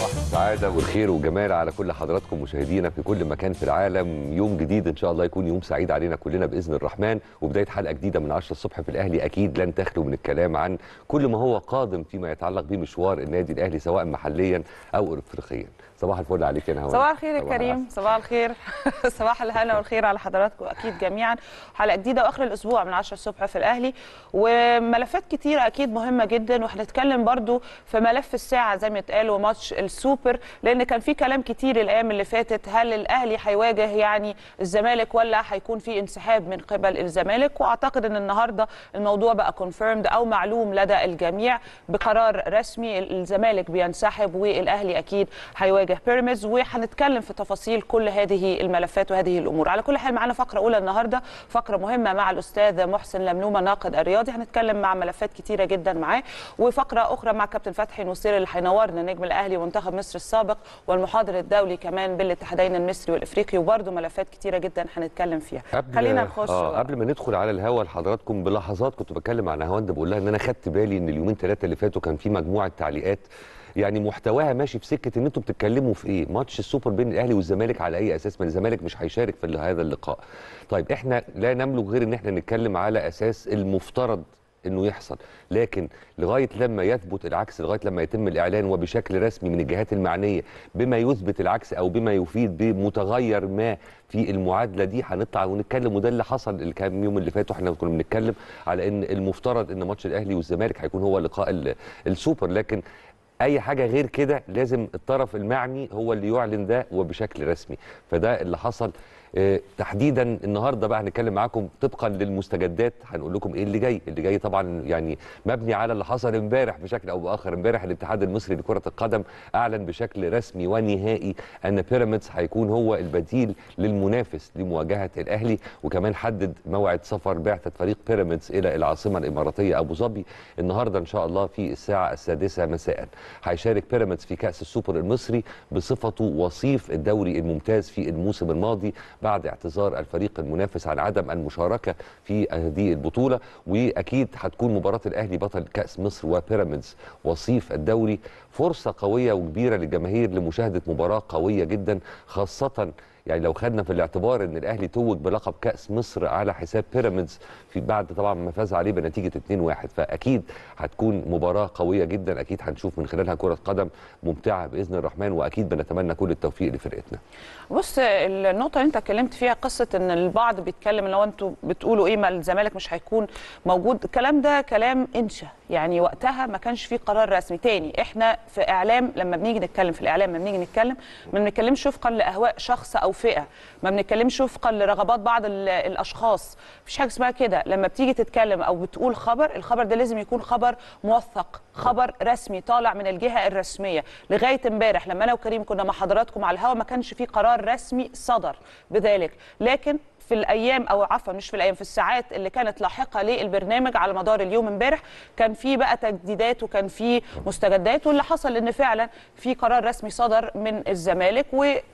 السعادة والخير والجمال على كل حضراتكم مشاهدينا في كل مكان في العالم يوم جديد إن شاء الله يكون يوم سعيد علينا كلنا بإذن الرحمن وبداية حلقة جديدة من 10 الصبح في الأهلي أكيد لن تخلو من الكلام عن كل ما هو قادم فيما يتعلق بمشوار النادي الأهلي سواء محليا أو إفريقيا صباح الفل عليك يا نهوان صباح الخير يا صباح كريم العسل. صباح الخير صباح الهنا والخير على حضراتكم اكيد جميعا حلقه جديده واخر الاسبوع من 10 الصبح في الاهلي وملفات كتيره اكيد مهمه جدا وهنتكلم برضو في ملف الساعه زي ما اتقال وماتش السوبر لان كان في كلام كتير الايام اللي فاتت هل الاهلي هيواجه يعني الزمالك ولا هيكون في انسحاب من قبل الزمالك واعتقد ان النهارده الموضوع بقى كونفيرمد او معلوم لدى الجميع بقرار رسمي الزمالك بينسحب والاهلي اكيد هيواجه بيراميدز وهنتكلم في تفاصيل كل هذه الملفات وهذه الامور على كل حال معانا فقره اولى النهارده فقره مهمه مع الاستاذ محسن لملومه ناقد الرياضي هنتكلم مع ملفات كتيره جدا معاه وفقره اخرى مع كابتن فتحي نصير اللي هينورنا نجم الاهلي ومنتخب مصر السابق والمحاضر الدولي كمان بالاتحادين المصري والافريقي وبرده ملفات كتيره جدا هنتكلم فيها قبل خلينا نخش آه قبل ما ندخل على الهوا لحضراتكم بلحظات كنت بتكلم مع نهاوند بقول لها ان انا خدت بالي ان اليومين ثلاثه اللي فاتوا كان في مجموعه تعليقات يعني محتواها ماشي في سكه ان انتوا بتتكلموا في ايه؟ ماتش السوبر بين الاهلي والزمالك على اي اساس؟ ما الزمالك مش هيشارك في هذا اللقاء. طيب احنا لا نملك غير ان احنا نتكلم على اساس المفترض انه يحصل لكن لغايه لما يثبت العكس لغايه لما يتم الاعلان وبشكل رسمي من الجهات المعنيه بما يثبت العكس او بما يفيد بمتغير ما في المعادله دي هنطلع ونتكلم وده اللي حصل الكام يوم اللي فاتوا احنا كنا بنتكلم على ان المفترض ان ماتش الاهلي والزمالك هيكون هو لقاء ال- السوبر لكن اي حاجه غير كده لازم الطرف المعني هو اللي يعلن ده وبشكل رسمي فده اللي حصل آه، تحديدا النهارده بقى هنتكلم معاكم طبقا للمستجدات هنقول لكم ايه اللي جاي اللي جاي طبعا يعني مبني على اللي حصل امبارح بشكل او باخر امبارح الاتحاد المصري لكره القدم اعلن بشكل رسمي ونهائي ان بيراميدز هيكون هو البديل للمنافس لمواجهه الاهلي وكمان حدد موعد سفر بعثه فريق بيراميدز الى العاصمه الاماراتيه ابو ظبي النهارده ان شاء الله في الساعه السادسه مساء هيشارك بيراميدز في كاس السوبر المصري بصفته وصيف الدوري الممتاز في الموسم الماضي بعد اعتذار الفريق المنافس عن عدم المشاركه في هذه البطوله واكيد هتكون مباراه الاهلي بطل كاس مصر وبيراميدز وصيف الدوري فرصه قويه وكبيره للجماهير لمشاهده مباراه قويه جدا خاصه يعني لو خدنا في الاعتبار ان الاهلي توج بلقب كاس مصر على حساب بيراميدز في بعد طبعا ما فاز عليه بنتيجه 2-1 فاكيد هتكون مباراه قويه جدا اكيد هنشوف من خلالها كره قدم ممتعه باذن الرحمن واكيد بنتمنى كل التوفيق لفرقتنا بص النقطة اللي أنت اتكلمت فيها قصة إن البعض بيتكلم لو أنتوا بتقولوا إيه ما الزمالك مش هيكون موجود الكلام ده كلام إنشا يعني وقتها ما كانش فيه قرار رسمي تاني إحنا في إعلام لما بنيجي نتكلم في الإعلام لما بنيجي نتكلم ما بنتكلمش وفقا لأهواء شخص أو فئة ما بنتكلمش وفقا لرغبات بعض ال- الأشخاص مفيش حاجة اسمها كده لما بتيجي تتكلم أو بتقول خبر الخبر ده لازم يكون خبر موثق خبر رسمي طالع من الجهة الرسمية لغاية امبارح لما أنا وكريم كنا مع حضراتكم على الهوا ما كانش فيه قرار رسمي صدر بذلك لكن في الايام او عفوا مش في الايام في الساعات اللي كانت لاحقه للبرنامج على مدار اليوم امبارح كان في بقى تجديدات وكان في مستجدات واللي حصل ان فعلا في قرار رسمي صدر من الزمالك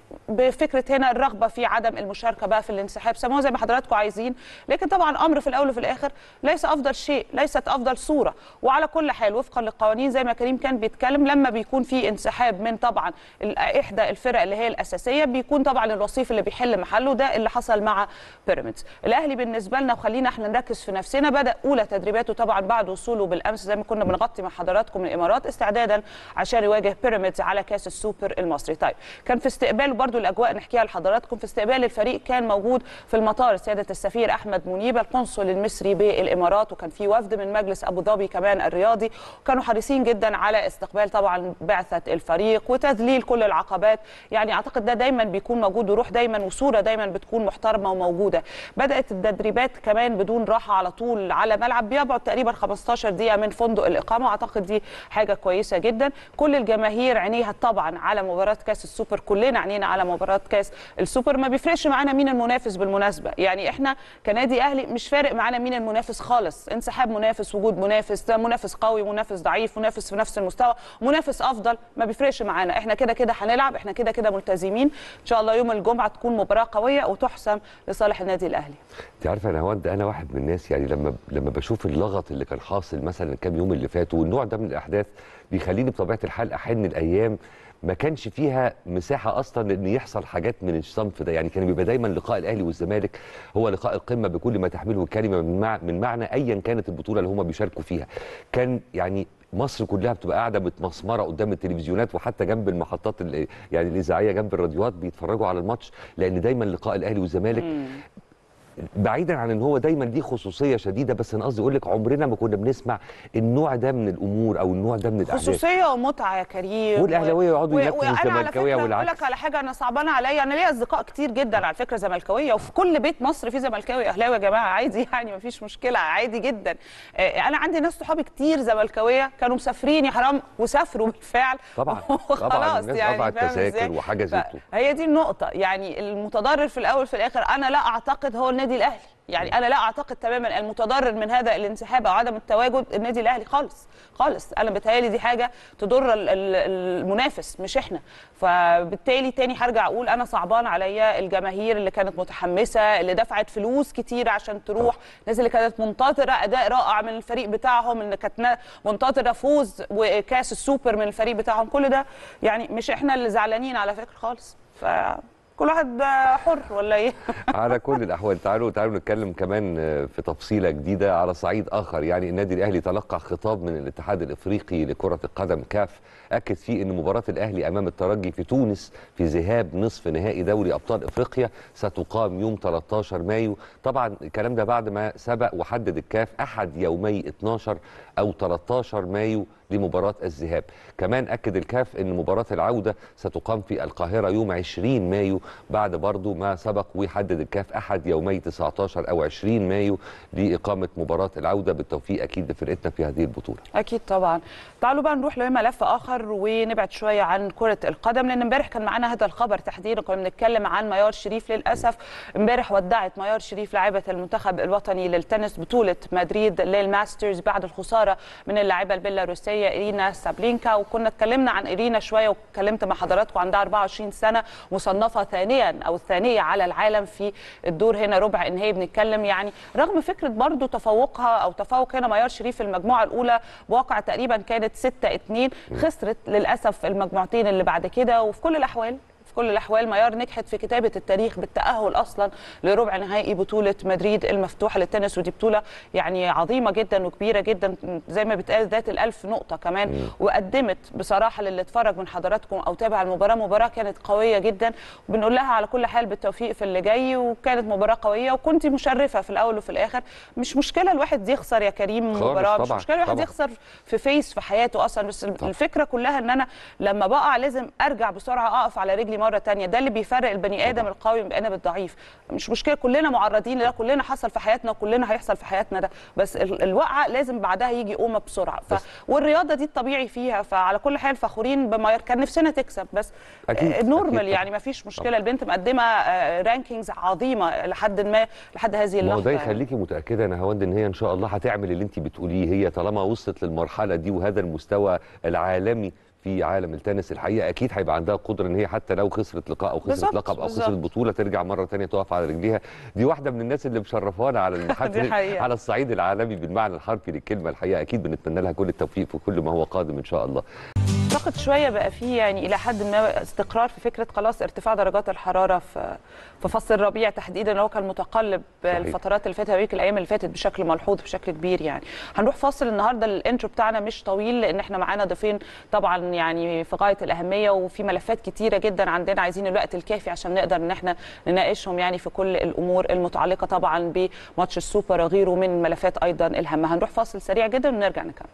وبفكره هنا الرغبه في عدم المشاركه بقى في الانسحاب سموها زي ما حضراتكم عايزين لكن طبعا امر في الاول وفي الاخر ليس افضل شيء ليست افضل صوره وعلى كل حال وفقا للقوانين زي ما كريم كان بيتكلم لما بيكون في انسحاب من طبعا ال- احدى الفرق اللي هي الاساسيه بيكون طبعا الوصيف اللي بيحل محله ده اللي حصل مع بيراميدز الاهلي بالنسبه لنا وخلينا احنا نركز في نفسنا بدا اولى تدريباته طبعا بعد وصوله بالامس زي ما كنا بنغطي مع حضراتكم من الامارات استعدادا عشان يواجه بيراميدز على كاس السوبر المصري طيب كان في استقبال برضو الاجواء نحكيها لحضراتكم في استقبال الفريق كان موجود في المطار سياده السفير احمد منيب القنصل المصري بالامارات وكان في وفد من مجلس ابو ظبي كمان الرياضي وكانوا حريصين جدا على استقبال طبعا بعثه الفريق وتذليل كل العقبات يعني اعتقد ده دايما بيكون موجود وروح دايما وصوره دايما بتكون محترمه وموجوده بدات التدريبات كمان بدون راحه على طول على ملعب بيبعد تقريبا 15 دقيقه من فندق الاقامه اعتقد دي حاجه كويسه جدا كل الجماهير عينيها طبعا على مباراه كاس السوبر كلنا عينينا على مباراه كاس السوبر ما بيفرقش معانا مين المنافس بالمناسبه يعني احنا كنادي اهلي مش فارق معانا مين المنافس خالص انسحاب منافس وجود منافس ده منافس قوي منافس ضعيف منافس في نفس المستوى منافس افضل ما بيفرقش معانا احنا كده كده هنلعب احنا كده كده ملتزمين ان شاء الله يوم الجمعه تكون مباراه قويه وتحسم لصالح النادي الاهلي انت عارفه انا هوند انا واحد من الناس يعني لما لما بشوف اللغط اللي كان حاصل مثلا الكام يوم اللي فاتوا والنوع ده من الاحداث بيخليني بطبيعه الحال احن الايام ما كانش فيها مساحه اصلا ان يحصل حاجات من الصنف ده يعني كان بيبقى دايما لقاء الاهلي والزمالك هو لقاء القمه بكل ما تحمله الكلمه من, مع من معنى ايا كانت البطوله اللي هم بيشاركوا فيها كان يعني مصر كلها بتبقى قاعده متمسمره قدام التلفزيونات وحتى جنب المحطات ال- يعني الاذاعيه جنب الراديوات بيتفرجوا على الماتش لان دايما لقاء الاهلي والزمالك بعيدا عن ان هو دايما ليه خصوصيه شديده بس انا قصدي اقول لك عمرنا ما كنا بنسمع النوع ده من الامور او النوع ده من الاحداث خصوصيه ومتعه يا كريم والأهلاوية يقعدوا ينكروا وأنا على الزملكاوية فكرة والعكس. اقول لك على حاجه انا صعبانه عليا انا ليا اصدقاء كتير جدا على فكره زملكاويه وفي كل بيت مصر في زملكاوي اهلاوي يا جماعه عادي يعني ما فيش مشكله عادي جدا آه، انا عندي ناس صحابي كتير زملكاويه كانوا مسافرين يا حرام وسافروا بالفعل طبعا طبعا وخلاص الناس يعني قطعت فاهم تذاكر إزاي؟ وحجزت هي دي النقطة يعني المتضرر في الأول في الآخر أنا لا أعتقد هو النادي الأهلي يعني أنا لا أعتقد تماما المتضرر من هذا الانسحاب أو عدم التواجد النادي الأهلي خالص خالص أنا بتهيألي دي حاجة تضر ال- ال- المنافس مش إحنا فبالتالي تاني هرجع أقول أنا صعبان عليا الجماهير اللي كانت متحمسة اللي دفعت فلوس كتير عشان تروح الناس اللي كانت منتظرة أداء رائع من الفريق بتاعهم اللي كانت نا- منتظرة فوز وكاس السوبر من الفريق بتاعهم كل ده يعني مش إحنا اللي زعلانين على فكرة خالص فكل واحد حر ولا ايه على كل الاحوال تعالوا تعالوا نتكلم كمان في تفصيله جديده على صعيد اخر يعني النادي الاهلي تلقى خطاب من الاتحاد الافريقي لكره القدم كاف اكد فيه ان مباراه الاهلي امام الترجي في تونس في ذهاب نصف نهائي دوري ابطال افريقيا ستقام يوم 13 مايو طبعا الكلام ده بعد ما سبق وحدد الكاف احد يومي 12 او 13 مايو لمباراة الذهاب كمان أكد الكاف أن مباراة العودة ستقام في القاهرة يوم 20 مايو بعد برضو ما سبق ويحدد الكاف أحد يومي 19 أو 20 مايو لإقامة مباراة العودة بالتوفيق أكيد لفرقتنا في هذه البطولة اكيد طبعا تعالوا بقى نروح لملف اخر ونبعد شويه عن كره القدم لان امبارح كان معانا هذا الخبر تحديدا كنا بنتكلم عن ميار شريف للاسف امبارح ودعت ميار شريف لاعبه المنتخب الوطني للتنس بطوله مدريد للماسترز بعد الخساره من اللاعبه البيلاروسيه ايرينا سابلينكا وكنا اتكلمنا عن ايرينا شويه واتكلمت مع حضراتكم عندها 24 سنه مصنفه ثانيا او الثانيه على العالم في الدور هنا ربع ان هي بنتكلم يعني رغم فكره برضو تفوقها او تفوق هنا ميار شريف في المجموعه الاولى بواقع تقريبا كانت 6 2 خسرت للاسف المجموعتين اللي بعد كده وفي كل الاحوال في كل الاحوال ميار نجحت في كتابه التاريخ بالتاهل اصلا لربع نهائي بطوله مدريد المفتوحه للتنس ودي بطوله يعني عظيمه جدا وكبيره جدا زي ما بيتقال ذات الألف نقطه كمان وقدمت بصراحه للي اتفرج من حضراتكم او تابع المباراه مباراه كانت قويه جدا وبنقول لها على كل حال بالتوفيق في اللي جاي وكانت مباراه قويه وكنت مشرفه في الاول وفي الاخر مش مشكله الواحد يخسر يا كريم خالص مباراه مش طبعاً، مشكله الواحد طبعاً. يخسر في فيس في حياته اصلا بس الفكره كلها ان انا لما بقع لازم ارجع بسرعه اقف على رجلي مره تانية ده اللي بيفرق البني ادم القوي من البني ادم الضعيف مش مشكله كلنا معرضين لده كلنا حصل في حياتنا وكلنا هيحصل في حياتنا ده بس ال- الوقعه لازم بعدها يجي قومه بسرعه ف... بس- والرياضه دي الطبيعي فيها فعلى كل حال فخورين بما كان نفسنا تكسب بس أكيد، آه، نورمال أكيد يعني ما فيش مشكله البنت مقدمه آه، رانكينجز عظيمه لحد ما لحد هذه ما هو اللحظه ده يعني. يخليكي متاكده يا نهاوند ان هي ان شاء الله هتعمل اللي انت بتقوليه هي طالما وصلت للمرحله دي وهذا المستوى العالمي في عالم التنس الحقيقه اكيد هيبقى عندها قدره ان هي حتى لو خسرت لقاء او خسرت بالظبط، لقب او خسرت بالظبط. بطوله ترجع مره تانية تقف على رجليها دي واحده من الناس اللي مشرفانا على المحافل حقيقة. على الصعيد العالمي بالمعنى الحرفي للكلمه الحقيقه اكيد بنتمنى لها كل التوفيق في كل ما هو قادم ان شاء الله اعتقد شويه بقى فيه يعني الى حد ما استقرار في فكره خلاص ارتفاع درجات الحراره في في فصل الربيع تحديدا اللي هو كان متقلب صحيح. الفترات اللي فاتت هذيك الايام اللي فاتت بشكل ملحوظ بشكل كبير يعني هنروح فاصل النهارده الانترو بتاعنا مش طويل لان احنا معانا ضيفين طبعا يعني في غايه الاهميه وفي ملفات كتيره جدا عندنا عايزين الوقت الكافي عشان نقدر ان احنا نناقشهم يعني في كل الامور المتعلقه طبعا بماتش السوبر وغيره من الملفات ايضا الهامه هنروح فاصل سريع جدا ونرجع نكمل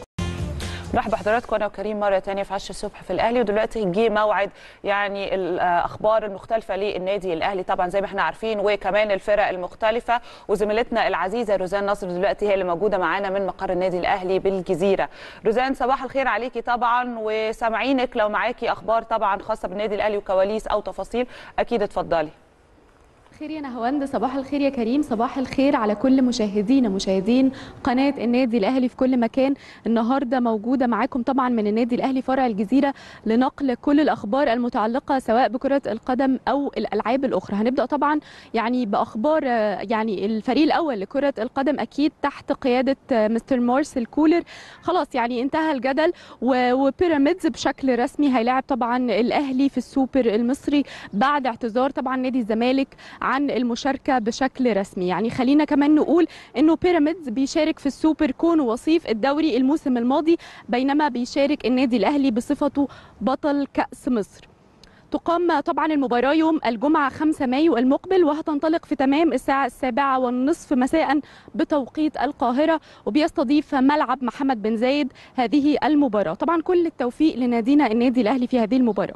مرحبا بحضراتكم انا وكريم مره تانية في 10 الصبح في الاهلي ودلوقتي جه موعد يعني الاخبار المختلفه للنادي الاهلي طبعا زي ما احنا عارفين وكمان الفرق المختلفه وزميلتنا العزيزه روزان نصر دلوقتي هي اللي موجوده معانا من مقر النادي الاهلي بالجزيره روزان صباح الخير عليكي طبعا وسامعينك لو معاكي اخبار طبعا خاصه بالنادي الاهلي وكواليس او تفاصيل اكيد اتفضلي الخير يا نهاوند صباح الخير يا كريم صباح الخير على كل مشاهدينا مشاهدين قناة النادي الأهلي في كل مكان النهاردة موجودة معاكم طبعا من النادي الأهلي فرع الجزيرة لنقل كل الأخبار المتعلقة سواء بكرة القدم أو الألعاب الأخرى هنبدأ طبعا يعني بأخبار يعني الفريق الأول لكرة القدم أكيد تحت قيادة مستر مارسيل كولر خلاص يعني انتهى الجدل وبيراميدز بشكل رسمي هيلاعب طبعا الأهلي في السوبر المصري بعد اعتذار طبعا نادي الزمالك عن المشاركه بشكل رسمي يعني خلينا كمان نقول انه بيراميدز بيشارك في السوبر كون وصيف الدوري الموسم الماضي بينما بيشارك النادي الاهلي بصفته بطل كاس مصر تقام طبعا المباراة يوم الجمعة 5 مايو المقبل وهتنطلق في تمام الساعة السابعة والنصف مساء بتوقيت القاهرة وبيستضيف ملعب محمد بن زايد هذه المباراة طبعا كل التوفيق لنادينا النادي الأهلي في هذه المباراة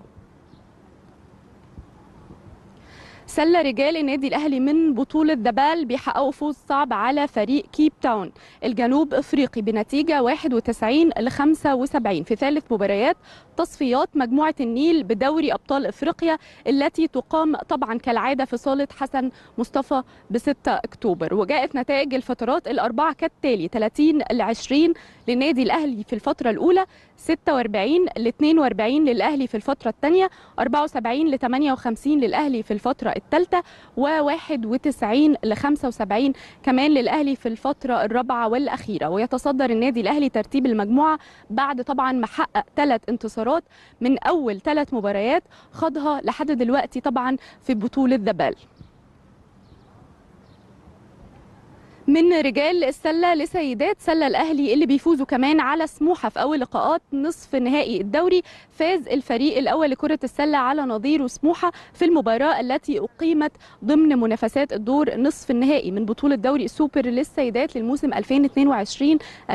سله رجال النادي الاهلي من بطوله دبال بيحققوا فوز صعب على فريق كيب تاون الجنوب افريقي بنتيجه 91 ل 75 في ثالث مباريات تصفيات مجموعه النيل بدوري ابطال افريقيا التي تقام طبعا كالعاده في صاله حسن مصطفى ب 6 اكتوبر وجاءت نتائج الفترات الاربعه كالتالي 30 ل 20 للنادي الاهلي في الفتره الاولى 46 ل 42 للاهلي في الفتره الثانيه 74 ل 58 للاهلي في الفتره الثالثه و91 ل 75 كمان للاهلي في الفتره الرابعه والاخيره ويتصدر النادي الاهلي ترتيب المجموعه بعد طبعا ما حقق ثلاث انتصارات من اول ثلاث مباريات خاضها لحد دلوقتي طبعا في بطوله دبال من رجال السله لسيدات سله الاهلي اللي بيفوزوا كمان على سموحه في اول لقاءات نصف نهائي الدوري فاز الفريق الاول لكره السله على نظيره سموحه في المباراه التي اقيمت ضمن منافسات الدور نصف النهائي من بطوله دوري السوبر للسيدات للموسم 2022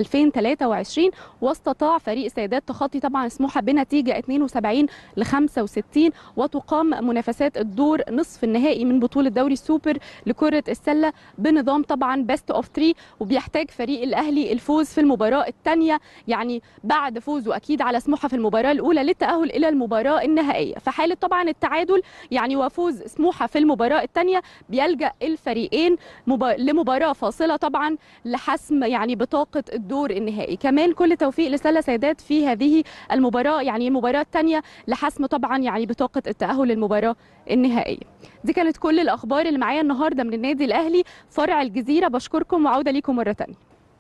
2023 واستطاع فريق السيدات تخطي طبعا سموحه بنتيجه 72 ل 65 وتقام منافسات الدور نصف النهائي من بطوله دوري السوبر لكره السله بنظام طبعا بيست اوف 3 وبيحتاج فريق الاهلي الفوز في المباراه الثانيه يعني بعد فوزه اكيد على سموحه في المباراه الاولى للتاهل الى المباراه النهائيه في حاله طبعا التعادل يعني وفوز سموحه في المباراه الثانيه بيلجا الفريقين مب... لمباراه فاصله طبعا لحسم يعني بطاقه الدور النهائي كمان كل توفيق لسله سيدات في هذه المباراه يعني المباراه الثانيه لحسم طبعا يعني بطاقه التاهل للمباراه النهائيه دي كانت كل الاخبار اللي معايا النهارده من النادي الاهلي فرع الجزيره بشكركم وعوده ليكم مره ثانيه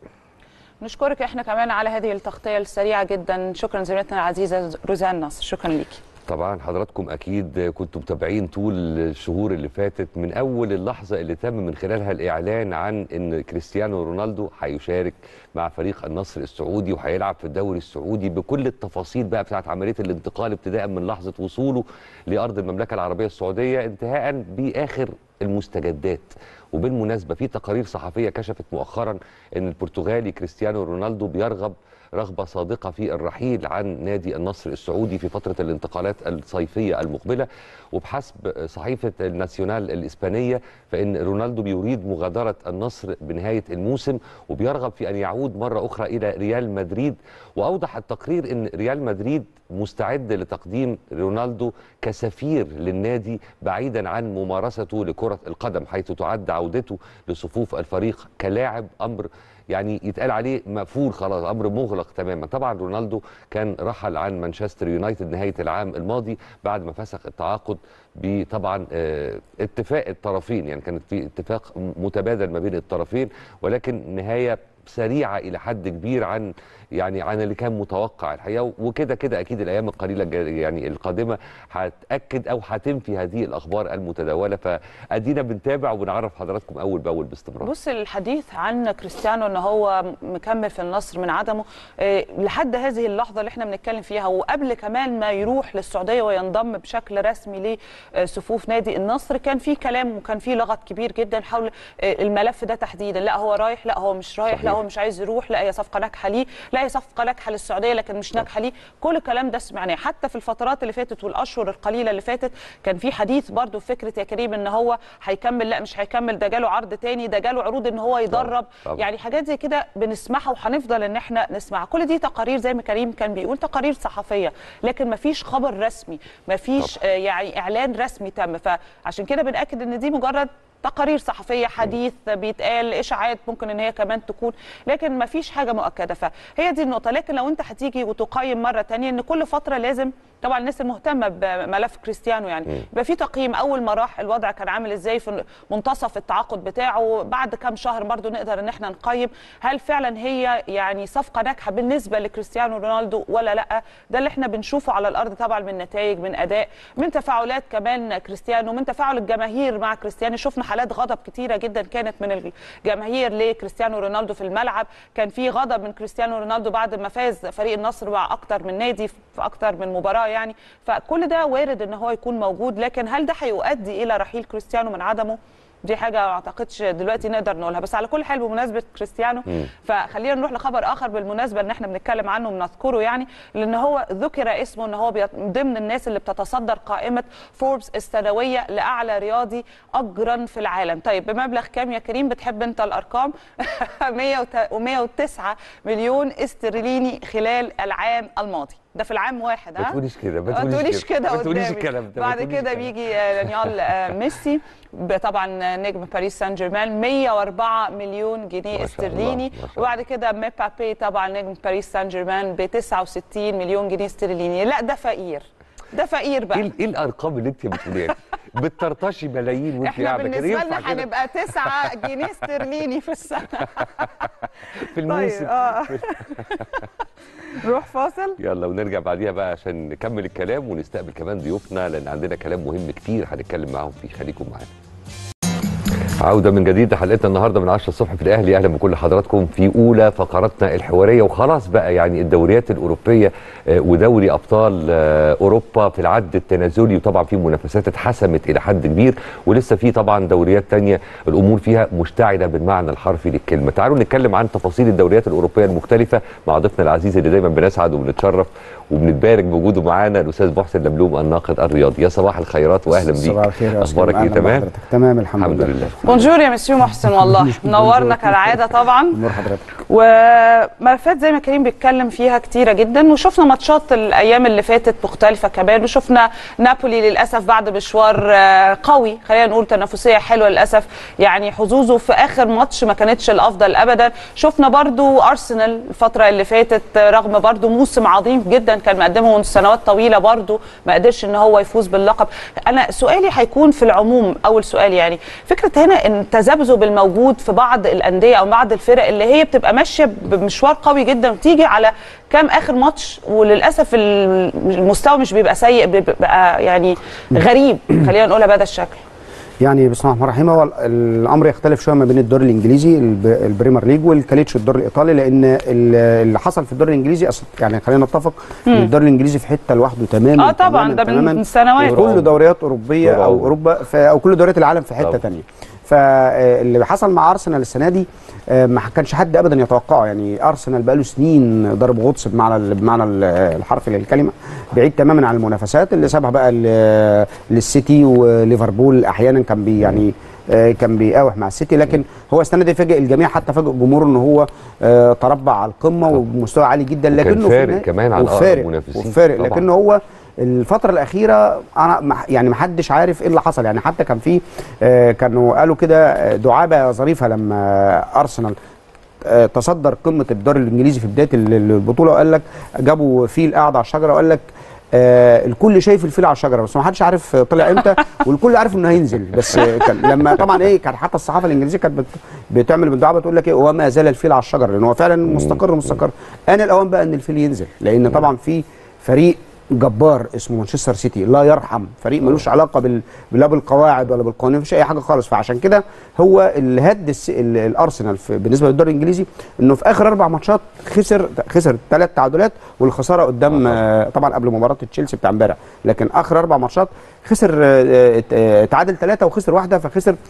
نشكرك احنا كمان على هذه التغطيه السريعه جدا شكرا زميلتنا العزيزه روزان نصر شكرا ليكي طبعا حضراتكم اكيد كنتوا متابعين طول الشهور اللي فاتت من اول اللحظه اللي تم من خلالها الاعلان عن ان كريستيانو رونالدو هيشارك مع فريق النصر السعودي وهيلعب في الدوري السعودي بكل التفاصيل بقى بتاعت عمليه الانتقال ابتداء من لحظه وصوله لارض المملكه العربيه السعوديه انتهاء باخر المستجدات وبالمناسبه في تقارير صحفيه كشفت مؤخرا ان البرتغالي كريستيانو رونالدو بيرغب رغبه صادقه في الرحيل عن نادي النصر السعودي في فتره الانتقالات الصيفيه المقبله وبحسب صحيفه الناسيونال الاسبانيه فان رونالدو بيريد مغادره النصر بنهايه الموسم وبيرغب في ان يعود مره اخرى الى ريال مدريد واوضح التقرير ان ريال مدريد مستعد لتقديم رونالدو كسفير للنادي بعيدا عن ممارسته لكره القدم حيث تعد عودته لصفوف الفريق كلاعب امر يعني يتقال عليه مقفول خلاص امر مغلق تماما طبعا رونالدو كان رحل عن مانشستر يونايتد نهايه العام الماضي بعد ما فسخ التعاقد بطبعا اه اتفاق الطرفين يعني كانت في اتفاق متبادل ما بين الطرفين ولكن نهايه سريعه الى حد كبير عن يعني عن اللي كان متوقع الحقيقه وكده كده اكيد الايام القليله يعني القادمه هتاكد او هتنفي هذه الاخبار المتداوله فادينا بنتابع وبنعرف حضراتكم اول باول باستمرار. بص الحديث عن كريستيانو ان هو مكمل في النصر من عدمه إيه لحد هذه اللحظه اللي احنا بنتكلم فيها وقبل كمان ما يروح للسعوديه وينضم بشكل رسمي لصفوف نادي النصر كان في كلام وكان في لغط كبير جدا حول الملف ده تحديدا لا هو رايح لا هو مش رايح صحيح. لا هو مش عايز يروح لا هي صفقه ناجحه ليه لا هي صفقه ناجحه للسعوديه لكن مش ناجحه ليه كل الكلام ده سمعناه حتى في الفترات اللي فاتت والاشهر القليله اللي فاتت كان في حديث برضو في فكره يا كريم ان هو هيكمل لا مش هيكمل ده جاله عرض تاني ده جاله عروض ان هو يدرب طبعاً. يعني حاجات زي كده بنسمعها وهنفضل ان احنا نسمعها كل دي تقارير زي ما كريم كان بيقول تقارير صحفيه لكن ما فيش خبر رسمي ما فيش آه يعني اعلان رسمي تم فعشان كده بناكد ان دي مجرد تقارير صحفيه حديث بيتقال اشاعات ممكن ان هي كمان تكون لكن ما فيش حاجه مؤكده فهي دي النقطه لكن لو انت هتيجي وتقيم مره تانية ان كل فتره لازم طبعا الناس المهتمه بملف كريستيانو يعني يبقى في تقييم اول ما راح الوضع كان عامل ازاي في منتصف التعاقد بتاعه بعد كام شهر برضو نقدر ان احنا نقيم هل فعلا هي يعني صفقه ناجحه بالنسبه لكريستيانو رونالدو ولا لا ده اللي احنا بنشوفه على الارض طبعا من نتائج من اداء من تفاعلات كمان كريستيانو من تفاعل الجماهير مع كريستيانو شفنا حالات غضب كتيره جدا كانت من الجماهير لكريستيانو رونالدو في الملعب كان في غضب من كريستيانو رونالدو بعد ما فاز فريق النصر مع اكتر من نادي في اكتر من مباراه يعني فكل ده وارد ان هو يكون موجود لكن هل ده هيؤدي الى رحيل كريستيانو من عدمه دي حاجه ما اعتقدش دلوقتي نقدر نقولها بس على كل حال بمناسبه كريستيانو فخلينا نروح لخبر اخر بالمناسبه ان احنا بنتكلم عنه وبنذكره يعني لان هو ذكر اسمه ان هو بيط- ضمن الناس اللي بتتصدر قائمه فوربس السنويه لاعلى رياضي اجرا في العالم طيب بمبلغ كام يا كريم بتحب انت الارقام 109 مليون استرليني خلال العام الماضي ده في العام واحد ما ها تقوليش كده ما تقوليش كده ما تقوليش قدامي. الكلام ده ما بعد تقوليش كده الكلام. بيجي آه، ليونيل آه، ميسي ب- طبعا نجم باريس سان جيرمان 104 مليون جنيه ما شاء الله، استرليني ما شاء الله. وبعد كده مبابي طبعا نجم باريس سان جيرمان ب 69 مليون جنيه استرليني لا ده فقير ده فقير ايه بقى ال- ايه الارقام اللي انت بتقوليها دي؟ بتطرطشي ملايين وانت احنا قاعده كده بالنسبه ينفع لنا كده هنبقى 9 جنيه استرليني في السنه في طيب الموسم اه نروح فاصل يلا ونرجع بعديها بقى عشان نكمل الكلام ونستقبل كمان ضيوفنا لان عندنا كلام مهم كتير هنتكلم معاهم فيه خليكم معانا عودة من جديد لحلقتنا النهارده من 10 الصبح في الاهلي اهلا بكل حضراتكم في اولى فقراتنا الحواريه وخلاص بقى يعني الدوريات الاوروبيه آه، ودوري ابطال آه، اوروبا في العد التنازلي وطبعا في منافسات اتحسمت الى حد كبير ولسه في طبعا دوريات تانية الامور فيها مشتعله بالمعنى الحرفي للكلمه تعالوا نتكلم عن تفاصيل الدوريات الاوروبيه المختلفه مع ضيفنا العزيز اللي دايما بنسعد وبنتشرف وبنتبارك بوجوده معانا الاستاذ محسن لملوم الناحق الرياضي يا صباح الخيرات واهلا بيك صباح الخير يا اخبارك أستاذ. ايه أهلاً تمام بحضرتك. تمام الحمد, الحمد لله بونجور يا مسيو محسن والله منورنا كالعاده طبعا نور حضرتك وملفات زي ما كريم بيتكلم فيها كتيره جدا وشفنا ماتشات الايام اللي فاتت مختلفه كمان وشفنا نابولي للاسف بعد مشوار آه، قوي خلينا نقول تنافسيه حلوه للاسف يعني حظوظه في اخر ماتش ما كانتش الافضل ابدا شفنا برضو ارسنال الفتره اللي فاتت آه، رغم برضو موسم عظيم جدا كان مقدمه من سنوات طويله برضو ما قدرش ان هو يفوز باللقب انا سؤالي هيكون في العموم اول سؤال يعني فكره هنا ان التذبذب الموجود في بعض الانديه او بعض الفرق اللي هي بتبقى ماشيه بمشوار قوي جدا وتيجي على كام اخر ماتش وللاسف المستوى مش بيبقى سيء بيبقى يعني غريب خلينا نقولها بهذا الشكل يعني بسم الله الرحمن الرحيم هو الامر يختلف شويه ما بين الدوري الانجليزي الب- البريمير ليج والكاليتش الدوري الايطالي لان ال- اللي حصل في الدوري الانجليزي أصل يعني خلينا نتفق ان الدوري الانجليزي في حته لوحده تماما اه طبعا ده تماماً من سنوات كل دوريات اوروبيه طبعاً. او اوروبا ف- او كل دوريات العالم في حته طبعاً. ثانيه فاللي حصل مع ارسنال السنه دي آه، ما كانش حد ابدا يتوقعه يعني ارسنال بقاله سنين ضرب غطس بمعنى ال- بمعنى ال- الحرفي للكلمه بعيد تماما عن المنافسات اللي سابها بقى ل- للسيتي وليفربول احيانا كان بي يعني آه، كان بيقاوح مع السيتي لكن هو السنه دي فاجئ الجميع حتى فاجئ الجمهور ان هو آه، تربع على القمه وبمستوى عالي جدا وكان لكنه في فارق النهاية- كمان عن أقرب وفارق المنافسين. وفارق طبعاً. لكن هو الفترة الأخيرة أنا مح- يعني محدش عارف إيه اللي حصل يعني حتى كان في آه، كانوا قالوا كده آه، دعابة ظريفة لما أرسنال آه، تصدر قمة الدوري الإنجليزي في بداية ال- البطولة وقال لك جابوا فيل قاعد على الشجرة وقال لك آه الكل شايف الفيل على الشجره بس ما حدش عارف طلع امتى والكل عارف انه هينزل بس آه كان لما طبعا ايه كان حتى الصحافه الانجليزيه كانت بت- بتعمل بالدعابه تقول لك ايه وما زال الفيل على الشجره لان هو فعلا مستقر مستقر انا الاوان بقى ان الفيل ينزل لان طبعا في فريق جبار اسمه مانشستر سيتي لا يرحم فريق ملوش علاقه بال لا بالقواعد ولا بالقوانين مفيش اي حاجه خالص فعشان كده هو اللي هد الس- ال- الارسنال في بالنسبه للدوري الانجليزي انه في اخر اربع ماتشات خسر خسر ثلاث تعادلات والخساره قدام آه، طبعا قبل مباراه تشيلسي بتاع امبارح لكن اخر اربع ماتشات خسر آه، آه، آه، تعادل ثلاثه وخسر واحده فخسر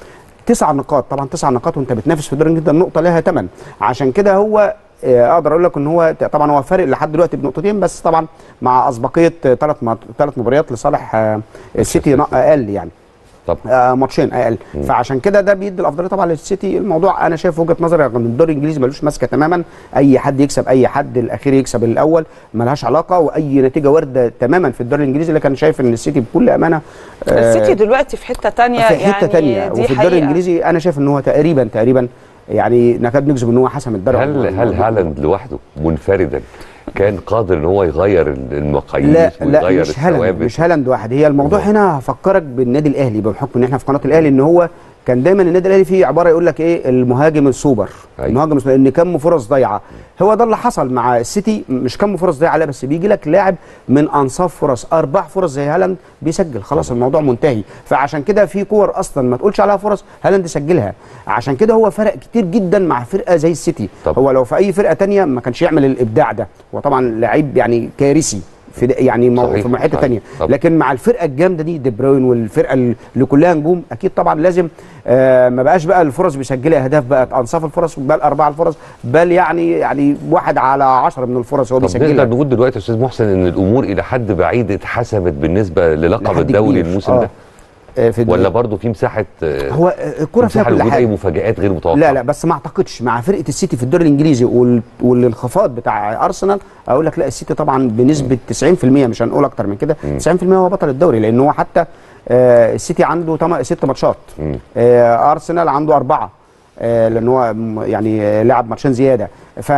تسع نقاط طبعا تسع نقاط وانت بتنافس في الدوري الانجليزي ده النقطه لها ثمن عشان كده هو آه، اقدر اقول لك ان هو ت- طبعا هو فارق لحد دلوقتي بنقطتين بس طبعا مع اسبقيه ثلاث ثلاث مباريات لصالح آه، السيتي نا- اقل يعني طب آه، ماتشين اقل فعشان كده ده بيدي الافضليه طبعا للسيتي الموضوع انا شايف وجهه نظري رغم ان الدوري الانجليزي ملوش ماسكه تماما اي حد يكسب اي حد الاخير يكسب الاول ملهاش علاقه واي نتيجه وارده تماما في الدوري الانجليزي لكن أنا شايف ان السيتي بكل امانه آه، السيتي دلوقتي في حته تانية في حته يعني تانية دي وفي الدوري حقيقة. الانجليزي انا شايف ان هو تقريبا تقريبا يعني نكاد نجزم ان هو حسم الدوري هل هل هالاند لوحده منفردا كان قادر ان هو يغير المقاييس لا لا ويغير مش هالاند الثوابت مش هالاند واحد هي الموضوع أوه. هنا هفكرك بالنادي الاهلي بحكم ان احنا في قناه الاهلي ان هو كان دايما النادي الاهلي فيه عباره يقول لك ايه المهاجم السوبر أيوة. المهاجم السوبر ان كم فرص ضايعه هو ده اللي حصل مع السيتي مش كم فرص ضايعه لا بس بيجي لك لاعب من انصاف فرص اربع فرص زي هالاند بيسجل خلاص الموضوع منتهي فعشان كده في كور اصلا ما تقولش عليها فرص هالاند سجلها عشان كده هو فرق كتير جدا مع فرقه زي السيتي طب. هو لو في اي فرقه تانية ما كانش يعمل الابداع ده وطبعا لعيب يعني كارثي في ده- يعني مو- صحيح، في حته صحيح. تانية طب. لكن مع الفرقه الجامده دي دي بروين والفرقه اللي كلها نجوم اكيد طبعا لازم آه ما بقاش بقى الفرص بيسجلها اهداف بقت انصاف الفرص بل اربع الفرص بل يعني يعني واحد على عشرة من الفرص هو طب نقدر بيسجلها نقول دلوقتي يا استاذ محسن ان الامور الى حد بعيد اتحسمت بالنسبه للقب لحد الدوري كبير. الموسم آه. ده آه في ولا برضه في مساحه آه، هو آه، الكره فيها مساحه كل لوجود اي حاجه مفاجات غير متوقعه لا لا بس ما اعتقدش مع فرقه السيتي في الدوري الانجليزي وال... والانخفاض بتاع ارسنال اقول لك لا السيتي طبعا بنسبه 90% مش هنقول اكتر من كده 90% هو بطل الدوري لان هو حتى آه السيتي عنده تم... ست ماتشات مم. آه ارسنال عنده اربعه آه لان هو م- يعني آه، لعب ماتشين زياده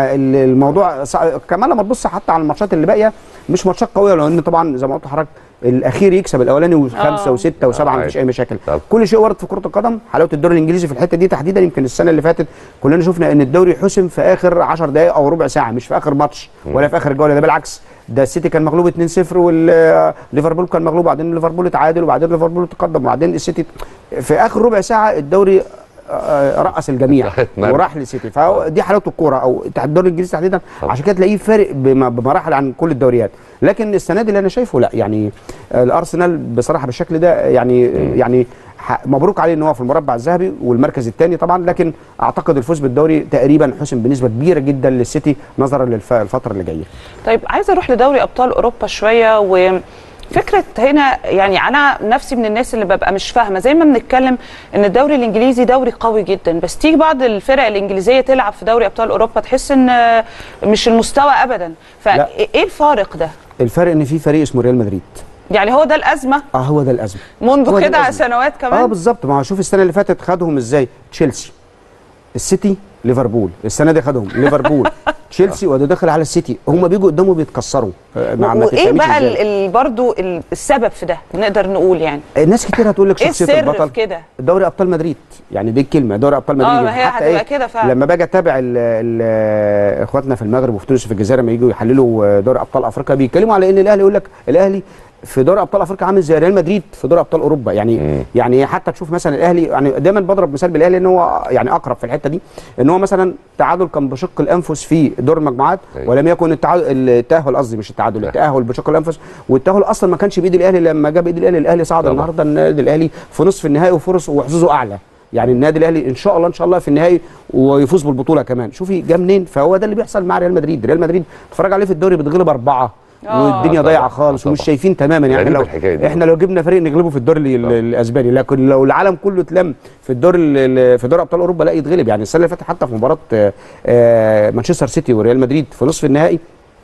فالموضوع صع- كمان لما تبص حتى على الماتشات اللي باقيه مش ماتشات قويه لان طبعا زي ما قلت لحضرتك الاخير يكسب الاولاني وخمسه آه. وسته وسبعه آه، مفيش اي مشاكل طب. كل شيء وارد في كره القدم حلاوه الدوري الانجليزي في الحته دي تحديدا يمكن السنه اللي فاتت كلنا شفنا ان الدوري حسم في اخر 10 دقائق او ربع ساعه مش في اخر ماتش ولا في اخر جوله ده بالعكس ده السيتي كان مغلوب 2-0 وليفربول كان مغلوب وبعدين ليفربول اتعادل وبعدين ليفربول تقدم وبعدين السيتي في اخر ربع ساعه الدوري آه، رقص الجميع مرمى. وراح للسيتي فدي حلاوه الكوره او الدوري الانجليزي تحديدا طبعا. عشان كده تلاقيه فارق بم- بمراحل عن كل الدوريات لكن السنه دي اللي انا شايفه لا يعني آه، الارسنال بصراحه بالشكل ده يعني يعني ح- مبروك عليه ان هو في المربع الذهبي والمركز الثاني طبعا لكن اعتقد الفوز بالدوري تقريبا حسم بنسبه كبيره جدا للسيتي نظرا للفتره اللي جايه طيب عايزه اروح لدوري ابطال اوروبا شويه وفكره هنا يعني انا نفسي من الناس اللي ببقى مش فاهمه زي ما بنتكلم ان الدوري الانجليزي دوري قوي جدا بس تيجي بعض الفرق الانجليزيه تلعب في دوري ابطال اوروبا تحس ان مش المستوى ابدا فايه الفارق ده الفرق ان في فريق اسمه ريال مدريد يعني هو ده الازمه اه هو ده الازمه هو منذ ده كده الأزمة. سنوات اه كمان بالظبط ما هو شوف السنه اللي فاتت خدهم ازاي تشيلسي السيتي ليفربول السنه دي خدهم ليفربول تشيلسي وده داخل على السيتي هم بيجوا قدامه بيتكسروا آه، مع ما وايه تفهميش بقى إزاي. ال- ال- برضو ال- السبب في ده نقدر نقول يعني الناس كتير هتقول لك ايه شخصيه السر البطل في كده دوري ابطال مدريد يعني دي الكلمه دوري ابطال مدريد اه ما هي حتى هتبقى كده فعلا لما باجي اتابع ال- ال- اخواتنا في المغرب وفي تونس وفي الجزائر لما يجوا يحللوا دوري ابطال افريقيا بيتكلموا على ان الاهلي يقول لك الاهلي في دوري ابطال افريقيا عامل زي ريال مدريد في دوري ابطال اوروبا يعني مم. يعني حتى تشوف مثلا الاهلي يعني دايما بضرب مثال بالاهلي ان هو يعني اقرب في الحته دي ان هو مثلا تعادل كان بشق الانفس في دور المجموعات أيوة. ولم يكن التعادل التاهل قصدي مش التعادل لا. التاهل بشق الانفس والتاهل اصلا ما كانش بايد الاهلي لما جاب بايد الاهلي الاهلي صعد طبعا. النهارده النادي الاهلي في نصف النهائي وفرص وحظوظه اعلى يعني النادي الاهلي ان شاء الله ان شاء الله في النهائي ويفوز بالبطوله كمان شوفي جه منين فهو ده اللي بيحصل مع ريال مدريد ريال مدريد اتفرج عليه في الدوري بيتغلب اربعه آه. والدنيا آه ضايعه طبعا. خالص آه ومش طبعا. شايفين تماما يعني غريبة لو الحكاية دي. احنا لو جبنا فريق نغلبه في الدوري ال- طبعا. الاسباني لكن لو العالم كله اتلم في الدور ال- ال- في دوري ابطال اوروبا لا يتغلب يعني السنه اللي فاتت حتى في مباراه آه، آه، مانشستر سيتي وريال مدريد في نصف النهائي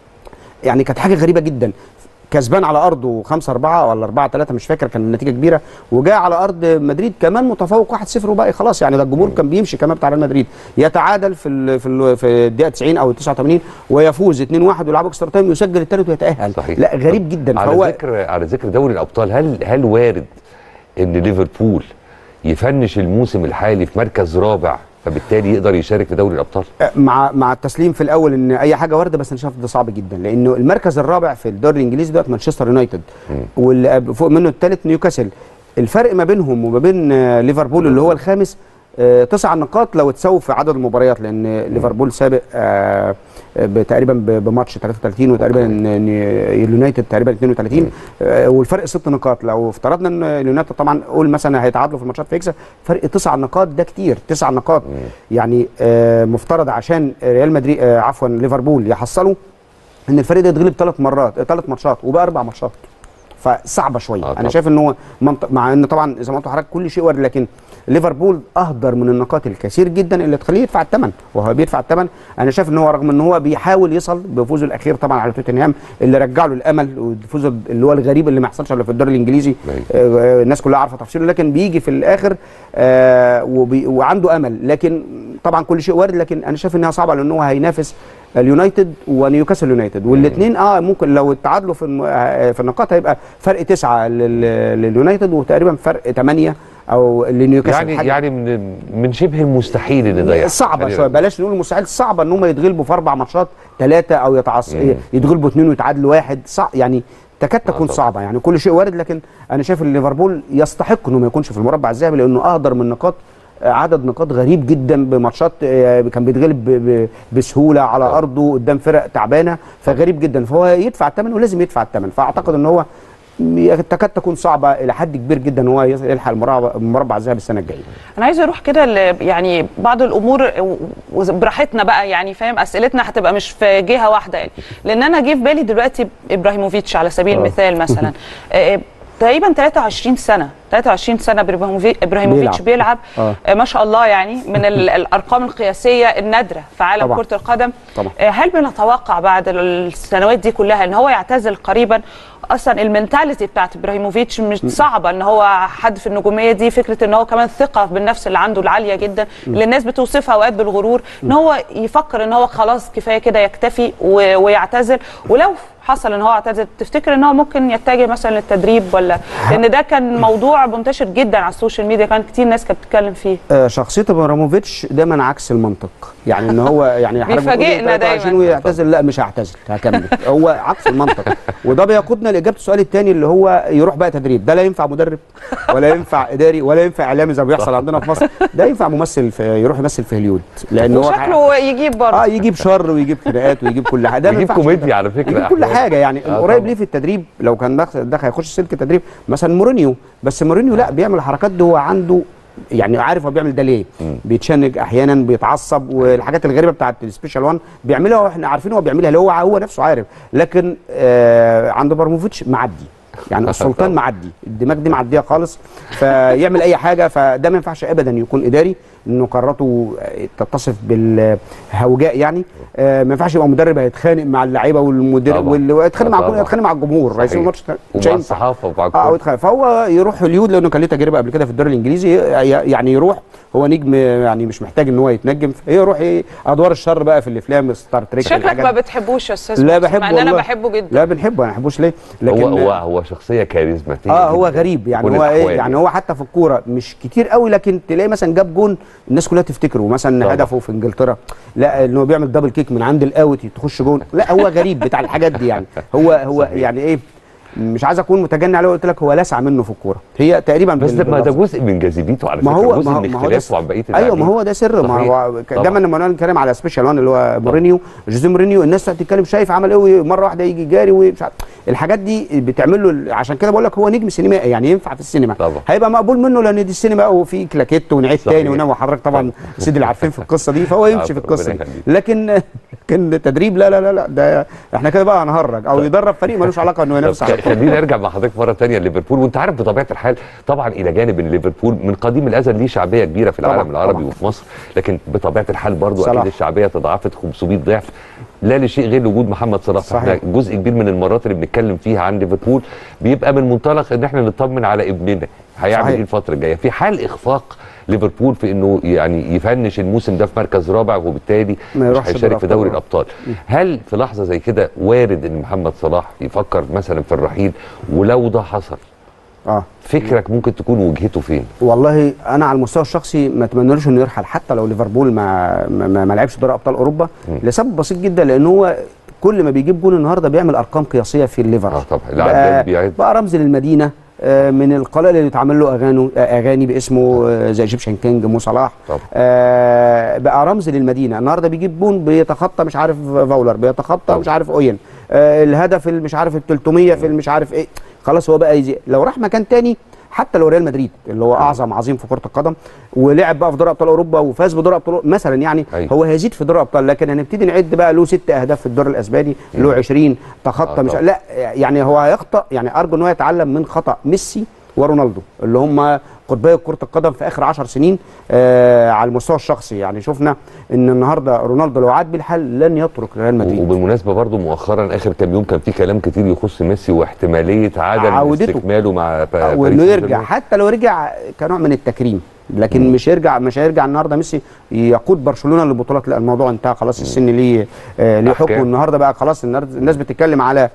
يعني كانت حاجه غريبه جدا كسبان على ارضه 5 4 ولا 4 3 مش فاكر كان النتيجه كبيره وجاء على ارض مدريد كمان متفوق 1-0 وباقي خلاص يعني ده الجمهور كان بيمشي كمان بتاع ريال مدريد يتعادل في ال في ال في الدقيقه 90 او 89 ويفوز 2-1 ويلعبوا اكسترا تايم يسجل الثالث ويتاهل صحيح لا غريب جدا على فهو ذكر على ذكر دوري الابطال هل هل وارد ان ليفربول يفنش الموسم الحالي في مركز رابع فبالتالي يقدر يشارك في دوري الابطال مع مع التسليم في الاول ان اي حاجه وارده بس انا شايف ده صعب جدا لانه المركز الرابع في الدوري الانجليزي دلوقتي مانشستر يونايتد واللي قبل- فوق منه الثالث نيوكاسل الفرق ما بينهم وما بين آه، ليفربول اللي هو الخامس آه، تسع نقاط لو اتساووا في عدد المباريات لان ليفربول سابق آه، ب- تقريبا ب- بماتش 33 وتقريبا إن- إن اليونايتد تقريبا 32 آه، والفرق ست نقاط لو افترضنا ان اليونايتد طبعا قول مثلا هيتعادلوا في الماتشات فيكسب فرق تسع نقاط ده كتير تسع نقاط يعني آه، مفترض عشان ريال مدريد آه، عفوا ليفربول يحصلوا ان الفريق ده يتغلب ثلاث مرات ثلاث ماتشات وبقى اربع ماتشات فصعبه شويه آه آه طبعا. انا شايف ان هو منطق مع ان طبعا زي ما قلت لحضرتك كل شيء وارد لكن ليفربول اهدر من النقاط الكثير جدا اللي تخليه يدفع الثمن وهو بيدفع الثمن انا شايف ان هو رغم ان هو بيحاول يصل بفوزه الاخير طبعا على توتنهام اللي رجع له الامل والفوز اللي هو الغريب اللي ما حصلش الا في الدوري الانجليزي أيوة. آه، الناس كلها عارفه تفصيله لكن بيجي في الاخر آه وبي وعنده امل لكن طبعا كل شيء وارد لكن انا شايف انها صعبه لان هو هينافس اليونايتد ونيوكاسل يونايتد والاثنين اه ممكن لو تعادلوا في الم- آه، في النقاط هيبقى فرق تسعه لل- لليونايتد وتقريبا فرق ثمانيه او لنيوكاسل يعني حاجة يعني من من شبه المستحيل ان ده يحصل صعبه خلينا شويه بلاش نقول مستحيل صعبه ان هم يتغلبوا في اربع ماتشات ثلاثه او يتعص مم. يتغلبوا اثنين ويتعادلوا واحد صع... يعني تكاد تكون طبعا. صعبه يعني كل شيء وارد لكن انا شايف ان ليفربول يستحق انه ما يكونش في المربع الذهبي لانه اهدر من نقاط آه، عدد نقاط غريب جدا بماتشات آه، كان بيتغلب ب- ب- بسهوله على طبعا. ارضه قدام فرق تعبانه فغريب جدا فهو يدفع الثمن ولازم يدفع الثمن فاعتقد ان هو م- تكاد تكون صعبه الى حد كبير جدا ان هو يلحق المربع المربع الذهبي السنه الجايه انا عايزه اروح كده ل- يعني بعض الامور و- وبراحتنا بقى يعني فاهم اسئلتنا هتبقى مش في جهه واحده يعني لان انا جه في بالي دلوقتي ابراهيموفيتش على سبيل آه. المثال مثلا آه، تقريبا 23 سنه 23 سنه إبراهيموفي- ابراهيموفيتش بيلعب. بيلعب آه. آه، ما شاء الله يعني من ال- الارقام القياسيه النادره في عالم طبعا. كره القدم طبعا. آه، هل بنتوقع بعد السنوات دي كلها ان هو يعتزل قريبا اصلا المنتاليتي بتاعت ابراهيموفيتش مش صعبه ان هو حد في النجوميه دي فكره ان هو كمان ثقه بالنفس اللي عنده العاليه جدا اللي الناس بتوصفها اوقات بالغرور ان هو يفكر ان هو خلاص كفايه كده يكتفي و- ويعتزل ولو حصل ان هو اعتزل تفتكر ان هو ممكن يتجه مثلا للتدريب ولا لان ده كان موضوع منتشر جدا على السوشيال ميديا كان كتير ناس كانت بتتكلم فيه آه، شخصيه ابراموفيتش دايما عكس المنطق يعني ان هو يعني حضرتك بتقول بيفاجئنا إيه 23 دايماً. ويعتزل لا مش هعتزل هكمل هو عكس المنطق وده بيقودنا لاجابه السؤال الثاني اللي هو يروح بقى تدريب ده لا ينفع مدرب ولا ينفع اداري ولا ينفع اعلامي زي ما بيحصل عندنا في مصر ده ينفع ممثل في يروح يمثل في هوليود لان هو وشكله يجيب برضه اه يجيب شر ويجيب خناقات ويجيب كل حاجه ده ما يجيب ينفعش كوميديا على فكره يجيب كل أحياناً. حاجه يعني آه قريب طبعاً. ليه في التدريب لو كان دخل دخل هيخش سلك تدريب مثلا مورينيو بس مورينيو لا بيعمل الحركات دي هو عنده يعني عارف هو بيعمل ده ليه بيتشنج احيانا بيتعصب والحاجات الغريبه بتاعت السبيشال وان بيعملها واحنا عارفين هو بيعملها اللي هو هو نفسه عارف لكن آه عند برموفيتش معدي يعني السلطان طبعاً. معدي الدماغ دي معديه خالص فيعمل اي حاجه فده ما ينفعش ابدا يكون اداري انه قراراته تتصف بالهوجاء يعني آه ما ينفعش يبقى مدرب هيتخانق مع اللعيبه والمدير طبعاً. وال- ويتخانق مع طبعاً. كل يتخانق مع الجمهور رئيس صحيح. الماتش مش ومع هينفع. الصحافه ومع اه الكل ويتخانق. فهو يروح هوليود لانه كان ليه تجربه قبل كده في الدوري الانجليزي ي- يعني يروح هو نجم يعني مش محتاج ان هو يتنجم يروح ايه ادوار الشر بقى في الافلام ستار تريك شكلك الحاجات ما دي. بتحبوش يا استاذ لا محسن، بحبه مع ان انا والله. بحبه جدا لا بنحبه انا ما بحبوش ليه لكن هو هو هو شخصيه كاريزماتيه اه هو جداً غريب يعني كل هو ايه الأحوال يعني هو حتى في الكوره مش كتير قوي لكن تلاقي مثلا جاب جون الناس كلها تفتكره مثلا طبعا. هدفه في انجلترا لا ان هو بيعمل دبل كيك من عند الاوت تخش جون لا هو غريب بتاع الحاجات دي يعني هو هو صحيح. يعني ايه مش عايز اكون متجني عليه قلت لك هو لسع منه في الكوره هي تقريبا بس بال- ده ما ده باللفظ. جزء من جذبيته على ما فكره هو جزء ما هو من ما هو ده اختلافه عن بقيه ايوه ما اللاعبين. هو ده سر ما صحيح. هو طبعاً. دايما لما نتكلم على سبيشال وان اللي هو مورينيو جوزيه مورينيو الناس تقعد تتكلم شايف عمل ايه ومره واحده يجي جاري ومش عارف الحاجات دي بتعمل له عشان كده بقول لك هو نجم سينمائي يعني ينفع في السينما طبعاً. هيبقى مقبول منه لان دي السينما وفي كلاكيت ونعيد صحيح. تاني ونام وحضرتك طبعا سيدي اللي عارفين في القصه دي فهو يمشي في عفوا، القصه ربنا دي يخليك. لكن لكن تدريب لا لا لا لا ده احنا كده بقى هنهرج او يدرب فريق ملوش علاقه انه ينافس طب على البطولة. خلينا نرجع مع حضرتك مره ثانيه لليفربول وانت عارف بطبيعه الحال طبعا الى جانب ان ليفربول من قديم الازل ليه شعبيه كبيره في العالم طبعاً، العربي طبعاً. وفي مصر لكن بطبيعه الحال برضو صلاح. اكيد الشعبيه تضاعفت 500 ضعف لا لشيء غير وجود محمد صلاح صحيح. فاحنا جزء كبير من المرات اللي بنتكلم فيها عن ليفربول بيبقى من منطلق ان احنا نطمن على ابننا هيعمل صحيح. ايه الفتره الجايه في حال اخفاق ليفربول في انه يعني يفنش الموسم ده في مركز رابع وبالتالي ما مش يروحش هيشارك في دوري دوري الابطال هل في لحظه زي كده وارد ان محمد صلاح يفكر مثلا في الرحيل ولو ده حصل اه فكرك ممكن تكون وجهته فين والله انا على المستوى الشخصي ما اتمنالوش انه يرحل حتى لو ليفربول ما ما, ما, ما لعبش دوري ابطال اوروبا لسبب بسيط جدا لان هو كل ما بيجيب جول النهارده بيعمل ارقام قياسيه في الليفر اه طبعا بقى, العداد بيعد بقى رمز للمدينه آه، من القلائل اللي اتعمل له اغاني اغاني باسمه آه، زي ايجيبشن كينج مو صلاح طبعا. آه، بقى رمز للمدينه النهارده بيجيب بون بيتخطى مش عارف فاولر بيتخطى طبعا. مش عارف اوين آه، الهدف اللي مش عارف ال 300 في مش عارف ايه خلاص هو بقى يزي. لو راح مكان تاني حتى لو ريال مدريد اللي هو اعظم عظيم في كره القدم ولعب بقى في دوري ابطال اوروبا وفاز بدوري ابطال أوروبا مثلا يعني أيوة. هو هيزيد في دوري الابطال لكن هنبتدي نعد بقى له ست اهداف في الدوري الاسباني له 20 تخطى آه مش طبعا. لا يعني هو هيخطا يعني ارجو ان هو يتعلم من خطا ميسي ورونالدو اللي هم قطبي كره القدم في اخر 10 سنين آه على المستوى الشخصي يعني شفنا ان النهارده رونالدو لو عاد بالحال لن يترك ريال مدريد وبالمناسبه برضو مؤخرا اخر كام يوم كان في كلام كتير يخص ميسي واحتماليه عدم عودته. استكماله مع با- باريس وانه سان يرجع جيرمان. حتى لو رجع كنوع من التكريم لكن مش يرجع مش هيرجع النهارده ميسي يقود برشلونه للبطولات لا الموضوع انتهى خلاص السن ليه آه ليه أحكام. حكم النهارده بقى خلاص النهارده الناس بتتكلم على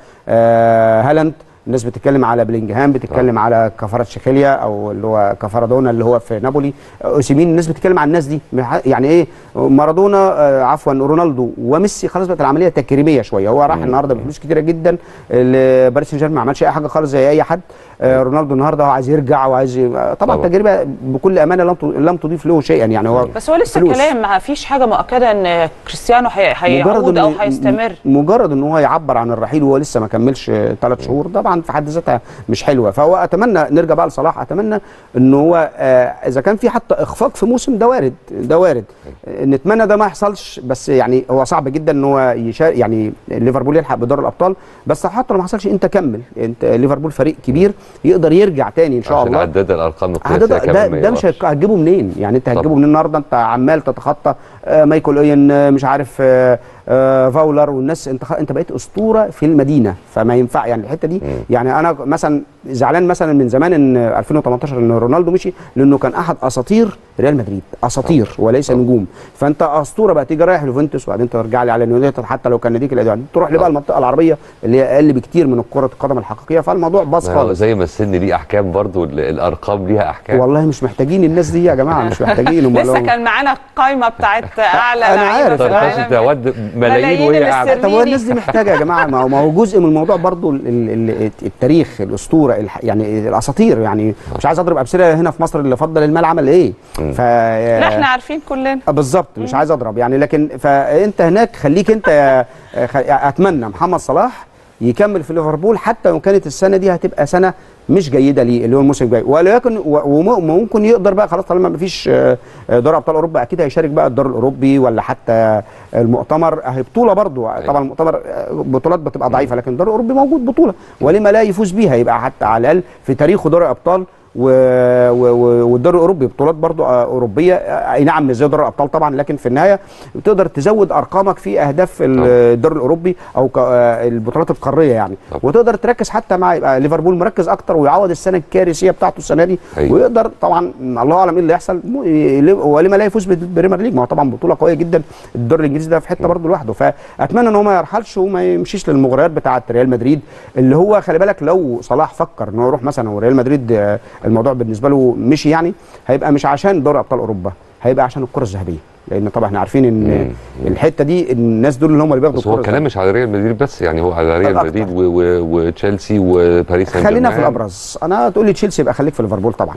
آه هالاند الناس بتتكلم على بلينجهام بتتكلم على كفاره شيخيليا او اللي هو كفارادونا اللي هو في نابولي اوسيمين الناس بتتكلم على الناس دي مح- يعني ايه مارادونا آه عفوا رونالدو وميسي خلاص بقت العمليه تكريميه شويه هو راح النهارده بفلوس كتيره جدا لباريس سان جيرمان ما عملش اي حاجه خالص زي اي حد آه رونالدو النهارده هو عايز يرجع وعايز ي- طبعا, طبعا. طبعا. تجربه بكل امانه لم ت- لم تضيف له شيئا يعني هو بس هو لسه فلوس. كلام ما فيش حاجه مؤكده ان كريستيانو هي- هيعود او إن- هيستمر مجرد ان هو يعبر عن الرحيل وهو لسه ما كملش ثلاث شهور طبعا في حد ذاتها مش حلوه فهو اتمنى نرجع بقى لصلاح اتمنى ان هو آه اذا كان في حتى اخفاق في موسم ده وارد ده وارد آه، نتمنى ده ما يحصلش بس يعني هو صعب جدا ان هو يشارك يعني ليفربول يلحق بدور الابطال بس حتى لو ما حصلش انت كمل انت ليفربول فريق كبير يقدر يرجع تاني ان شاء عشان الله عداد الارقام ده القياسيه ده, كمان ده, ما ده مش يقفش. هيك- هتجيبه منين يعني انت طبعا. هتجيبه منين النهارده انت عمال تتخطى آه مايكل اوين آه مش عارف آه آه فاولر والناس انت خ- انت بقيت اسطوره في المدينه فما ينفع يعني الحته دي يعني انا مثلا زعلان مثلا من زمان ان 2018 ان رونالدو مشي لانه كان احد اساطير ريال مدريد اساطير وليس نجوم فانت اسطوره بقى تيجي رايح يوفنتوس وبعدين ترجع لي على اليونايتد حتى لو كان ناديك القديم تروح لي بقى المنطقه العربيه اللي هي اقل بكتير من كره القدم الحقيقيه فالموضوع باظ ما هو خالص زي ما السن ليه احكام برضو ال- الارقام ليها احكام والله مش محتاجين الناس دي يا جماعه مش محتاجين أمال لسه لو- كان معانا القايمه بتاعت اعلى أنا لعيبة عارف. في طب العالم. خش تود ملايين ملايين وهي اللي قاعده السر- طب هو الناس دي محتاجه يا جماعه ما هو ما هو جزء من الموضوع برضو ال ال ال التاريخ الاسطوره الح يعني الاساطير يعني مش عايز اضرب امثله هنا في مصر اللي فضل المال عمل ايه ف لا احنا عارفين كلنا آه، بالظبط مش عايز اضرب يعني لكن فانت هناك خليك انت يا- خ- اتمنى محمد صلاح يكمل في ليفربول حتى لو كانت السنه دي هتبقى سنه مش جيده ليه اللي هو الموسم الجاي ولكن و- وم- وممكن يقدر بقى خلاص طالما مفيش آه، آه، دوري ابطال اوروبا اكيد هيشارك بقى الدور الاوروبي ولا حتى المؤتمر اهي بطوله برضو طبعا المؤتمر آه، بطولات بتبقى ضعيفه لكن الدور الاوروبي موجود بطوله ولما لا يفوز بيها يبقى حتى على الاقل في تاريخه دوري ابطال و... و... و... والدوري الاوروبي بطولات برضو آه، اوروبيه آه، اي نعم مش زي دوري الابطال طبعا لكن في النهايه تقدر تزود ارقامك في اهداف ال- طبعا. الدوري الاوروبي او ك... آه، البطولات القاريه يعني طبعا. وتقدر تركز حتى مع يبقى ليفربول مركز اكتر ويعوض السنه الكارثيه بتاعته السنه دي أيوة. ويقدر طبعا الله اعلم ايه اللي يحصل م- ي- ولما لا يفوز بالبريمير ليج ما هو طبعا بطوله قويه جدا الدوري الانجليزي ده في حته برضه لوحده فاتمنى ان هو ما يرحلش وما يمشيش للمغريات بتاعه ريال مدريد اللي هو خلي بالك لو صلاح فكر ان هو يروح مثلا وريال مدريد آه، الموضوع بالنسبه له مشي يعني هيبقى مش عشان دوري ابطال اوروبا هيبقى عشان الكره الذهبيه لان طبعا احنا عارفين ان الحته دي الناس دول اللي هم اللي بياخدوا بس هو الكره الكلام مش على ريال مدريد بس يعني هو على ريال الأكتر. مدريد و- و- وتشيلسي وباريس سان خلينا في جيرمان. الابرز انا تقول لي تشيلسي يبقى خليك في ليفربول طبعا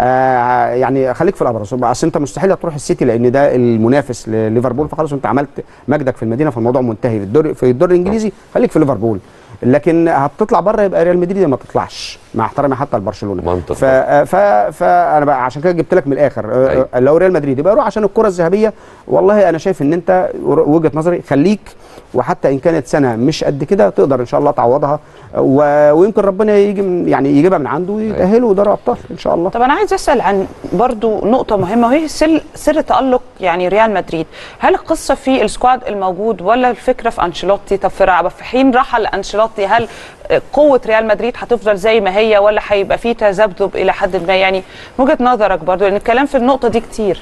آه يعني خليك في الابرز اصل انت مستحيل تروح السيتي لان ده المنافس لليفربول فخلاص انت عملت مجدك في المدينه فالموضوع منتهي في الدوري في الدوري الانجليزي خليك في ليفربول لكن هتطلع بره يبقى ريال مدريد ما تطلعش مع احترامي حتى لبرشلونه منطق. ف ف فانا بقى عشان كده جبت لك من الاخر آه، أيوة. آه، لو ريال مدريد يبقى روح عشان الكره الذهبيه والله انا شايف ان انت وجهه نظري خليك وحتى ان كانت سنه مش قد كده تقدر ان شاء الله تعوضها و... ويمكن ربنا يجي من يعني يجيبها من عنده ويتاهلوا دوري ابطال ان شاء الله طب انا عايز اسال عن برضو نقطه مهمه وهي سر, سر تالق يعني ريال مدريد هل القصه في السكواد الموجود ولا الفكره في انشيلوتي طب في رع- في حين رحل انشيلوتي هل قوه ريال مدريد هتفضل زي ما هي ولا هيبقى في تذبذب الى حد ما يعني من وجهه نظرك برضو لان الكلام في النقطه دي كتير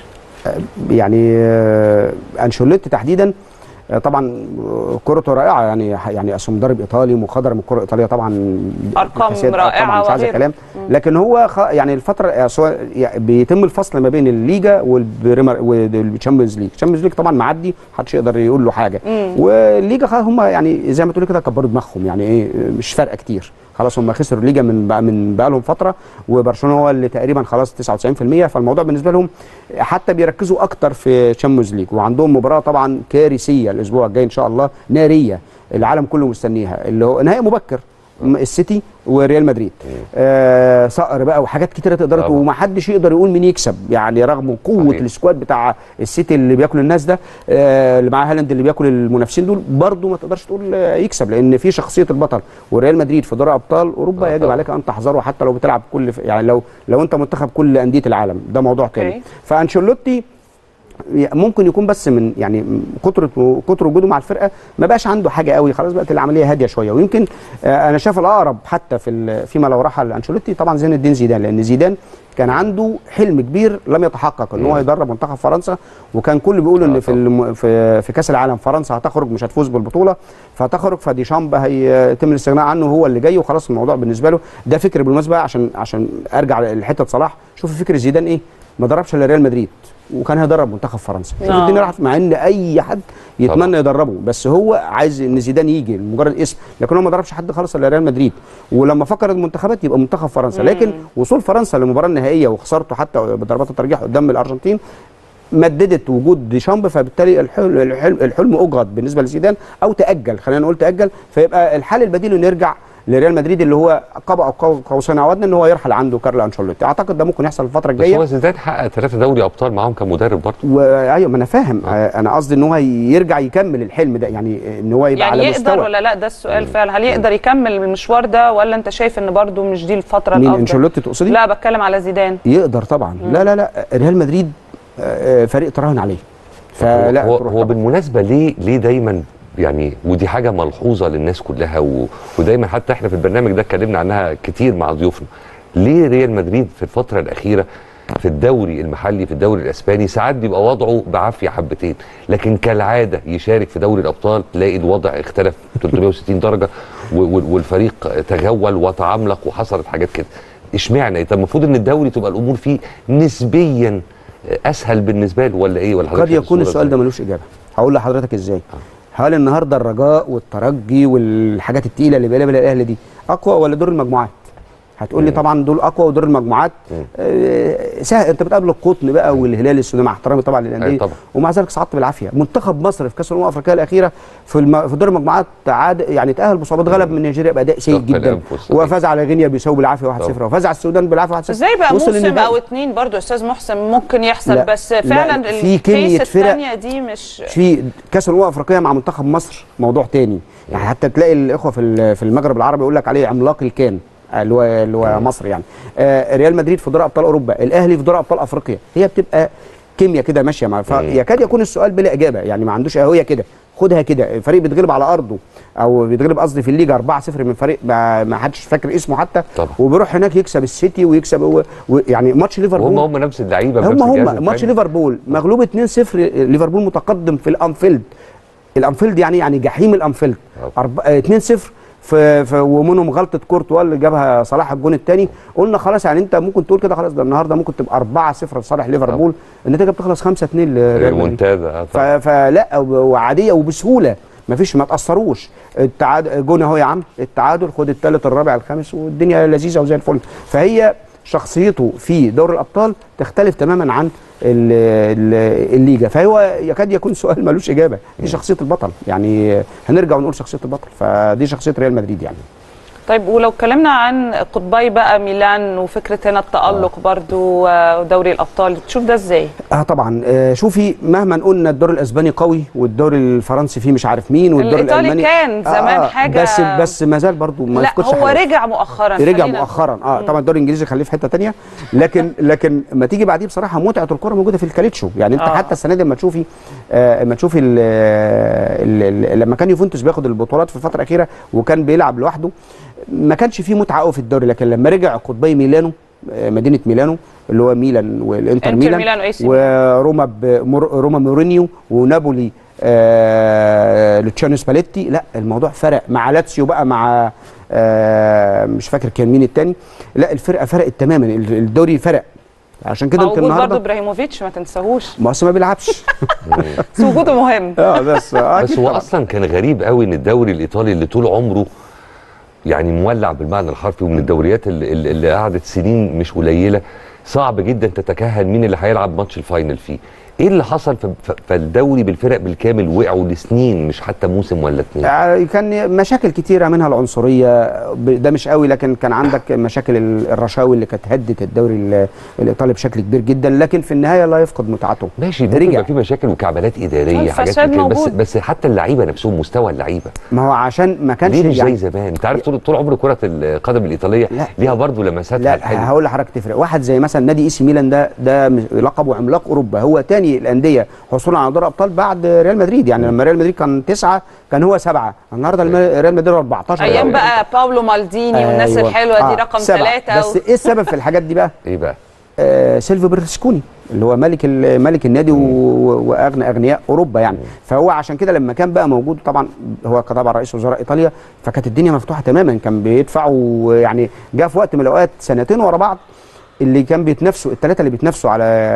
يعني آه، انشيلوتي تحديدا آه، طبعا آه، كرته رائعه يعني يعني اصل مدرب ايطالي مخضرم الكره الايطاليه طبعا أرقام كاسيات، آه، رائعة طبعا مش عايز وغيره. كلام لكن هو خ... يعني الفتره آه، سواء يعني بيتم الفصل ما بين الليجا والبريمر والتشامبيونز ليج الشامبيونز ليج طبعا معدي محدش يقدر يقول له حاجه والليجا خ- هم يعني زي ما تقولي كده كبروا دماغهم يعني ايه مش فارقه كتير خلاص هم خسروا الليجا من بقى من بقى لهم فتره وبرشلونه هو اللي تقريبا خلاص 99% فالموضوع بالنسبه لهم حتى بيركزوا اكتر في تشامبيونز ليج وعندهم مباراه طبعا كارثيه الاسبوع الجاي ان شاء الله ناريه العالم كله مستنيها اللي هو نهائي مبكر م- السيتي وريال مدريد آه صقر بقى وحاجات كتيره تقدر طبعا. ومحدش يقدر يقول مين يكسب يعني رغم قوه صحيح. السكواد بتاع السيتي اللي بياكل الناس ده آه اللي معاه هالاند اللي بياكل المنافسين دول برضه ما تقدرش تقول آه، يكسب لان في شخصيه البطل وريال مدريد في دوري ابطال اوروبا آه يجب طبعا. عليك ان تحذره حتى لو بتلعب كل يعني لو لو انت منتخب كل انديه العالم ده موضوع تاني أوكي. فانشيلوتي ممكن يكون بس من يعني كتر كتر وجوده مع الفرقه ما بقاش عنده حاجه قوي خلاص بقت العمليه هاديه شويه ويمكن آه، انا شايف الاقرب حتى في ال- فيما لو رحل انشيلوتي طبعا زين الدين زيدان لان زيدان كان عنده حلم كبير لم يتحقق ان هو مم. يدرب منتخب فرنسا وكان كل بيقول آه ان في طبعا. الم... في في كاس العالم فرنسا هتخرج مش هتفوز بالبطوله فتخرج فديشامب هيتم الاستغناء عنه هو اللي جاي وخلاص الموضوع بالنسبه له ده فكر بالمناسبه عشان عشان ارجع لحته صلاح شوف فكر زيدان ايه ما دربش الا ريال مدريد وكان هيدرب منتخب فرنسا شوف آه. الدنيا راحت مع ان اي حد يتمنى يدربه بس هو عايز ان زيدان يجي مجرد اسم لكن هو ما دربش حد خالص الا ريال مدريد ولما فكر المنتخبات يبقى منتخب فرنسا لكن وصول فرنسا للمباراه النهائيه وخسارته حتى بضربات الترجيح قدام الارجنتين مددت وجود ديشامب فبالتالي الحلم, الحلم, الحلم اجرد بالنسبه لزيدان او تاجل خلينا نقول تاجل فيبقى الحل البديل انه يرجع لريال مدريد اللي هو قاب او قوسين عودنا ان هو يرحل عنده كارلو انشيلوتي اعتقد ده ممكن يحصل الفتره بس الجايه هو زيدان حقق ثلاثه دوري ابطال معاهم كمدرب برضه وايوه ما انا فاهم آه. آه. انا قصدي ان هو يرجع يكمل الحلم ده يعني ان هو يبقى يعني على يقدر مستوى ولا لا ده السؤال فعلا هل يقدر يكمل المشوار ده ولا انت شايف ان برضو مش دي الفتره مين الافضل انشيلوتي تقصدي لا بتكلم على زيدان يقدر طبعا لا لا لا ريال مدريد آه، آه، فريق تراهن عليه فلا هو, تروح هو طبعاً. بالمناسبه ليه ليه دايما يعني ودي حاجه ملحوظه للناس كلها و... ودايما حتى احنا في البرنامج ده اتكلمنا عنها كتير مع ضيوفنا ليه ريال مدريد في الفتره الاخيره في الدوري المحلي في الدوري الاسباني ساعات بيبقى وضعه بعافيه حبتين لكن كالعاده يشارك في دوري الابطال تلاقي الوضع اختلف 360 درجه و- و- والفريق تغول وتعملق وحصلت حاجات كده اشمعنى طب المفروض ان الدوري تبقى الامور فيه نسبيا اسهل بالنسبه له ولا ايه ولا قد حضرتك شايف يكون الصورة السؤال ده إزاي؟ ملوش اجابه هقول لحضرتك ازاي هل النهارده الرجاء والترجي والحاجات التقيله اللي بيقابل الاهلي دي اقوى ولا دور المجموعات هتقول لي مم. طبعا دول اقوى ودور المجموعات مم. آه سهل انت بتقابل القطن بقى والهلال السوداني مع احترامي طبعا أي للانديه طبعا. ومع ذلك صعدت بالعافيه منتخب مصر في كاس الامم الافريقيه الاخيره في الم... في دور المجموعات عاد يعني تاهل بصعوبات غلب من نيجيريا باداء سيء تحفة جدا الأنفس، صحيح. وفاز على غينيا بيساو بالعافيه 1-0 طبعا. وفاز على السودان بالعافيه 1-0 ازاي بقى وصل موسم للنهائي. او اتنين برضو استاذ محسن ممكن يحصل لا، بس لا، فعلا في كمية الكيس فرق. الثانيه دي مش في كاس الامم الافريقيه مع منتخب مصر موضوع تاني يعني حتى تلاقي الاخوه في ال- في المغرب العربي يقول لك عليه عملاق الكان آه، اللي هو اللي هو مصر يعني آه ريال مدريد في دوري ابطال اوروبا الاهلي في دوري ابطال افريقيا هي بتبقى كيمياء كده ماشيه مع فيكاد يكون السؤال بلا اجابه يعني ما عندوش هويه كده خدها كده فريق بيتغلب على ارضه او بيتغلب قصدي في الليجا 4-0 من فريق ما, ما حدش فاكر اسمه حتى طبعا. وبيروح هناك يكسب السيتي ويكسب هو و- يعني ماتش ليفربول وهم هم نفس اللعيبه هم بنفس الجهاز هم ماتش الفني. ليفربول مغلوب 2-0 ليفربول متقدم في الانفيلد الانفيلد يعني يعني جحيم الانفيلد طبعا. أرب- آه، 2-0 في في ومنهم غلطه كورتوا اللي جابها صلاح الجون الثاني قلنا خلاص يعني انت ممكن تقول كده خلاص ده النهارده ممكن تبقى 4-0 لصالح ليفربول النتيجه بتخلص 5-2 لريال مدريد المنتدى آه، ف- طبعا. فلا وعاديه وبسهوله مفيش ما تاثروش التعادل جون اهو يا عم التعادل خد الثالث الرابع الخامس والدنيا لذيذه وزي الفل فهي شخصيته في دوري الابطال تختلف تماما عن ال- ال- الليجا فهو يكاد يكون سؤال ملوش اجابه دي شخصيه البطل يعني هنرجع ونقول شخصيه البطل فدي شخصيه ريال مدريد يعني طيب ولو اتكلمنا عن قطبي بقى ميلان وفكره هنا التالق برضو آه، ودوري الابطال تشوف ده ازاي اه طبعا آه شوفي مهما قلنا الدوري الاسباني قوي والدوري الفرنسي فيه مش عارف مين والدوري الإيطالي الالماني كان زمان حاجة- بس بس ما زال برضه ما لا يفقدش هو حاجة. رجع مؤخرا رجع خلينا- مؤخرا اه طبعا الدوري الانجليزي خليه في حته تانية لكن لكن ما تيجي بعديه بصراحه متعه الكره موجوده في الكاليتشو يعني انت آه. حتى السنه دي لما تشوفي آه لما تشوفي ال ال ال لما كان يوفنتوس بياخد البطولات في الفتره الاخيره وكان بيلعب لوحده ما كانش فيه متعه قوي في الدوري لكن لما رجع قطبي ميلانو آه، مدينه ميلانو اللي هو ميلان والانتر إنتر ميلان, ميلان وإي سي وروما بمر روما مورينيو ونابولي آه لوتشانو سباليتي لا الموضوع فرق مع لاتسيو بقى مع آه مش فاكر كان مين التاني لا الفرقه فرقت تماما ال- الدوري فرق عشان كده انت موجود برضو النهارده ابراهيموفيتش ما تنساهوش ما أصل ما بيلعبش بس وجوده مهم اه بس آه بس أكيد هو طبعاً. اصلا كان غريب قوي ان الدوري الايطالي اللي طول عمره يعني مولع بالمعنى الحرفي ومن الدوريات اللي, اللي اللي قعدت سنين مش قليله صعب جدا تتكهن مين اللي هيلعب ماتش الفاينل فيه ايه اللي حصل ف- ف- فالدوري بالفرق بالكامل وقعوا لسنين مش حتى موسم ولا اتنين آه، كان مشاكل كتيره منها العنصريه ب- ده مش قوي لكن كان عندك مشاكل ال- الرشاوي اللي كانت هدت الدوري ال- الايطالي بشكل كبير جدا لكن في النهايه لا يفقد متعته ماشي ممكن رجع. يبقى في مشاكل وكعبلات اداريه حاجات الفساد كده بس موجود. بس حتى اللعيبه نفسهم مستوى اللعيبه ما هو عشان ما كانش ليه مش يعني زي زمان انت عارف طول طول عمر كره القدم الايطاليه لا. ليها برضه لمساتها لا الحلوه هقول لحضرتك تفرق واحد زي مثلا نادي اي سي ميلان ده ده م- لقبه عملاق اوروبا هو تاني الانديه حصولا على دوري ابطال بعد ريال مدريد يعني لما ريال مدريد كان تسعه كان هو سبعه النهارده الم- ريال مدريد 14 ايام بقى باولو مالديني والناس أيوة. الحلوه دي آه، رقم سبعة. ثلاثه بس ايه السبب في الحاجات دي بقى؟ ايه بقى آه سيلفيو بيرلسكوني اللي هو ملك ال- ملك النادي و- و- واغنى اغنياء اوروبا يعني فهو عشان كده لما كان بقى موجود طبعا هو طبعا رئيس وزراء ايطاليا فكانت الدنيا مفتوحه تماما كان بيدفعوا يعني جاء في وقت من الاوقات سنتين ورا بعض اللي كان بيتنافسوا الثلاثه اللي بيتنافسوا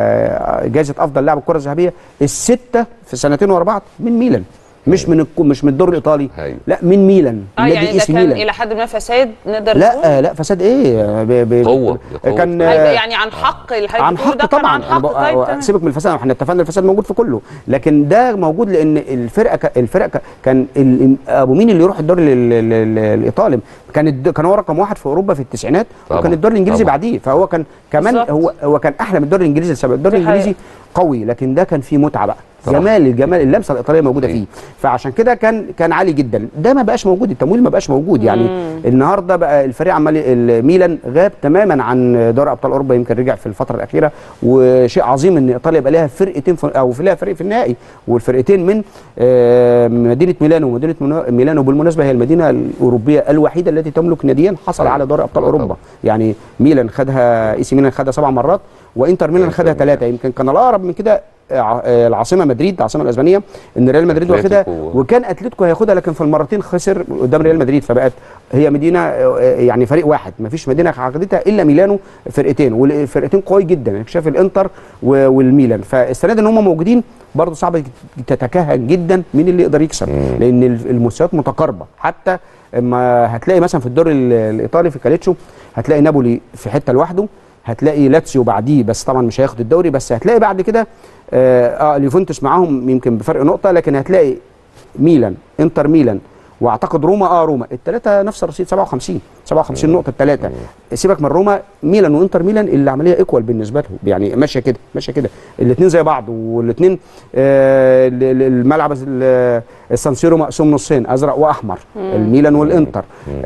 على جائزه افضل لاعب الكره الذهبيه السته في سنتين ورا بعض من ميلان مش من الكو- مش من الدور الايطالي أيوة. لا من ميلان اه نادي يعني اي ده سي كان ميلان الى حد ما فساد نقدر لا نقول آه لا فساد ايه ب ب قوة. قوة. كان هل آه، يعني عن حق اللي حضرتك عن بتقوله حق ده كان طبعا عن أنا حق بق- طيب تمام. سيبك من الفساد احنا اتفقنا الفساد موجود في كله لكن ده موجود لان الفرقه ك- الفرقه ك- كان ال- ابو مين اللي يروح الدوري ال- ال- ال- الايطالي كان الد- كان هو رقم واحد في اوروبا في التسعينات طبعاً. وكان الدوري الانجليزي طبعاً. بعديه فهو كان كمان بالظبط. هو هو كان احلى من الدوري الانجليزي لسبب الدوري دي حقيقة. الانجليزي قوي لكن ده كان فيه متعه بقى طبعاً. جمال الجمال اللمسه الايطاليه موجوده أيوة. فيه فعشان كده كان كان عالي جدا ده ما بقاش موجود التمويل ما بقاش موجود يعني النهارده بقى الفريق عمال الميلان غاب تماما عن دوري ابطال اوروبا يمكن رجع في الفتره الاخيره وشيء عظيم ان ايطاليا يبقى لها فرقتين في او في لها فريق في النهائي والفرقتين من آه، مدينه ميلانو ومدينه منو- ميلانو بالمناسبه هي المدينه الاوروبيه الوحيده التي تملك ناديين حصل أيوة. على دوري ابطال آه، اوروبا طبعاً. يعني ميلان خدها اي سي ميلان خدها سبع مرات وانتر ميلان إنتر خدها ميلان. ثلاثه يمكن كان الاقرب من كده ع- آه، العاصمه مدريد العاصمه الاسبانيه ان ريال مدريد واخدها أتلتيكو. وكان اتلتيكو هياخدها لكن في المرتين خسر قدام ريال مدريد فبقت هي مدينه آه، يعني فريق واحد ما فيش مدينه عقدتها الا ميلانو فرقتين والفرقتين قوي جدا يعني شاف الانتر و- والميلان فالسنه دي ان هم موجودين برضه صعب تتكهن جدا مين اللي يقدر يكسب لان ال- المستويات متقاربه حتى اما هتلاقي مثلا في الدوري ال- الايطالي في كاليتشو هتلاقي نابولي في حته لوحده هتلاقي لاتسيو بعديه بس طبعا مش هياخد الدوري بس هتلاقي بعد كده اه, آه اليوفنتوس معاهم يمكن بفرق نقطه لكن هتلاقي ميلان انتر ميلان واعتقد روما اه روما الثلاثه نفس الرصيد 57 57 نقطه الثلاثه سيبك من روما ميلان وانتر ميلان اللي عمليه ايكوال بالنسبه لهم يعني ماشيه كده ماشيه كده الاثنين زي بعض والاثنين آه ال- ال- الملعب ال- السانسيرو مقسوم نصين ازرق واحمر الميلان والانتر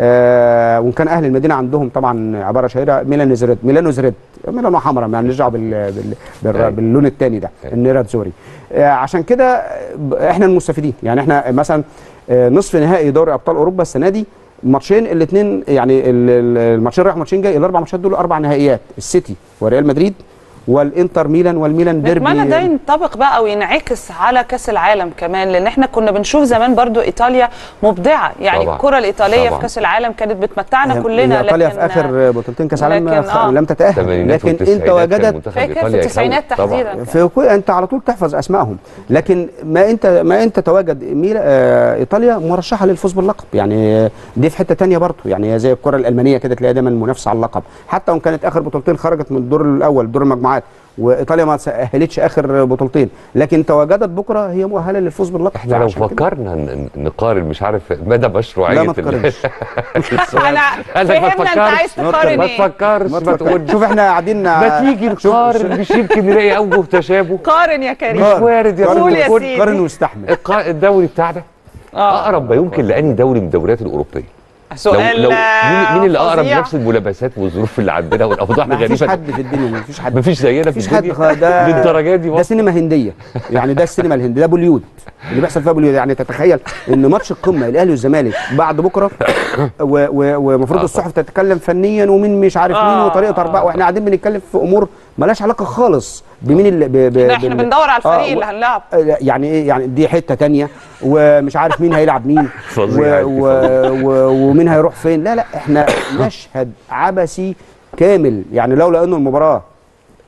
آه وان كان اهل المدينه عندهم طبعا عباره شهيره ميلان زريد ميلانو زريد ميلانو حمراء ما لناش دعوه بال- بال- بال- أيوة. باللون الثاني ده أيوة. النيراتزوري آه عشان كده آه، احنا المستفيدين يعني احنا مثلا آه، نصف نهائي دوري ابطال اوروبا السنه دي ماتشين الاثنين يعني ال- ال- الماتشين رايح ماتشين جاي الاربع ماتشات دول اربع نهائيات السيتي وريال مدريد والانتر ميلان والميلان ديربي نتمنى ده ينطبق بقى وينعكس على كاس العالم كمان لان احنا كنا بنشوف زمان برضو ايطاليا مبدعه يعني طبعاً. الكره الايطاليه طبعاً. في كاس العالم كانت بتمتعنا هي- كلنا هي ايطاليا لكن في اخر بطولتين كاس عالم لكن خ- آه. لم تتاهل الثمانينات لكن انت والتسعينات كان وجدت منتخب فاكر في إيطاليا التسعينات يكون. طبعاً. تحديدا في كل انت على طول تحفظ اسمائهم لكن ما انت ما انت تواجد ميلا آه ايطاليا مرشحه للفوز باللقب يعني آه، دي في حته تانية برضه يعني هي زي الكره الالمانيه كده تلاقيها دايما منافسه على اللقب حتى وان كانت اخر بطولتين خرجت من الدور الاول دور المجموعات وايطاليا ما تاهلتش اخر بطولتين لكن تواجدت بكره هي مؤهله للفوز باللقب احنا لو فعشان كده- فكرنا ن- نقارن مش عارف مدى مشروعيه لا ما ال- تقارنش. السؤال. انا قال لك ما فهمنا انت تفكرش. عايز تقارن ما ايه تفكرش ما ما تفكر. تقولش شوف احنا قاعدين ما تيجي نقارن مش يمكن نلاقي اوجه تشابه قارن يا كريم مش وارد يا قول يا دكتور. سيدي. قارن واستحمل القا- الدوري بتاعنا آه. اقرب ما يمكن لاني دوري من الدوريات الاوروبيه لو سؤال لو مين, مين اللي اقرب فظيع. لنفس الملابسات والظروف اللي عندنا والاوضاع ما فيش الغريبه حد في الدنيا ما فيش حد ما فيش زينا في مفيش حد الدنيا خ- ده للدرجه دي ده والله. سينما هنديه يعني ده السينما الهنديه ده بوليود اللي بيحصل فيها بوليود يعني تتخيل ان ماتش القمه الاهلي والزمالك بعد بكره و- و- ومفروض آه الصحف تتكلم فنيا ومين مش عارف مين آه، وطريقه ارباع واحنا قاعدين بنتكلم في امور ملهاش علاقه خالص بمين اللي ب ب لا، احنا بال- بندور على الفريق آه، اللي و- هنلعب آه، يعني ايه يعني دي حته تانية ومش عارف مين هيلعب مين فظيع و و و ومين هيروح فين لا لا احنا مشهد عبثي كامل يعني لولا انه المباراه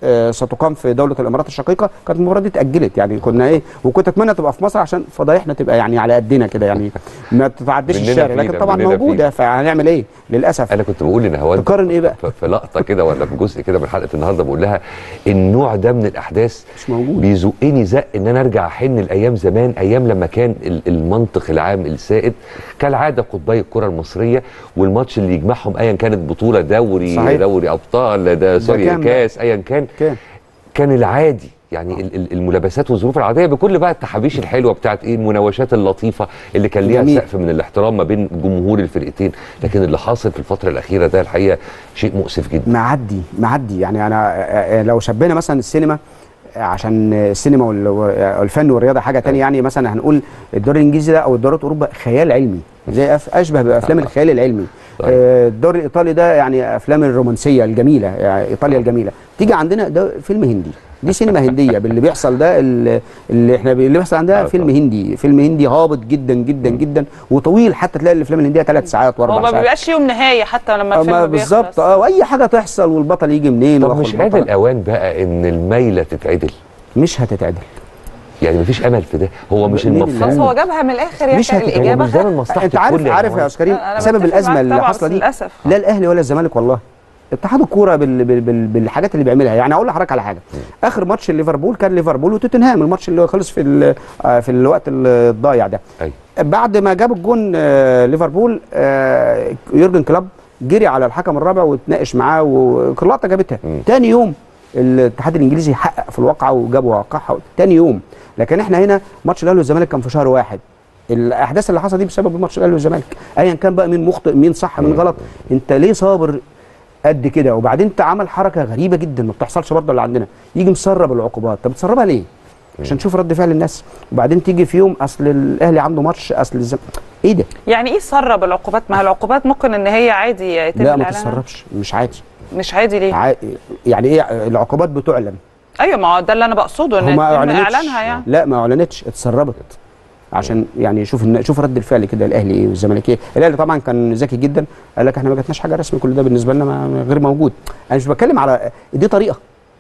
آه، ستقام في دوله الامارات الشقيقه كانت المباراه دي اتاجلت يعني كنا ايه وكنت اتمنى تبقى في مصر عشان فضايحنا تبقى يعني على قدنا كده يعني ما تتعديش مننا الشارع لكن فينا، طبعا مننا موجوده فهنعمل ايه للاسف انا كنت بقول لنهاوند تقارن إيه بقى؟ ف- في لقطه كده ولا في جزء كده من حلقه النهارده بقول لها النوع ده من الاحداث مش موجود. بيزقني زق ان انا ارجع احن لايام زمان ايام لما كان ال- المنطق العام السائد كالعاده قطبي الكره المصريه والماتش اللي يجمعهم ايا كانت بطوله دوري صحيح. دوري ابطال ده سوري كان ده. كاس ايا كان كان كان العادي يعني ال- ال- الملابسات والظروف العاديه بكل بقى التحابيش الحلوه بتاعت ايه المناوشات اللطيفه اللي كان ليها جميل. سقف من الاحترام ما بين جمهور الفرقتين لكن اللي حاصل في الفتره الاخيره ده الحقيقه شيء مؤسف جدا معدي معدي يعني انا آه، آه، لو شبينا مثلا السينما آه، عشان السينما وال- والفن والرياضه حاجه تانية يعني مثلا هنقول الدوري الانجليزي ده او الدوريات اوروبا خيال علمي زي أف- اشبه بافلام الخيال العلمي طيب. آه، الدوري الايطالي ده يعني افلام الرومانسيه الجميله يعني ايطاليا الجميله تيجي عندنا ده فيلم هندي دي سينما هنديه باللي بيحصل ده ال- اللي احنا اللي بيحصل عندنا آه، فيلم طبعا. هندي فيلم هندي هابط جدا جدا جدا وطويل حتى تلاقي الافلام الهنديه ثلاث ساعات واربع هو ما ساعات بيبقاش يوم نهايه حتى لما أما الفيلم بالظبط بيخلص. اه واي حاجه تحصل والبطل يجي منين طب وأخو مش هذا البطل. الاوان بقى ان الميله تتعدل مش هتتعدل يعني مفيش امل في ده هو مش مين اللي- بس هو المفروض جابها من الاخر يا مش أخي، هت- هو الاجابه مش ده من مصلحه انت عارف الكل يا عارف يا نهاوند. استاذ كريم أنا سبب بتفق الازمه معاك اللي طبعاً، حاصله بس دي للأسف. لا الاهلي ولا الزمالك والله اتحاد الكوره بال... بال... بال... بالحاجات اللي بيعملها يعني اقول لحضرتك على حاجه اخر ماتش ليفربول كان ليفربول وتوتنهام الماتش اللي هو خلص في ال... آه، في الوقت الضايع ده أيوة. بعد ما جاب الجون آه، ليفربول آه، يورجن كلوب جري على الحكم الرابع واتناقش معاه وكلوطه جابتها مم. تاني يوم الاتحاد الانجليزي حقق في الواقعه وجابوا وقعها تاني يوم لكن احنا هنا ماتش الاهلي والزمالك كان في شهر واحد الاحداث اللي حصلت دي بسبب ماتش الاهلي والزمالك ايا كان بقى مين مخطئ مين صح مين غلط انت ليه صابر قد كده وبعدين انت عمل حركه غريبه جدا ما بتحصلش برضه اللي عندنا يجي مسرب العقوبات طب بتسربها ليه عشان تشوف رد فعل الناس وبعدين تيجي في يوم اصل الاهلي عنده ماتش اصل الزم... ايه ده يعني ايه سرب العقوبات ما هي العقوبات ممكن ان هي عادي يتم لا ما الإعلان عنها. تتسربش مش عادي مش عادي ليه ع... يعني ايه العقوبات بتعلن ايوه ما هو ده اللي انا بقصده ان هو ما يتم اعلنتش اعلانها يعني لا ما اعلنتش اتسربت عشان يعني شوف الن- شوف رد الفعل كده الاهلي ايه والزمالك ايه الاهلي طبعا كان ذكي جدا قال لك احنا ما جاتناش حاجه رسمي كل ده بالنسبه لنا ما- غير موجود انا مش بتكلم على دي طريقه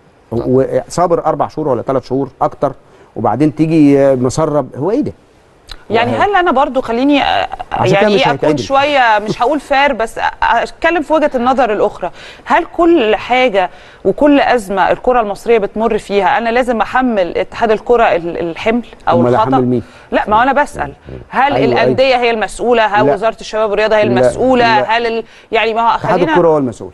وصابر اربع شهور ولا ثلاث شهور اكتر وبعدين تيجي مسرب هو ايه ده يعني وهي- هل انا برضو خليني أ- عشان يعني كده مش ايه اكون هيتعدل. شويه مش هقول فار بس أ- اتكلم في وجهه النظر الاخرى هل كل حاجه وكل ازمه الكره المصريه بتمر فيها انا لازم احمل اتحاد الكره ال- الحمل او أمال الخطا أحمل مين؟ لا ما انا بسال هل أيوة، الانديه هي المسؤوله هل لا. وزاره الشباب والرياضه هي لا، المسؤوله لا. هل ال... يعني ما هو اتحاد خلينا الكره هو المسؤول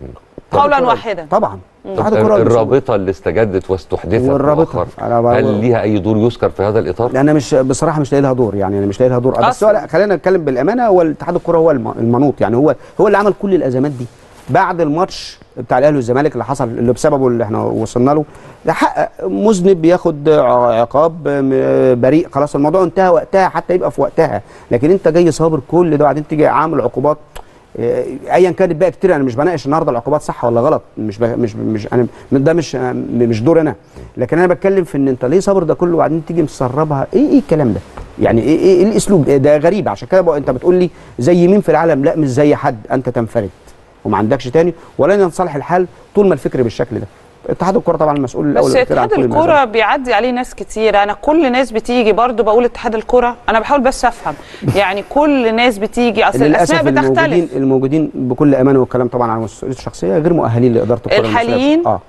قولا الكرة- واحدا طبعا طب اتحاد الكره هو المسؤول. الرابطه اللي استجدت واستحدثت والرابطة. مؤخرا أنا بقول- هل ليها اي دور يذكر في هذا الاطار؟ انا مش بصراحه مش لاقي لها دور يعني انا مش لاقي لها دور بس هو أصلاً. لا خلينا نتكلم بالامانه هو الاتحاد الكره هو الم- المنوط يعني هو هو اللي عمل كل الازمات دي بعد الماتش بتاع الاهلي والزمالك اللي حصل اللي بسببه اللي احنا وصلنا له ده حقق مذنب بياخد ع- عقاب م- بريء خلاص الموضوع انتهى وقتها حتى يبقى في وقتها لكن انت جاي صابر كل ده وبعدين تيجي عامل عقوبات آه، ايا كانت بقى كتير انا مش بناقش النهارده العقوبات صح ولا غلط مش ب... مش مش انا ده مش مش دور انا لكن انا بتكلم في ان انت ليه صابر ده كله وبعدين تيجي مسربها ايه ايه الكلام ده يعني ايه ايه, إيه الاسلوب ده, ده غريب عشان كده بقى انت بتقول لي زي مين في العالم لا مش زي حد انت تنفرد وما عندكش تاني ولن ينصلح الحال طول ما الفكر بالشكل ده اتحاد الكره طبعا المسؤول الاول بس والأخير عن اتحاد كل المزايا. الكوره بيعدي عليه ناس كتير انا كل ناس بتيجي برضو بقول اتحاد الكوره انا بحاول بس افهم يعني كل ناس بتيجي اصل الاسماء للاسف الموجودين بتختلف الموجودين بكل امانه والكلام طبعا عن مسؤوليته الشخصيه غير مؤهلين لاداره الكره المصرية. الحاليين؟ اه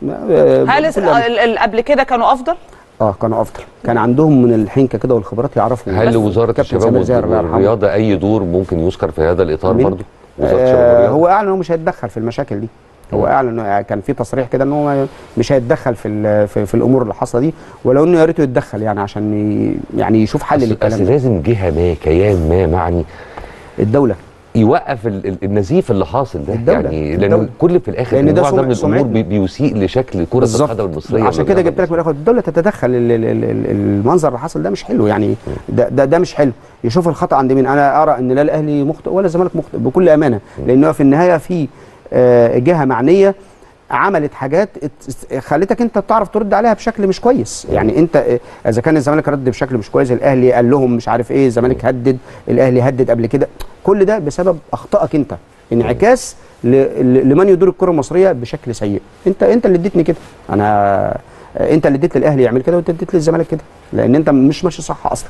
آه، هل بكل أمانة. ال- ال- قبل كده كانوا افضل اه كانوا افضل كان عندهم من الحنكه كده والخبرات يعرفوا هل بس وزاره كابتن الشباب سمير زاهر الله يرحمه. والرياضه اي دور ممكن يذكر في هذا الاطار مين؟ برضه؟ وزاره الشباب آه والرياضه هو اعلن انه مش هيتدخل في المشاكل دي هو اعلن إنه كان في تصريح كده ان هو مش هيتدخل في ال- في, في الامور اللي حاصله دي ولو انه يا ريته يتدخل يعني عشان ي- يعني يشوف حل أصل- للكلام أصل ده لازم جهه ما كيان ما معني الدوله يوقف ال- ال- النزيف اللي حاصل ده الدولة. يعني لانه الدولة. كل في الاخر لأن ده النوع ده سمع- من الامور سمعتنا. بي- بيسيء لشكل كره القدم المصريه عشان كده والرياضة جبت لك من الاخر الدوله تتدخل ال- ال- ال- ال- المنظر اللي حصل ده مش حلو يعني ده ده, ده مش حلو يشوف الخطا عند مين انا ارى ان لا الاهلي مخطئ ولا الزمالك مخطئ بكل امانه لانه في النهايه في آه، جهه معنيه عملت حاجات ات- خلتك انت تعرف ترد عليها بشكل مش كويس يعني انت اه، اذا كان الزمالك رد بشكل مش كويس الاهلي قال لهم مش عارف ايه الزمالك هدد الاهلي هدد قبل كده كل ده بسبب اخطائك انت انعكاس ل- ل- لمن يدير الكره المصريه بشكل سيء انت انت اللي اديتني كده انا انت اللي اديت للاهلي يعمل كده وانت اديت للزمالك كده لان انت مش ماشي صح اصلا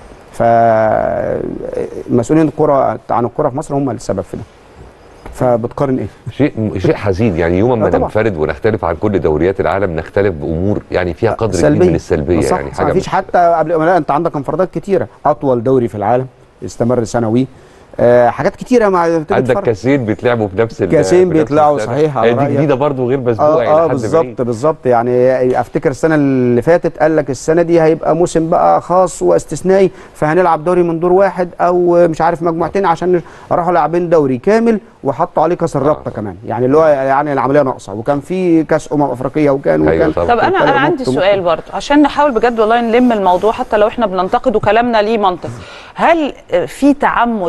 فمسؤولين الكره عن الكره في مصر هم السبب في ده فبتقارن ايه شيء شيء حزين يعني يوم ما آه طبعا. ننفرد ونختلف عن كل دوريات العالم نختلف بامور يعني فيها قدر كبير سلبية. من السلبيه صح يعني صح حاجه مفيش مش- حتى قبل ما لا انت عندك انفرادات كتيره اطول دوري في العالم استمر سنوي آه حاجات كتيره مع تيجي عندك تتفرج. كاسين بيتلعبوا في نفس ال- كاسين في نفس بيطلعوا السنة. صحيح على هي دي رأيك. جديده برضه غير مسبوقه اه الى اه حد بالظبط بعيد. بالظبط يعني افتكر السنه اللي فاتت قال لك السنه دي هيبقى موسم بقى خاص واستثنائي فهنلعب دوري من دور واحد او مش عارف مجموعتين عشان راحوا لاعبين دوري كامل وحطوا عليه كاس الرابطه كمان يعني اللي هو يعني العمليه ناقصه وكان في كاس امم افريقيه وكان أيوة وكان طبعا. طب انا وكان انا عندي ممكن- سؤال برضه عشان نحاول بجد والله نلم الموضوع حتى لو احنا بننتقد وكلامنا ليه منطق هل في تعمد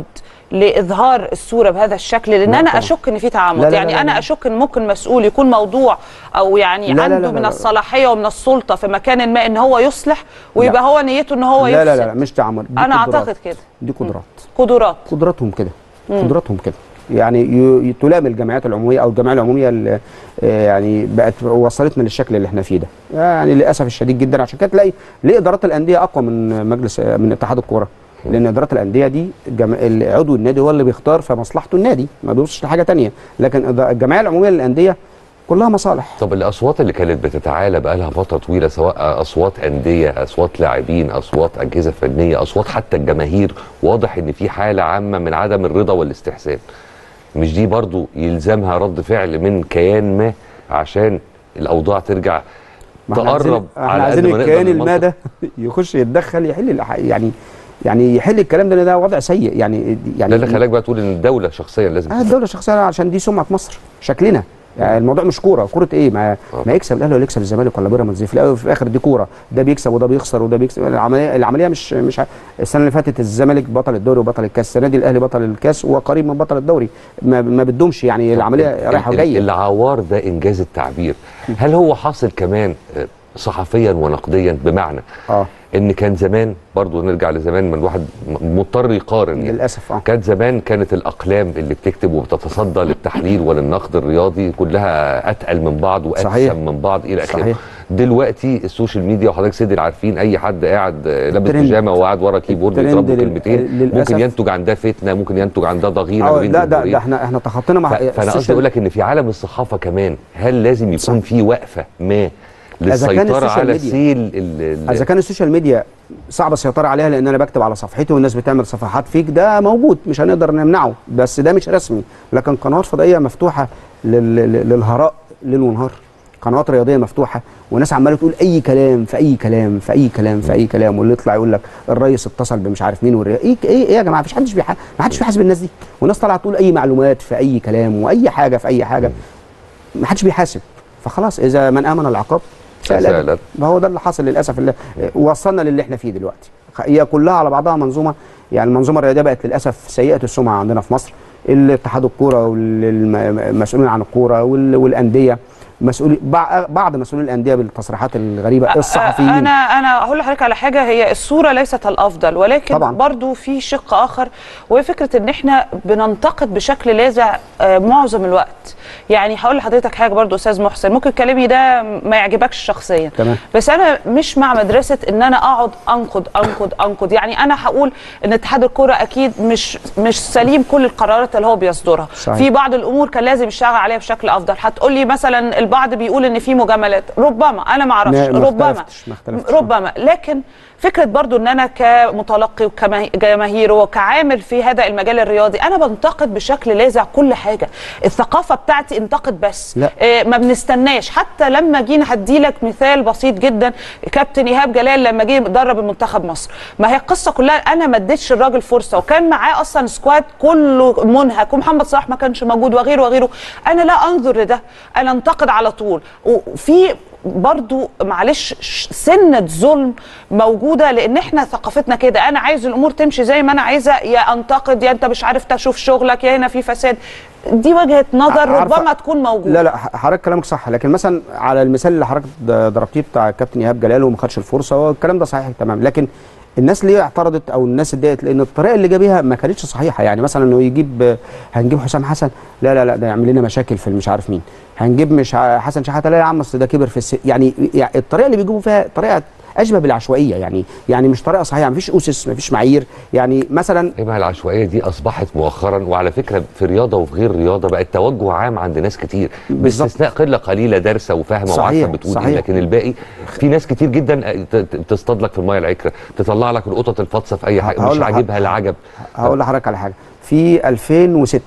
لاظهار الصوره بهذا الشكل لان لا انا طبعا. اشك ان في تعمد لا لا لا يعني لا انا لا. اشك ان ممكن مسؤول يكون موضوع او يعني لا لا لا عنده لا من لا. الصلاحيه ومن السلطه في مكان ما ان هو يصلح ويبقى هو نيته ان هو لا يفسد لا لا, لا مش تعمد دي انا قدرات. اعتقد كده دي قدرات قدرات قدراتهم كده قدراتهم كده يعني ي- ي- تلام الجمعيات العموميه او الجمعيه العموميه اللي آه، يعني بقت وصلتنا للشكل اللي احنا فيه ده يعني للاسف الشديد جدا عشان كده تلاقي ليه ادارات الانديه اقوى من مجلس من اتحاد الكوره لان ادارات الانديه دي جم... عضو النادي هو اللي بيختار في مصلحته النادي ما بيبصش لحاجه تانية لكن إدا- الجمعيه العموميه للانديه كلها مصالح طب الاصوات اللي كانت بتتعالى بقى لها فتره طويله سواء اصوات انديه اصوات لاعبين اصوات اجهزه فنيه اصوات حتى الجماهير واضح ان في حاله عامه من عدم الرضا والاستحسان مش دي برضو يلزمها رد فعل من كيان ما عشان الاوضاع ترجع ما احنا عايزين- تقرب احنا على قد عايزين ما نقدر الكيان للمنطق. المادة يخش يتدخل يحل الح- يعني يعني يحل الكلام ده لأن ده وضع سيء يعني يعني ده اللي خلاك بقى تقول ان الدوله شخصيا لازم اه الدوله شخصيا عشان دي سمعه مصر شكلنا يعني الموضوع مش كوره كوره ايه ما ما يكسب الاهلي ولا يكسب الزمالك ولا بيراميدز في الاول وفي الاخر دي كوره ده بيكسب وده بيخسر وده بيكسب العمليه العمليه مش مش ع- السنه اللي فاتت الزمالك بطل الدوري وبطل الكاس السنه دي الاهلي بطل الكاس وقريب من بطل الدوري ما, ما بتدومش يعني العمليه ال- رايحه ال- وجايه العوار ده انجاز التعبير هل هو حاصل كمان آه، صحفيا ونقديا بمعنى اه ان كان زمان برضو نرجع لزمان ما الواحد م- مضطر يقارن يعني للاسف اه كانت زمان كانت الاقلام اللي بتكتب وبتتصدى للتحليل وللنقد الرياضي كلها اتقل من بعض صحيح. واتسم من بعض الى اخره صحيح. دلوقتي السوشيال ميديا وحضرتك سيدي عارفين اي حد قاعد آه، لابس الترند. بيجامه وقاعد ورا كيبورد الترند يضرب له لل- كلمتين للأسف. ممكن ينتج عن ده فتنه ممكن ينتج عن ده ضغينه ما آه، بين لا ده, جمهورين. ده احنا احنا تخطينا مع ف- فانا قصدي السوشيال- اقول لك ان في عالم الصحافه كمان هل لازم يكون في وقفه ما كان للسيطره السوشيال على ميديا- سيل ال- ال- اذا كان السوشيال ميديا صعب السيطره عليها لان انا بكتب على صفحتي والناس بتعمل صفحات فيك ده موجود مش هنقدر نمنعه بس ده مش رسمي لكن قنوات فضائيه مفتوحه لل... لل- للهراء ليل ونهار قنوات رياضيه مفتوحه وناس عماله تقول اي كلام في اي كلام في اي كلام في اي كلام واللي يطلع يقول لك الرئيس اتصل بمش عارف مين والرئيس ايه ايه, إيه يا جماعه مفيش حدش بيح... ما حدش بيحاسب الناس دي وناس طالعه تقول اي معلومات في اي كلام واي حاجه في اي حاجه ما حدش بيحاسب فخلاص اذا من امن العقاب سأل سأل أدب. ما هو ده اللي حصل للاسف اللي وصلنا للي احنا فيه دلوقتي هي كلها على بعضها منظومه يعني المنظومه الرياضيه بقت للاسف سيئه السمعه عندنا في مصر الاتحاد الكوره والمسؤولين عن الكوره وال- والانديه مسؤولي بع- بعض مسؤولي الانديه بالتصريحات الغريبه الصحفيين انا انا هقول لحضرتك على حاجه هي الصوره ليست الافضل ولكن طبعاً. برضو في شق اخر وهي فكره ان احنا بننتقد بشكل لاذع آه، معظم الوقت يعني هقول لحضرتك حاجه برضو استاذ محسن ممكن كلامي ده ما يعجبكش شخصيا تمام. بس انا مش مع مدرسه ان انا اقعد انقد انقد انقد يعني انا هقول ان اتحاد الكره اكيد مش مش سليم كل القرارات اللي هو بيصدرها صحيح. في بعض الامور كان لازم يشتغل عليها بشكل افضل هتقول لي مثلا البعض بيقول ان في مجاملات ربما انا ما اعرفش ما- ما ربما اختلفتش- ما اختلفتش. ربما لكن فكره برضو ان انا كمتلقي وكجماهير وكعامل في هذا المجال الرياضي انا بنتقد بشكل لاذع كل حاجه الثقافه بتاعتي انتقد بس لا. إيه ما بنستناش حتى لما جينا هدي لك مثال بسيط جدا كابتن ايهاب جلال لما جه يدرب المنتخب مصر ما هي القصه كلها انا ما اديتش الراجل فرصه وكان معاه اصلا سكواد كله منهك ومحمد صلاح ما كانش موجود وغيره وغيره انا لا انظر لده انا انتقد على طول وفي برضو معلش ش- سنة ظلم موجودة لأن احنا ثقافتنا كده أنا عايز الأمور تمشي زي ما أنا عايزة يا أنتقد يا أنت مش عارف تشوف شغلك يا هنا في فساد دي وجهة نظر عارفة- ربما تكون موجودة لا لا ح- حضرتك كلامك صح لكن مثلا على المثال اللي حضرتك ض- ضربتيه بتاع كابتن ايهاب جلال وما خدش الفرصه هو الكلام ده صحيح تمام لكن الناس ليه اعترضت او الناس اتضايقت لان الطريقه اللي جاب بيها ما كانتش صحيحه يعني مثلا انه يجيب آه، هنجيب حسام حسن لا لا لا ده يعمل لنا مشاكل في مش عارف مين هنجيب مش ع- حسن شحاته لا يا عم اصل ده كبر في السن يعني يعني الطريقه اللي بيجيبوا فيها طريقه اشبه بالعشوائيه يعني يعني مش طريقه صحيحه مفيش اسس مفيش معايير يعني مثلا ايه بقى العشوائيه دي اصبحت مؤخرا وعلى فكره في رياضه وفي غير رياضه بقت توجه عام عند ناس كتير بالظبط. باستثناء قله قليله دارسه وفاهمه صحيح، وعارفه بتقول ايه صحيح. لكن الباقي في ناس كتير جدا ت- ت- تصطاد لك في الميه العكره تطلع لك القطط الفاطسه في اي حاجه هقول مش لحضرتك- عاجبها العجب هقول لحضرتك على حاجه في 2006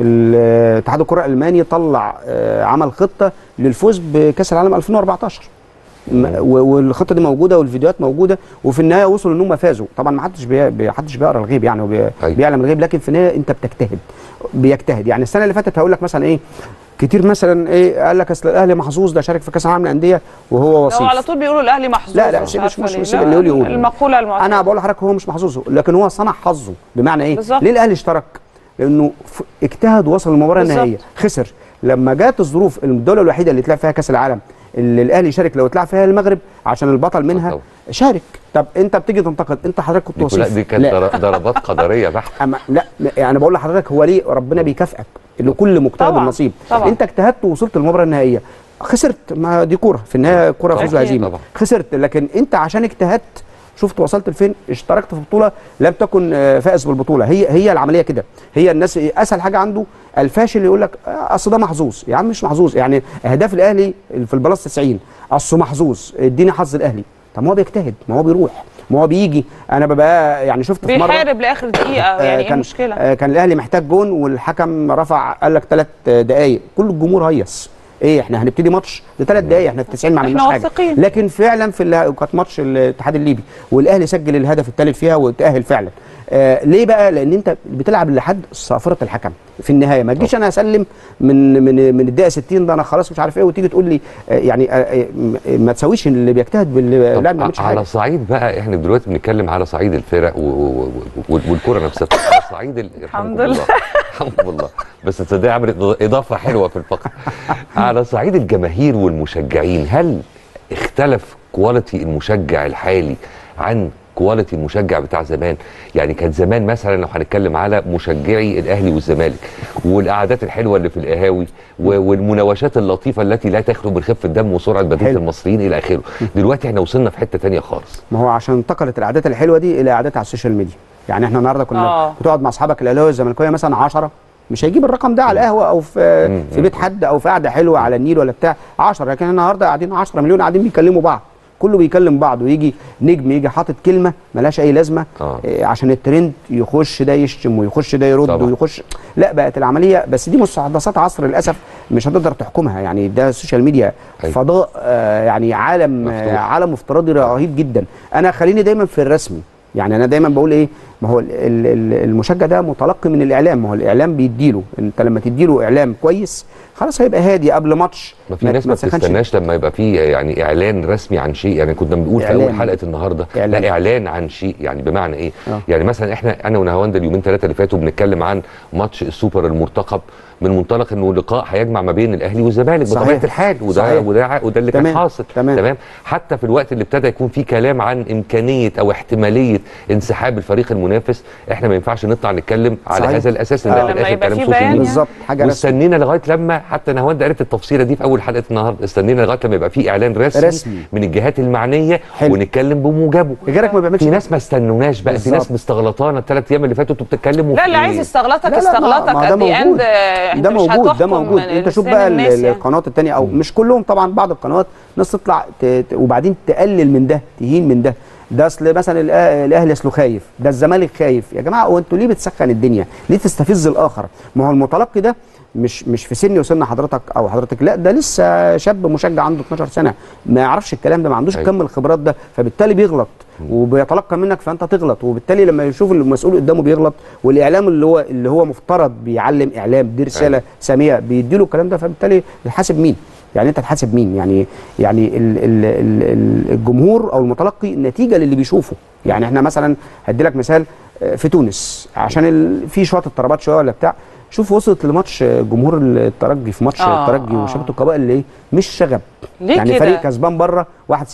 ال- اتحاد الكره الالماني طلع آه، عمل خطه للفوز بكاس العالم 2014 م- و- والخطه دي موجوده والفيديوهات موجوده وفي النهايه وصلوا ان هم فازوا طبعا ما حدش بي... بي- حدش بيقرا الغيب يعني وبي... أيوة. بيعلم الغيب لكن في النهايه انت بتجتهد بيجتهد يعني السنه اللي فاتت هقول لك مثلا ايه كتير مثلا ايه قال لك اصل الاهلي محظوظ ده شارك في كاس العالم للانديه وهو وصيف هو على طول بيقولوا الاهلي محظوظ لا لا مش سيب- مش عارفة مش ليه. سيب لا، اللي يقول يقول المقوله المعتاده انا بقول لحضرتك هو مش محظوظ لكن هو صنع حظه بمعنى ايه بالظبط. ليه الاهلي اشترك لانه ف- اجتهد ووصل للمباراه بالظبط. النهائيه خسر لما جات الظروف الدوله الوحيده اللي اتلعب فيها كاس العالم اللي الاهلي يشارك لو اتلعب فيها المغرب عشان البطل منها طبعا. شارك طب انت بتيجي تنتقد انت حضرتك كنت دي كلها وصيف دي كانت لا. در- ضربات قدريه بحته أما لا يعني بقول لحضرتك هو ليه ربنا بيكافئك لكل مجتهد طبعاً، نصيب طبعاً. انت اجتهدت ووصلت للمباراه النهائيه خسرت ما دي كوره في النهايه كوره فوز أكيد. وهزيمه طبعاً. خسرت لكن انت عشان اجتهدت شفت وصلت لفين اشتركت في بطوله لم تكن آه، فائز بالبطوله هي هي العمليه كده هي الناس اسهل حاجه عنده الفاشل يقول لك آه، اصل ده محظوظ يا عم مش محظوظ يعني اهداف الاهلي في البلاس 90 اصله محظوظ اديني حظ الاهلي طب ما هو بيجتهد ما هو بيروح ما هو بيجي انا ببقى يعني شفت في مره بيحارب لاخر دقيقه آه، يعني ايه كان المشكله آه، كان الاهلي محتاج جون والحكم رفع قال لك ثلاث دقائق كل الجمهور هيص ايه احنا هنبتدي ماتش لثلاث دقائق احنا في 90 ما إحنا عملناش حاجه واثقين. لكن فعلا في اللي كانت ماتش الاتحاد الليبي والاهلي سجل الهدف الثالث فيها وتاهل فعلا آه ليه بقى لان انت بتلعب لحد صافره الحكم في النهايه ما تجيش انا اسلم من من من الدقيقه 60 ده انا خلاص مش عارف ايه وتيجي تقول لي آه يعني آه آه م- ما تساويش اللي بيجتهد باللي طب لا ما بيعملش على حاجه صعيد بقى احنا دلوقتي بنتكلم على صعيد الفرق و- و- و- والكره نفسها على صعيد ال- الحمد يرحمكم لله. الله. الحمد لله بس تصدق عملت اضافه حلوه في الفقره على صعيد الجماهير والمشجعين هل اختلف كواليتي المشجع الحالي عن كواليتي المشجع بتاع زمان يعني كان زمان مثلا لو هنتكلم على مشجعي الاهلي والزمالك والقعدات الحلوه اللي في القهاوي و- والمناوشات اللطيفه التي لا تخلو من خفه دم وسرعه بديهه حلو. المصريين الى اخره دلوقتي احنا وصلنا في حته تانية خالص ما هو عشان انتقلت العادات الحلوه دي الى عادات على السوشيال ميديا يعني احنا النهارده كنا آه. بتقعد مع اصحابك الاهلاويه والزملكاويه مثلا 10 مش هيجيب الرقم ده على القهوه او في مم. في بيت حد او في قعده حلوه على النيل ولا بتاع 10 لكن النهارده قاعدين 10 مليون قاعدين بيكلموا بعض كله بيكلم بعض ويجي نجم يجي حاطط كلمه ملهاش اي لازمه آه. إيه عشان الترند يخش ده يشتم ويخش ده يرد طبعا. ويخش لا بقت العمليه بس دي مستحدثات عصر للاسف مش هتقدر تحكمها يعني ده السوشيال ميديا أيوة. فضاء آه يعني عالم آه مفتوح. عالم افتراضي رهيب جدا انا خليني دايما في الرسمي يعني انا دايما بقول ايه ما هو ال- ال- ال- المشجع ده متلقي من الاعلام ما هو الاعلام بيديله انت لما تديله اعلام كويس خلاص هيبقى هادي قبل ماتش ما في ناس ما تسخنش. بتستناش لما يبقى في يعني اعلان رسمي عن شيء يعني كنا بنقول في اول إعلان. حلقه النهارده إعلان. لا اعلان عن شيء يعني بمعنى ايه آه. يعني مثلا احنا انا ونهاوند اليومين ثلاثه اللي فاتوا بنتكلم عن ماتش السوبر المرتقب من منطلق انه لقاء هيجمع ما بين الاهلي والزمالك صحيح. بطبيعه الحال وده صحيح. وده ع- وده اللي كان تمام. حاصل تمام. تمام حتى في الوقت اللي ابتدى يكون فيه كلام عن امكانيه او احتماليه انسحاب الفريق المنافس احنا ما ينفعش نطلع نتكلم على صحيح. هذا الاساس لان آه. ده في لما الاخر يبقى كلام في سوشيال بيان ميديا بالظبط حاجه رسمي واستنينا لغايه لما حتى نهاوند قالت التفصيله دي في اول حلقه النهارده استنينا لغايه لما يبقى في اعلان رسمي, رسمي. من الجهات المعنيه حلو. ونتكلم بموجبه غيرك ما بيعملش في ناس ما استنوناش بقى في ناس بالظبط. مستغلطانا الثلاث ايام اللي فاتوا انتوا بتتكلموا لا في اللي إيه؟ عايز يستغلطك لا لا، ما- يستغلطك ما ده at the end، موجود. آه، أنت ده مش موجود ده هتحكم موجود من انت شوف لسان بقى الناس ال- يعني. القنوات التانية او مش كلهم طبعا بعض القنوات ناس تطلع ت- ت- وبعدين تقلل من ده تهين من ده ده اصل مثلا الأ- الاهلي اصله خايف ده الزمالك خايف يا جماعه هو انتوا ليه بتسخن الدنيا ليه تستفز الاخر ما هو المتلقي ده مش مش في سني وسن حضرتك او حضرتك لا ده لسه شاب مشجع عنده 12 سنه ما يعرفش الكلام ده ما عندوش أيوة. كم الخبرات ده فبالتالي بيغلط وبيتلقى منك فانت تغلط وبالتالي لما يشوف المسؤول قدامه بيغلط والاعلام اللي هو اللي هو مفترض بيعلم اعلام دي رساله أيوة. ساميه بيديله الكلام ده فبالتالي يحاسب مين يعني انت تحاسب مين يعني يعني ال ال ال ال الجمهور او المتلقي نتيجه للي بيشوفه يعني احنا مثلا هدي لك مثال آه، في تونس عشان ال في شويه اضطرابات شويه ولا بتاع شوف وصلت لماتش آه، جمهور الترجي في ماتش آه، الترجي آه. وشبكه القبائل اللي ايه مش شغب ليه يعني كده؟ فريق كسبان بره 1-0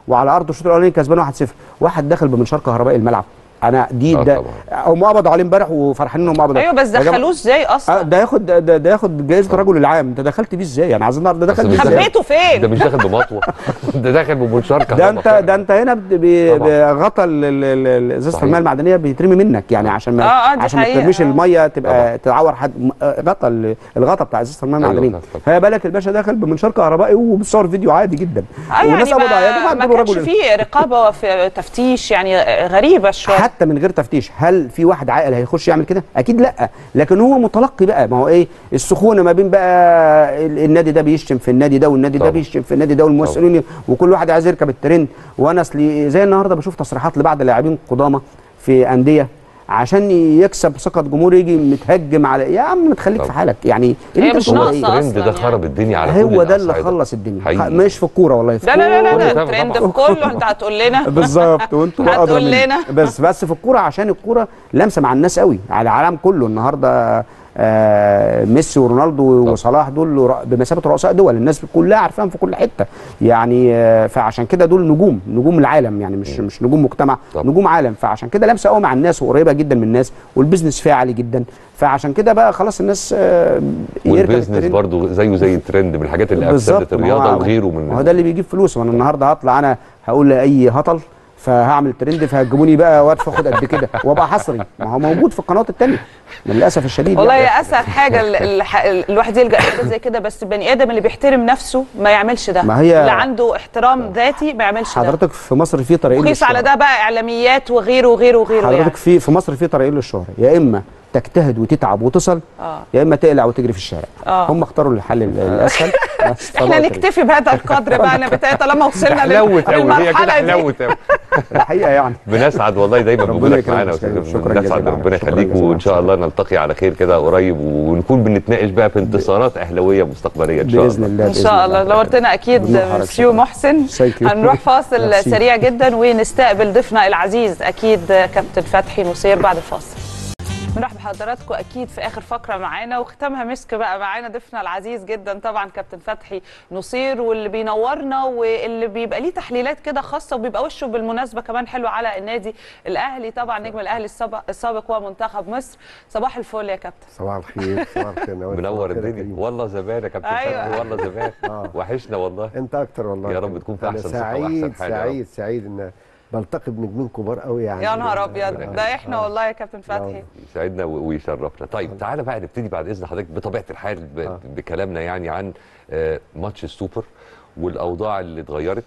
وعلى ارض الشوط الاولاني كسبان 1-0 واحد داخل بمنشار كهربائي الملعب انا دي آه ده طبعا. هم قبضوا عليه امبارح وفرحانين انهم قبضوا ايوه بس يا جماعة- دخلوه ازاي آه، اصلا ده ياخد ده, ده, ده ياخد جائزه الرجل العام انت دخلت بيه ازاي يعني عايزين نعرف ده دخل أصل بيه مش ازاي خبيته ده فين مش داخل بمطوه ده داخل بمنشار ده كهرباء انت فعلا. ده انت هنا ب- ب- طبعا. بغطا ال- ال- ال- ازازه صحيح. الميه المعدنيه بيترمي منك يعني عشان ما آه، آه، دي عشان ما حقيقة، ترميش آه. الميه تبقى طبعا. تعور حد م- آه، غطا ال- الغطا بتاع ازازه الميه أيوة، المعدنيه طبعا. فهي بالك الباشا داخل بمنشار كهربائي وبيصور فيديو عادي جدا اه والناس يعني قبضوا عليه يا ما, جماعه ما دول كانش رجل فيه رقابه وفي تفتيش يعني غريبه شويه حتى من غير تفتيش هل في واحد عاقل هيخش يعمل كده اكيد لا لكن هو متلقي بقى ما هو ايه السخونه ما بين بقى ال- النادي ده بيشتم في النادي ده والنادي ده طبعا. بيشتم في النادي ده والمسؤولين وكل واحد عايز يركب الترند وانا اصلي زي النهارده بشوف تصريحات لبعض اللاعبين قدامى في انديه عشان يكسب ثقه جمهور يجي متهجم على يا عم ما تخليك في طبعا. حالك يعني هي انت مش بتقول ناقصة إيه؟ أصلاً الترند ده يعني. خرب الدنيا على كل هو ده اللي الأصعدة. خلص الدنيا حقيقي. مش في الكوره والله في لا لا لا لا كله ده طبعا. الترند في كله انت هتقول لنا بالظبط وانتوا بقى هتقول أدرى مني. لنا. بس بس في الكوره عشان الكوره لامسه مع الناس قوي على العالم كله النهارده آه ميسي ورونالدو طبعا. وصلاح دول رأ- بمثابه رؤساء دول الناس كلها عارفاهم في كل حته يعني آه فعشان كده دول نجوم نجوم العالم يعني مش مش نجوم مجتمع طبعا. نجوم عالم فعشان كده لامسه قوي مع الناس وقريبه جدا من الناس والبيزنس فيها عالي جدا فعشان كده بقى خلاص الناس آه يركب والبيزنس الترند. برضه زيه زي الترند من الحاجات اللي افسدت بالظبط ما الرياضه هو- وغيره من ما هو ده اللي بيجيب فلوس وانا النهارده هطلع انا هقول لاي هطل فهعمل ترند فهتجيبوني بقى وادفع اخد قد كده وابقى حصري ما هو موجود في القنوات التانيه للاسف الشديد والله يعني. يا اسهل حاجه ال- الح- الواحد يلجا لحاجات زي كده بس البني ادم اللي بيحترم نفسه ما يعملش ده ما هي- اللي عنده احترام ذاتي ما يعملش ده حضرتك في مصر في طريقين وقيس على للشهرة. ده بقى اعلاميات وغيره وغيره وغيره حضرتك يعني في في مصر في طريقين للشهره يا اما تجتهد وتتعب وتصل اه يا اما تقلع وتجري في الشارع آه. هم اختاروا الحل ال- الاسهل بس احنا طبعاً نكتفي بهذا القدر بقى انا بتاعي طالما وصلنا لل- حلوت قوي هي كده للمرحله دي حلوت قوي الحقيقه يعني بنسعد والله دايما ربنا بوجودك يكرمك معانا يا يا كريم. استاذ شكراً بنسعد جزيلاً. ربنا شكراً يخليك جزيلاً. وان شاء الله نلتقي على خير كده قريب ونكون بنتناقش بقى في انتصارات اهلاويه مستقبليه ان شاء باذن الله الله ان شاء الله نورتنا اكيد بدون حرج. مسيو محسن Thank you. هنروح فاصل Merci. سريع جدا ونستقبل ضيفنا العزيز اكيد كابتن فتحي نصير بعد الفاصل نرحب بحضراتكم اكيد في اخر فقره معانا وختامها مسك بقى معانا ضيفنا العزيز جدا طبعا كابتن فتحي نصير واللي بينورنا واللي بيبقى ليه تحليلات كده خاصه وبيبقى وشه بالمناسبه كمان حلو على النادي الاهلي طبعا نجم الاهلي السابق, السابق ومنتخب مصر صباح الفل يا كابتن صباح الخير صباح الخير نوال. منور صباح الخير يا الدنيا كريم. والله زمان يا كابتن أيوة. فتحي والله زمان آه. وحشنا والله انت اكتر والله يا رب كريم. تكون في أنا أحسن صحة وأحسن سعيد حال يا رب. سعيد سعيد ان بلتقي بنجمين كبار قوي يعني يا نهار ابيض آه. ده احنا والله يا كابتن فتحي يسعدنا و- ويشرفنا طيب تعالى بقى نبتدي بعد اذن حضرتك بطبيعه الحال ب- آه. بكلامنا يعني عن آه، ماتش السوبر والاوضاع اللي اتغيرت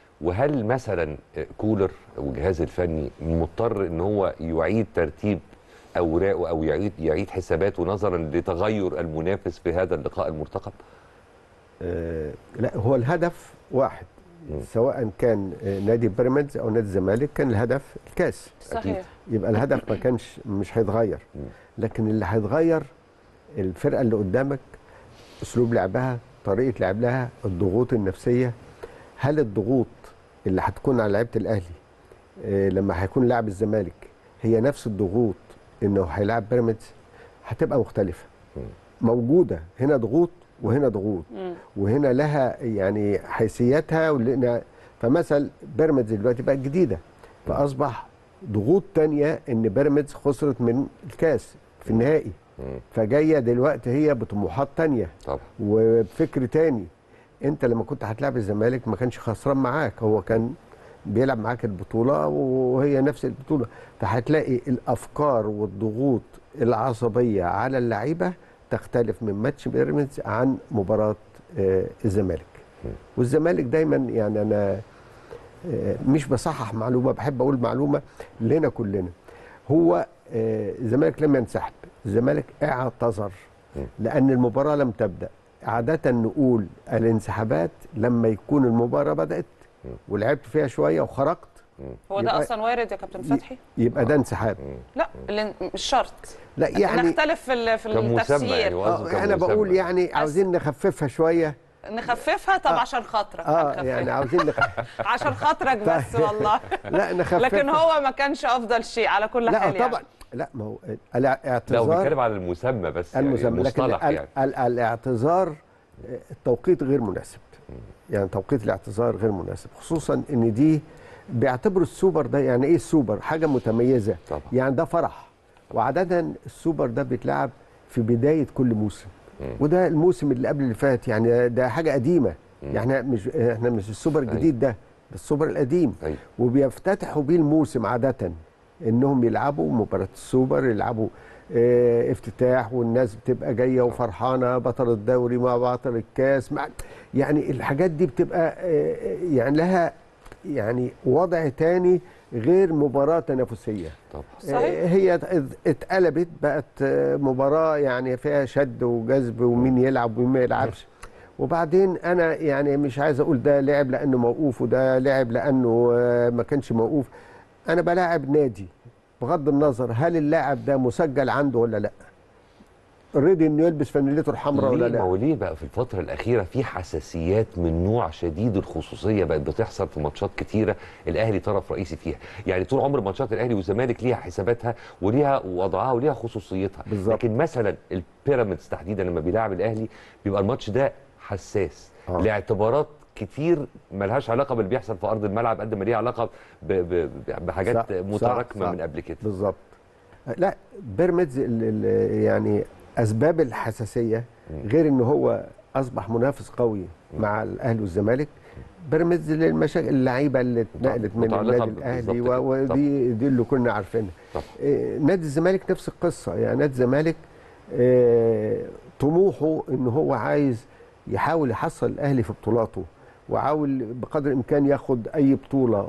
وهل مثلا آه، كولر والجهاز الفني مضطر ان هو يعيد ترتيب اوراقه او يعيد يعيد حساباته نظرا لتغير المنافس في هذا اللقاء المرتقب آه لا هو الهدف واحد مم. سواء كان آه، نادي بيراميدز او نادي الزمالك كان الهدف الكاس صحيح يبقى الهدف ما كانش مش هيتغير مم. لكن اللي هيتغير الفرقه اللي قدامك اسلوب لعبها طريقه لعب لها الضغوط النفسيه هل الضغوط اللي هتكون على لعيبه الاهلي آه، لما هيكون لاعب الزمالك هي نفس الضغوط انه هيلاعب بيراميدز هتبقى مختلفه مم. موجوده هنا ضغوط وهنا ضغوط مم. وهنا لها يعني حيثياتها ولنا فمثل بيراميدز دلوقتي بقت جديده فاصبح ضغوط تانية ان بيراميدز خسرت من الكاس في النهائي مم. فجايه دلوقتي هي بطموحات تانية طبعا وبفكر تاني انت لما كنت هتلعب الزمالك ما كانش خسران معاك هو كان بيلعب معاك البطوله وهي نفس البطوله فهتلاقي الافكار والضغوط العصبيه على اللعيبه تختلف من ماتش بيراميدز عن مباراه آه، الزمالك والزمالك دايما يعني انا آه، مش بصحح معلومه بحب اقول معلومه لنا كلنا هو آه، الزمالك لم ينسحب الزمالك اعتذر لان المباراه لم تبدا عاده نقول الانسحابات لما يكون المباراه بدات ولعبت فيها شويه وخرجت هو ده يبقى- اصلا وارد يا كابتن فتحي يبقى ده انسحاب لا اللي- مش شرط لا يعني نختلف في ال- في كمسمى التفسير يعني آه، قصده انا كمسمى. بقول يعني عاوزين نخففها شويه نخففها طب عشان خاطرك اه هنخففها. يعني عاوزين نخفف عشان خاطرك بس والله لا نخففها لكن هو ما كانش افضل شيء على كل لا حال طبعا يعني. لا ما هو لا هو الاعتذار بيتكلم على المسمى بس يعني المسمى لكن المصطلح ال- يعني ال- الاعتذار آه، التوقيت غير مناسب يعني توقيت الاعتذار غير مناسب خصوصا ان دي بيعتبروا السوبر ده يعني ايه السوبر حاجه متميزه طبعا. يعني ده فرح وعاده السوبر ده بيتلعب في بدايه كل موسم وده الموسم اللي قبل اللي فات يعني ده حاجه قديمه يعني مش احنا مش السوبر الجديد ده ده السوبر القديم أيوة. وبيفتتحوا بيه الموسم عاده انهم يلعبوا مباراه السوبر يلعبوا اه افتتاح والناس بتبقى جايه وفرحانه بطل الدوري مع بطل الكاس مع يعني الحاجات دي بتبقى اه يعني لها يعني وضع تاني غير مباراه تنافسيه طبعا صحيح. هي اتقلبت بقت مباراه يعني فيها شد وجذب ومين يلعب ومين ما يلعبش وبعدين انا يعني مش عايز اقول ده لعب لانه موقوف وده لعب لانه آه، ما كانش موقوف انا بلاعب نادي بغض النظر هل اللاعب ده مسجل عنده ولا لا رضي انه يلبس فانيلته الحمراء ولا ليه لا ما هو ليه بقى في الفترة الأخيرة في حساسيات من نوع شديد الخصوصية بقت بتحصل في ماتشات كتيرة الأهلي طرف رئيسي فيها، يعني طول عمر ماتشات الأهلي والزمالك ليها حساباتها وليها وضعها وليها خصوصيتها، بالظبط. لكن مثلا البيراميدز تحديدا لما بيلاعب الأهلي بيبقى الماتش ده حساس آه. لاعتبارات كتير ملهاش علاقة باللي بيحصل في أرض الملعب قد ما ليها علاقة ب ب بحاجات صح، متراكمة صح، من صح. قبل كده. بالظبط لا بيراميدز ال- ال- يعني اسباب الحساسيه غير ان هو اصبح منافس قوي مع الاهلي والزمالك بيراميدز للمشاكل اللعيبه اللي اتنقلت من متعلقة النادي الاهلي بالظبط كده. و- ودي دي اللي كنا عارفينها طبعا. إيه، نادي الزمالك نفس القصه يعني نادي الزمالك آه، طموحه ان هو عايز يحاول يحصل الاهلي في بطولاته وعاول بقدر الامكان ياخد اي بطوله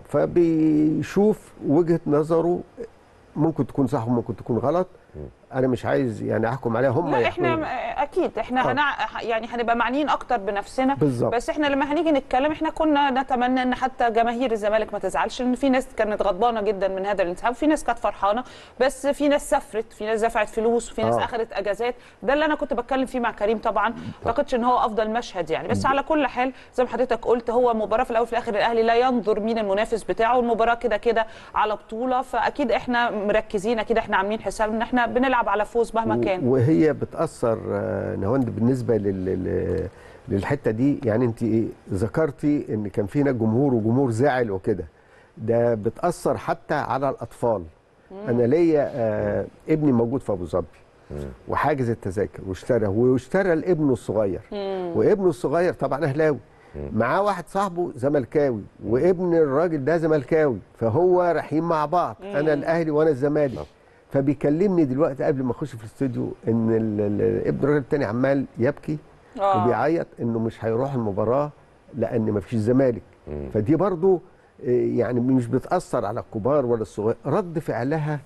فبيشوف وجهه نظره ممكن تكون صح وممكن تكون غلط انا مش عايز يعني احكم عليها هم لا احنا يحكموا. اكيد احنا آه. هنع... يعني هنبقى معنيين اكتر بنفسنا بالظبط. بس احنا لما هنيجي نتكلم احنا كنا نتمنى ان حتى جماهير الزمالك ما تزعلش لان في ناس كانت غضبانه جدا من هذا الانسحاب في ناس كانت فرحانه بس في ناس سافرت في ناس دفعت فلوس في ناس آه. اخذت اجازات ده اللي انا كنت بتكلم فيه مع كريم طبعا ما اعتقدش ان هو افضل مشهد يعني بس على كل حال زي ما حضرتك قلت هو مباراه في الاول وفي الاخر الاهلي لا ينظر مين المنافس بتاعه المباراه كده كده على بطوله فاكيد احنا مركزين اكيد احنا عاملين حساب ان احنا بنلعب على فوز مهما كان وهي بتاثر آه، نهاوند بالنسبه لل... لل- للحته دي يعني انت ايه ذكرتي ان كان في هناك جمهور وجمهور زاعل وكده ده بتاثر حتى على الاطفال انا ليا آه ابني موجود في ابو ظبي وحاجز التذاكر واشترى واشترى لابنه الصغير وابنه الصغير طبعا اهلاوي معاه واحد صاحبه زملكاوي وابن الراجل ده زملكاوي فهو رايحين مع بعض انا الاهلي وانا الزمالك فبيكلمني دلوقتي قبل ما اخش في الاستوديو ان ال- ال- ابن الراجل التاني عمال يبكي آه. وبيعيط انه مش هيروح المباراه لان ما فيش زمالك فدي برضو آه، يعني مش بتاثر على الكبار ولا الصغير رد فعلها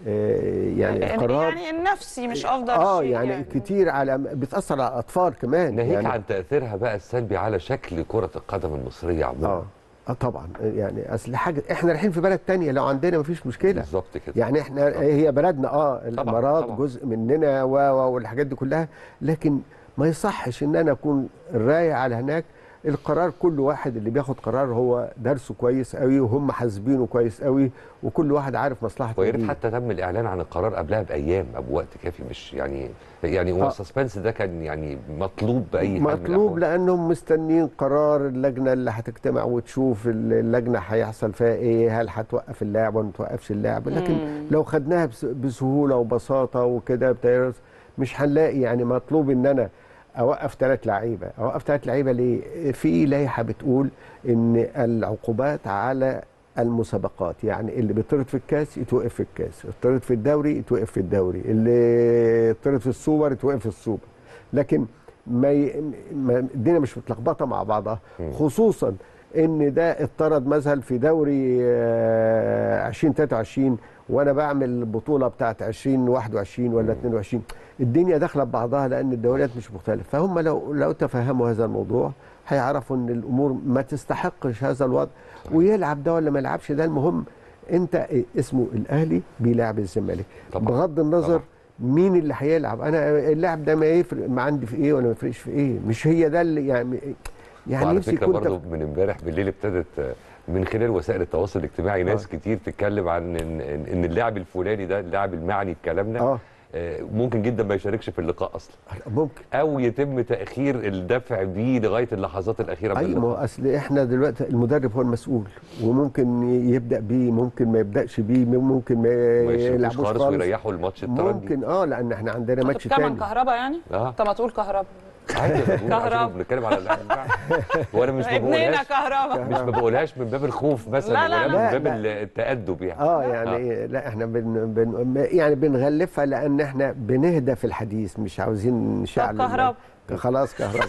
آه، يعني يعني, القرار يعني النفسي مش افضل اه شيء يعني, كتير على بتاثر على الاطفال كمان ناهيك يعني عن تأثيرها بقى السلبي على شكل كرة القدم المصرية عموما اه اه طبعا يعني اصل حاجه احنا رايحين في بلد تانية لو عندنا مفيش مشكله بالظبط كده يعني احنا هي بلدنا اه الامارات طبعاً. جزء مننا و و- والحاجات دي كلها لكن ما يصحش ان انا اكون رايح على هناك القرار كل واحد اللي بياخد قرار هو درسه كويس قوي وهم حاسبينه كويس قوي وكل واحد عارف مصلحته ويا ريت إيه. حتى تم الاعلان عن القرار قبلها بايام او بوقت كافي مش يعني يعني هو آه. السسبنس ده كان يعني مطلوب باي حال من مطلوب الأحوال. لانهم مستنيين قرار اللجنه اللي هتجتمع وتشوف اللجنه هيحصل فيها ايه هل هتوقف اللاعب ولا ما توقفش اللاعب لكن لو خدناها بس- بسهوله وبساطه وكده بتايرز مش هنلاقي يعني مطلوب ان انا اوقف ثلاث لعيبه اوقف ثلاث لعيبه ليه في لائحه بتقول ان العقوبات على المسابقات يعني اللي بيطرد في الكاس يتوقف في الكاس يطرد في الدوري يتوقف في الدوري اللي يطرد في السوبر يتوقف في السوبر لكن ما, ي... ما الدنيا مش متلخبطه مع بعضها خصوصا ان ده اتطرد مثلا في دوري آه، 2023 وانا بعمل البطوله بتاعت 2021 ولا 22 الدنيا داخله ببعضها لان الدوريات مش مختلفه فهم لو لو تفهموا هذا الموضوع هيعرفوا ان الامور ما تستحقش هذا الوضع ويلعب ده ولا ما يلعبش ده المهم انت إيه اسمه الاهلي بيلعب الزمالك طبعاً. بغض النظر طبعاً. مين اللي هيلعب انا اللاعب ده ما يفرق ما عندي في ايه ولا ما يفرقش في ايه مش هي ده اللي يعني يعني وعلى نفسي فكره يكون برضو تف- من امبارح بالليل ابتدت آه، من خلال وسائل التواصل الاجتماعي ناس آه. كتير تتكلم عن ان ان إن اللاعب الفلاني ده اللاعب المعني بكلامنا اه آه، ممكن جدا ما يشاركش في اللقاء اصلا ممكن او يتم تاخير الدفع بيه لغايه اللحظات الاخيره من اي ما هو اللقاء اصل احنا دلوقتي المدرب هو المسؤول وممكن يبدا بيه ممكن ما يبداش بيه ممكن ما ما يشاركوش يلعبوش خالص خالص ويريحوا الماتش الترجي ممكن اه لان احنا عندنا انت ماتش بتتكلم عن تاني كهربا يعني؟ اه طب ما تقول كهربا عادي يا بابا، كهربا. عشان بنتكلم على اللاعب بتاعنا. وانا مش ما ابننا بقولهاش كهربا مش ما بقولهاش من باب الخوف مثلا لا، لا، ولا لا. من باب لا. التادب يعني اه يعني لا احنا بن بن يعني بنغلفها لان احنا بنهدى في الحديث مش عاوزين نشعل كهربا. خلاص كهربا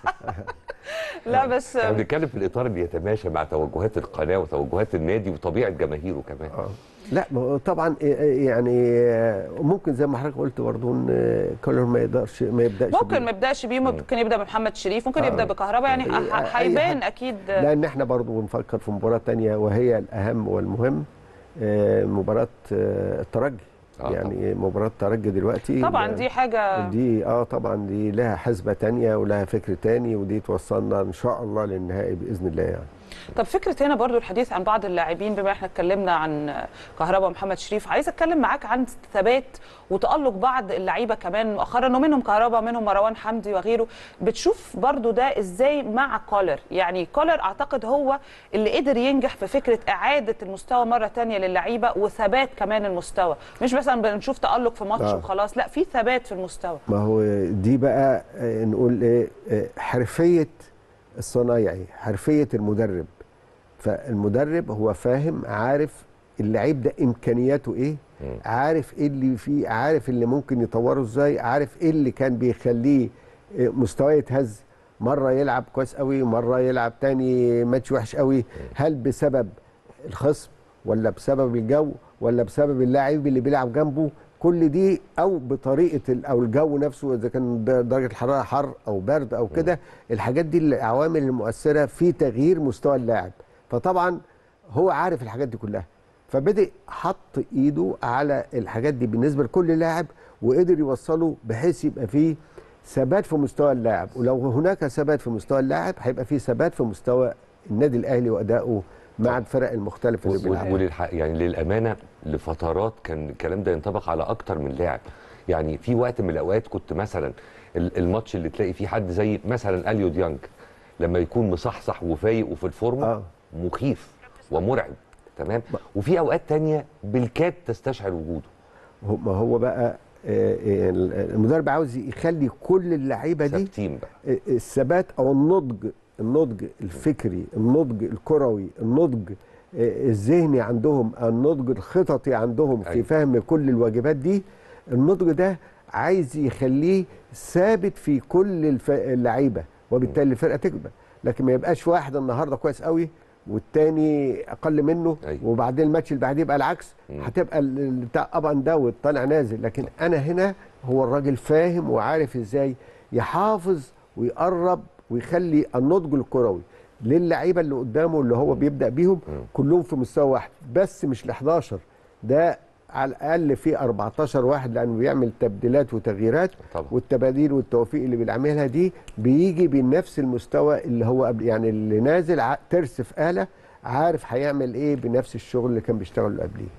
لا بس احنا بنتكلم في الاطار اللي يتماشى مع توجهات القناه وتوجهات النادي وطبيعه جماهيره كمان آه. لا ما هو طبعا إيه- إيه يعني آه، ممكن زي ما حضرتك قلت برضه ان آه، كولر ما يقدرش ما يبداش ممكن بيه. ما يبداش بيه ممكن يبدا بمحمد شريف ممكن آه. يبدا بكهربا يعني أي- ه- أي هيبان حد. اكيد لان احنا برضه بنفكر في مباراه تانية وهي الاهم والمهم آه، مباراه آه، الترجي آه، يعني مباراه الترجي دلوقتي طبعا دي حاجه دي اه طبعا دي لها حسبه تانية ولها فكر تاني ودي توصلنا ان شاء الله للنهائي باذن الله يعني طب فكره هنا برضو الحديث عن بعض اللاعبين بما احنا اتكلمنا عن كهربا ومحمد شريف عايز اتكلم معاك عن ثبات وتالق بعض اللعيبه كمان مؤخرا ومنهم كهربا منهم مروان حمدي وغيره بتشوف برضو ده ازاي مع كولر يعني كولر اعتقد هو اللي قدر ينجح في فكره اعاده المستوى مره تانية للعيبه وثبات كمان المستوى مش مثلا بنشوف تالق في ماتش آه. وخلاص لا في ثبات في المستوى ما هو دي بقى آه، نقول ايه آه، حرفيه الصنايعي حرفيه المدرب فالمدرب هو فاهم عارف اللعيب ده امكانياته ايه عارف ايه اللي فيه عارف اللي ممكن يطوره ازاي عارف ايه اللي كان بيخليه آه، مستواه يتهز مره يلعب كويس قوي مره يلعب تاني ماتش وحش قوي هل بسبب الخصم ولا بسبب الجو ولا بسبب اللاعب اللي بيلعب جنبه كل دي او بطريقه ال- او الجو نفسه اذا كان د- درجه الحراره حر او برد او كده الحاجات دي العوامل المؤثره في تغيير مستوى اللاعب فطبعا هو عارف الحاجات دي كلها فبدأ حط ايده على الحاجات دي بالنسبه لكل لاعب وقدر يوصله بحيث يبقى فيه ثبات في مستوى اللاعب ولو هناك ثبات في مستوى اللاعب هيبقى فيه ثبات في مستوى النادي الاهلي وادائه مع الفرق المختلفه اللي بيلعبها وللحق يعني للامانه لفترات كان الكلام ده ينطبق على اكتر من لاعب يعني في وقت من الاوقات كنت مثلا ال- الماتش اللي تلاقي فيه حد زي مثلا اليو ديانج لما يكون مصحصح وفايق وفي الفورمه آه. مخيف ومرعب تمام وفي اوقات تانية بالكاد تستشعر وجوده هو- ما هو بقى آه، آه، المدرب عاوز يخلي كل اللعيبه دي ثابتين بقى آه، الثبات او النضج النضج الفكري النضج الكروي النضج آه، الذهني عندهم النضج الخططي عندهم في أيوة. فهم كل الواجبات دي النضج ده عايز يخليه ثابت في كل الف- اللعيبه وبالتالي الفرقه تكبر لكن ما يبقاش واحد النهارده كويس قوي والتاني اقل منه أيوة. وبعدين الماتش اللي بعديه يبقى العكس مم. هتبقى ال- ال- بتاع اب اند داون طالع نازل لكن انا هنا هو الراجل فاهم وعارف ازاي يحافظ ويقرب ويخلي النضج الكروي للعيبه اللي قدامه اللي هو بيبدا بيهم كلهم في مستوى واحد بس مش ال 11 ده على الاقل في 14 واحد لانه بيعمل تبديلات وتغييرات طبعا. والتباديل والتوفيق اللي بيعملها دي بيجي بنفس المستوى اللي هو قبل يعني اللي نازل ع- ترس في آلة عارف هيعمل ايه بنفس الشغل اللي كان بيشتغله قبليه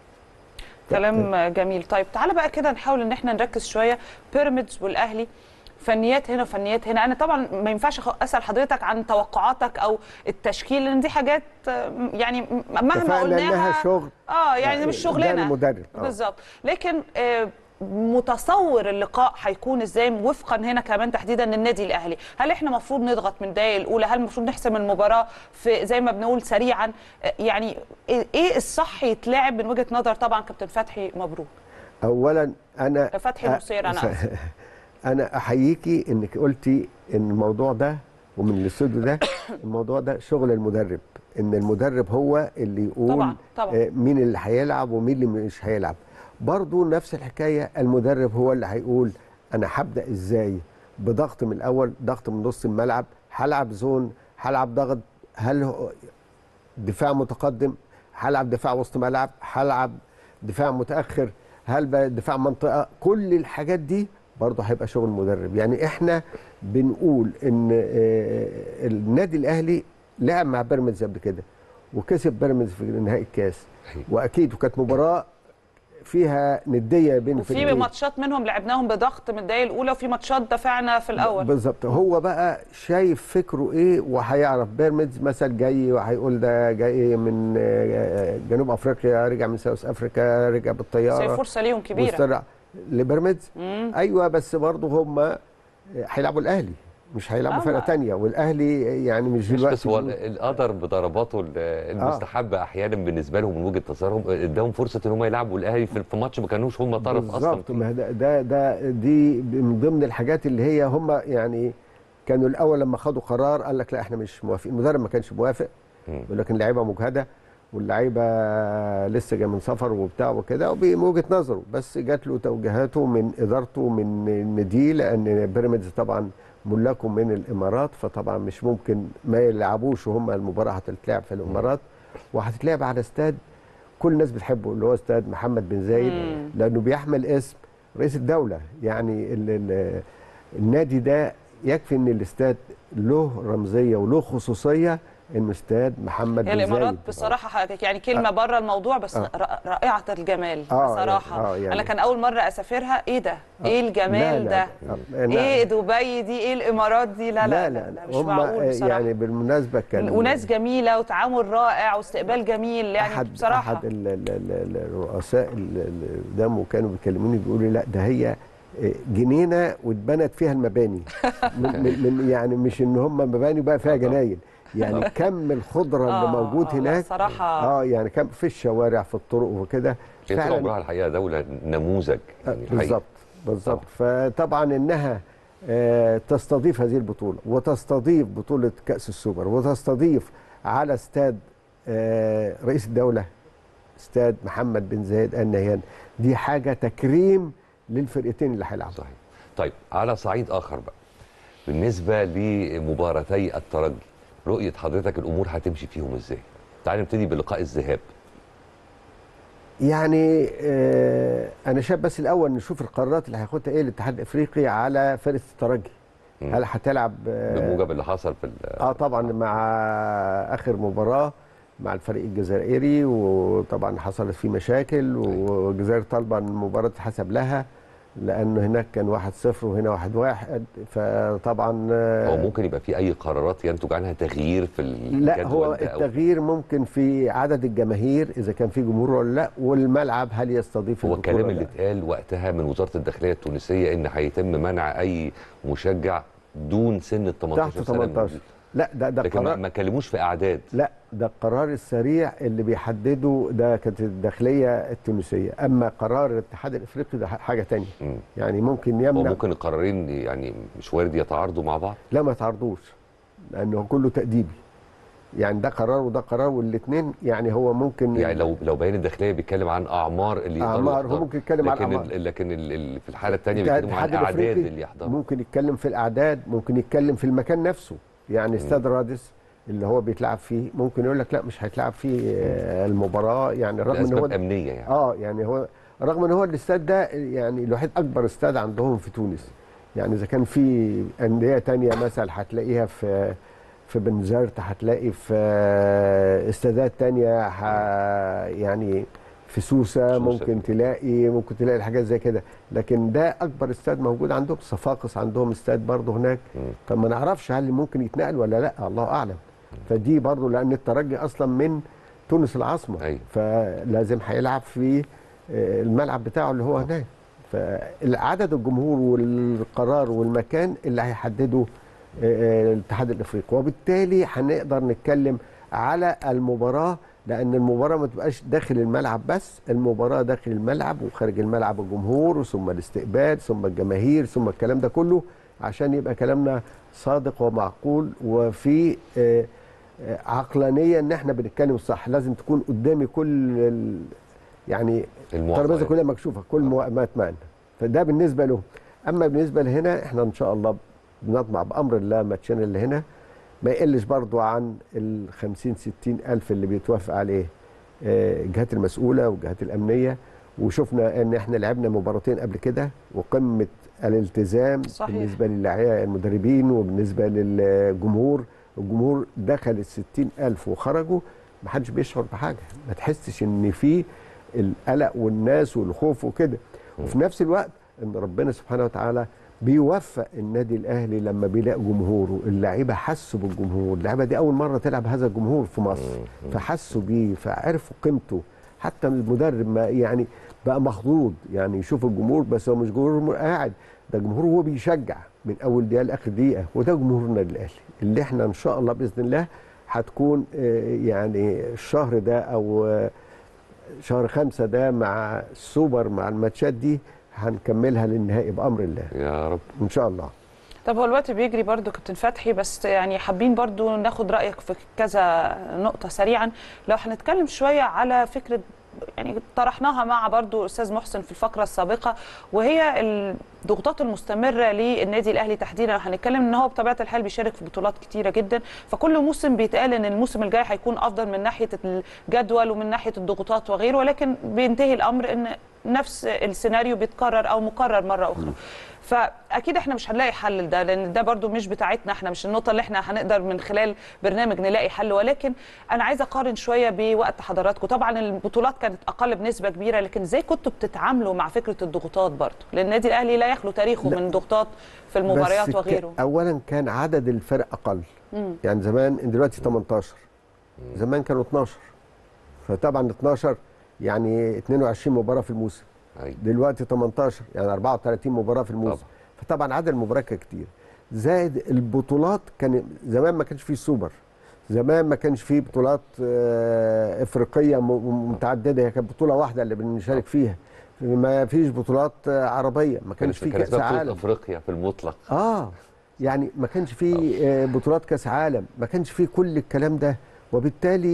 كلام جميل طيب تعالى بقى كده نحاول ان احنا نركز شويه بيراميدز والاهلي فنيات هنا وفنيات هنا انا طبعا ما ينفعش أخ- اسال حضرتك عن توقعاتك او التشكيل لان دي حاجات آه، يعني مهما اتفقنا قلناها إنها شغل. اه يعني مش ده شغلنا المدرب. آه. بالظبط لكن آه، متصور اللقاء هيكون ازاي وفقا هنا كمان تحديدا للنادي الاهلي هل احنا المفروض نضغط من الدقائق الاولى هل المفروض نحسم المباراه في زي ما بنقول سريعا آه، يعني ايه إيه الصح يتلعب من وجهه نظر طبعا كابتن فتحي مبروك اولا انا فتحي أ- نصير أنا س- آسف. انا احييكي انك قلتي ان الموضوع ده ومن الاستوديو ده الموضوع ده شغل المدرب ان المدرب هو اللي يقول طبعاً، طبعاً. آه، مين اللي هيلعب ومين اللي مش هيلعب برضو نفس الحكايه المدرب هو اللي هيقول انا هبدا ازاي بضغط من الاول ضغط من نص الملعب هلعب زون هلعب ضغط هل هو دفاع متقدم هلعب دفاع وسط ملعب هلعب دفاع متاخر هل بقى دفاع منطقه كل الحاجات دي برضه هيبقى شغل مدرب يعني احنا بنقول ان آه، النادي الاهلي لعب مع بيراميدز قبل كده وكسب بيراميدز في نهائي الكاس أيوة. واكيد وكانت مباراه فيها نديه بين وفي الفريقين ماتشات منهم لعبناهم بضغط من الدقايق الاولى وفي ماتشات دافعنا في الاول بالظبط هو بقى شايف فكره ايه وهيعرف بيراميدز مثلا جاي وهيقول ده جاي من آه، جنوب افريقيا رجع من ساوث افريقيا رجع بس هي بالطياره فرصه ليهم كبيره واسترع لبيراميدز مم. ايوه بس برضه هم هيلعبوا الاهلي مش هيلعبوا آه. فرقه تانية والاهلي يعني مش مش دلوقتي بس هو القدر بضرباته ال- المستحبه احيانا بالنسبه لهم من وجهه نظرهم اداهم فرصه ان هم يلعبوا الاهلي في في ماتش ما كانوش هم طرف اصلا بالظبط فيه. ما ده, ده ده دي من ضمن الحاجات اللي هي هم يعني كانوا الاول لما خدوا قرار قال لك لا احنا مش موافقين المدرب ما كانش موافق مم. يقول لك اللعيبه مجهده واللعيبه لسه جايه من سفر وبتاع وكده ومن وجهه نظره بس جات له توجيهاته من ادارته من النادي لان بيراميدز طبعا ملاكه من الامارات فطبعا مش ممكن ما يلعبوش وهم المباراه هتتلعب في الامارات وهتتلعب على استاد كل الناس بتحبه اللي هو استاد محمد بن زايد مم. لانه بيحمل اسم رئيس الدوله يعني ال ال النادي ده يكفي ان الاستاد له رمزيه وله خصوصيه انه استاد محمد هي بن الامارات زايد بصراحه ح- يعني كلمه بره الموضوع بس آه. ر- رائعه الجمال آه، بصراحه آه، يعني- انا كان اول مره اسافرها ايه ده ايه الجمال لا، ده لا، لا. ايه دبي دي ايه الامارات دي لا لا, لا, لا, مش هم معقول بصراحه يعني بالمناسبه كان وناس جميله وتعامل رائع واستقبال جميل يعني احد بصراحه احد ال- ال- ال- الرؤساء اللي قدامه كانوا بيكلموني بيقولوا لي لا ده هي جنينه واتبنت فيها المباني من, من من- يعني مش ان هم مباني بقى فيها جناين يعني كم الخضره اللي آه، موجود آه، لا، هناك صراحة. اه يعني كم في الشوارع في الطرق وكده هي طول عمرها الحقيقه دوله نموذج يعني الحقيقة. بالظبط بالظبط فطبعا انها آه، تستضيف هذه البطوله وتستضيف بطوله كاس السوبر وتستضيف على استاد آه، رئيس الدوله استاد محمد بن زايد ال نهيان دي حاجه تكريم للفرقتين اللي هيلعبوا صحيح طيب على صعيد اخر بقى بالنسبه لمباراتي الترجي رؤيه حضرتك الامور هتمشي فيهم ازاي تعال نبتدي بلقاء الذهاب يعني آه، انا شايف بس الاول نشوف القرارات اللي هياخدها ايه الاتحاد الافريقي على فرقه الترجي مم. هل هتلعب آه، بموجب اللي حصل في ال- اه طبعا مع اخر مباراه مع الفريق الجزائري وطبعا حصلت فيه مشاكل والجزائر طالبه ان المباراه تتحسب لها لان هناك كان 1-0 وهنا 1-1 فطبعا آه، هو ممكن يبقى في اي قرارات ينتج عنها تغيير في الجدول لا هو ده أو- التغيير ممكن في عدد الجماهير اذا كان في جمهور ولا لا والملعب هل يستضيف هو البطولة الكلام ولا اللي لا. اتقال وقتها من وزاره الداخليه التونسيه ان هيتم منع اي مشجع دون سن ال 18 تحت سنه من 18 لا ده ده لكن ما قرار ما كلموش في اعداد لا ده القرار السريع اللي بيحدده ده كانت الداخليه التونسيه اما قرار الاتحاد الافريقي ده حاجه تانية مم. يعني ممكن هو يمنع ممكن القرارين يعني مش وارد يتعارضوا مع بعض لا ما تعرضوش لانه كله تاديبي يعني ده قرار وده قرار والاثنين يعني هو ممكن يعني لو لو بيان الداخليه بيتكلم عن اعمار اللي يقدروا أعمار، هو يحضروا. ممكن يتكلم عن لكن أعمار. ال- لكن ال- ال- في الحاله الثانيه ده بيتكلموا عن الاتحاد اعداد الافريقي اللي يحضروا ممكن يتكلم في الاعداد ممكن يتكلم في المكان نفسه يعني استاد رادس اللي هو بيتلعب فيه ممكن يقول لك لا مش هيتلعب فيه آه، المباراه يعني رغم ان هو لاسباب امنيه يعني اه يعني هو رغم ان هو الاستاد ده يعني الوحيد اكبر استاد عندهم في تونس يعني اذا كان في انديه تانية مثلا هتلاقيها في في بنزرت هتلاقي في استادات تانية ح يعني في سوسة سوسة. ممكن تلاقي ممكن تلاقي الحاجات زي كده لكن ده اكبر استاد موجود عندهم صفاقس عندهم استاد برضه هناك مم. فما نعرفش هل ممكن يتنقل ولا لا الله اعلم فدي برضه لان الترجي اصلا من تونس العاصمه أيوة. فلازم هيلعب في آه، الملعب بتاعه اللي هو هناك فعدد الجمهور والقرار والمكان اللي هيحدده آه، الاتحاد الافريقي وبالتالي هنقدر نتكلم على المباراه لان المباراه ما تبقاش داخل الملعب بس المباراه داخل الملعب وخارج الملعب الجمهور ثم الاستقبال ثم الجماهير ثم الكلام ده كله عشان يبقى كلامنا صادق ومعقول وفي آه، آه، عقلانيه ان احنا بنتكلم صح لازم تكون قدامي كل ال... يعني الموافقة الترابيزه يعني. كلها مكشوفه كل ما اتمنى فده بالنسبه له اما بالنسبه لهنا احنا ان شاء الله بنطمع بامر الله ماتشنا اللي هنا ما يقلش برضو عن ال 50 60 الف اللي بيتوافق عليه آه، الجهات المسؤوله والجهات الامنيه وشفنا ان احنا لعبنا مباراتين قبل كده وقمه الالتزام صحيح. بالنسبه للاعياء المدربين وبالنسبه للجمهور الجمهور دخل ال 60 الف وخرجوا ما حدش بيشعر بحاجه ما تحسش ان في القلق والناس والخوف وكده وفي نفس الوقت ان ربنا سبحانه وتعالى بيوفق النادي الاهلي لما بيلاقي جمهوره اللعيبه حسوا بالجمهور اللعيبه دي اول مره تلعب هذا الجمهور في مصر فحسوا بيه فعرفوا قيمته حتى المدرب ما يعني بقى مخضوض يعني يشوف الجمهور بس هو مش جمهور قاعد ده جمهور هو بيشجع من اول دقيقه لاخر دقيقه وده جمهور النادي الاهلي اللي احنا ان شاء الله باذن الله هتكون آه، يعني الشهر ده او آه، شهر خمسة ده مع السوبر مع الماتشات دي هنكملها للنهائي بامر الله يا رب ان شاء الله طب هو الوقت بيجري برضو كابتن فتحي بس يعني حابين برضو ناخد رايك في كذا نقطه سريعا لو هنتكلم شويه على فكره يعني طرحناها مع برضو استاذ محسن في الفقره السابقه وهي الضغوطات المستمره للنادي الاهلي تحديدا هنتكلم ان هو بطبيعه الحال بيشارك في بطولات كتيره جدا فكل موسم بيتقال ان الموسم الجاي هيكون افضل من ناحيه الجدول ومن ناحيه الضغوطات وغيره ولكن بينتهي الامر ان نفس السيناريو بيتكرر او مكرر مره اخرى فاكيد احنا مش هنلاقي حل لده لان ده برضو مش بتاعتنا احنا مش النقطه اللي احنا هنقدر من خلال برنامج نلاقي حل ولكن انا عايزه اقارن شويه بوقت حضراتكم طبعا البطولات كانت اقل بنسبه كبيره لكن ازاي كنتوا بتتعاملوا مع فكره الضغوطات برضو لان النادي الاهلي لا يخلو تاريخه لا. من ضغوطات في المباريات بس ك- وغيره اولا كان عدد الفرق اقل مم. يعني زمان دلوقتي 18 زمان كانوا 12 فطبعا 12 يعني 22 مباراه في الموسم أيوة. دلوقتي 18 يعني 34 مباراه في الموسم طبعا. فطبعا عدد المباريات كان كتير زائد البطولات كان زمان ما كانش فيه سوبر زمان ما كانش فيه بطولات آه، افريقيه م- م- متعدده هي كانت بطوله واحده اللي بنشارك فيها ما فيش بطولات آه، عربيه ما كانش فيه كان كاس اسمها بطولة عالم افريقيا في المطلق اه يعني ما كانش فيه آه، بطولات كاس عالم ما كانش فيه كل الكلام ده وبالتالي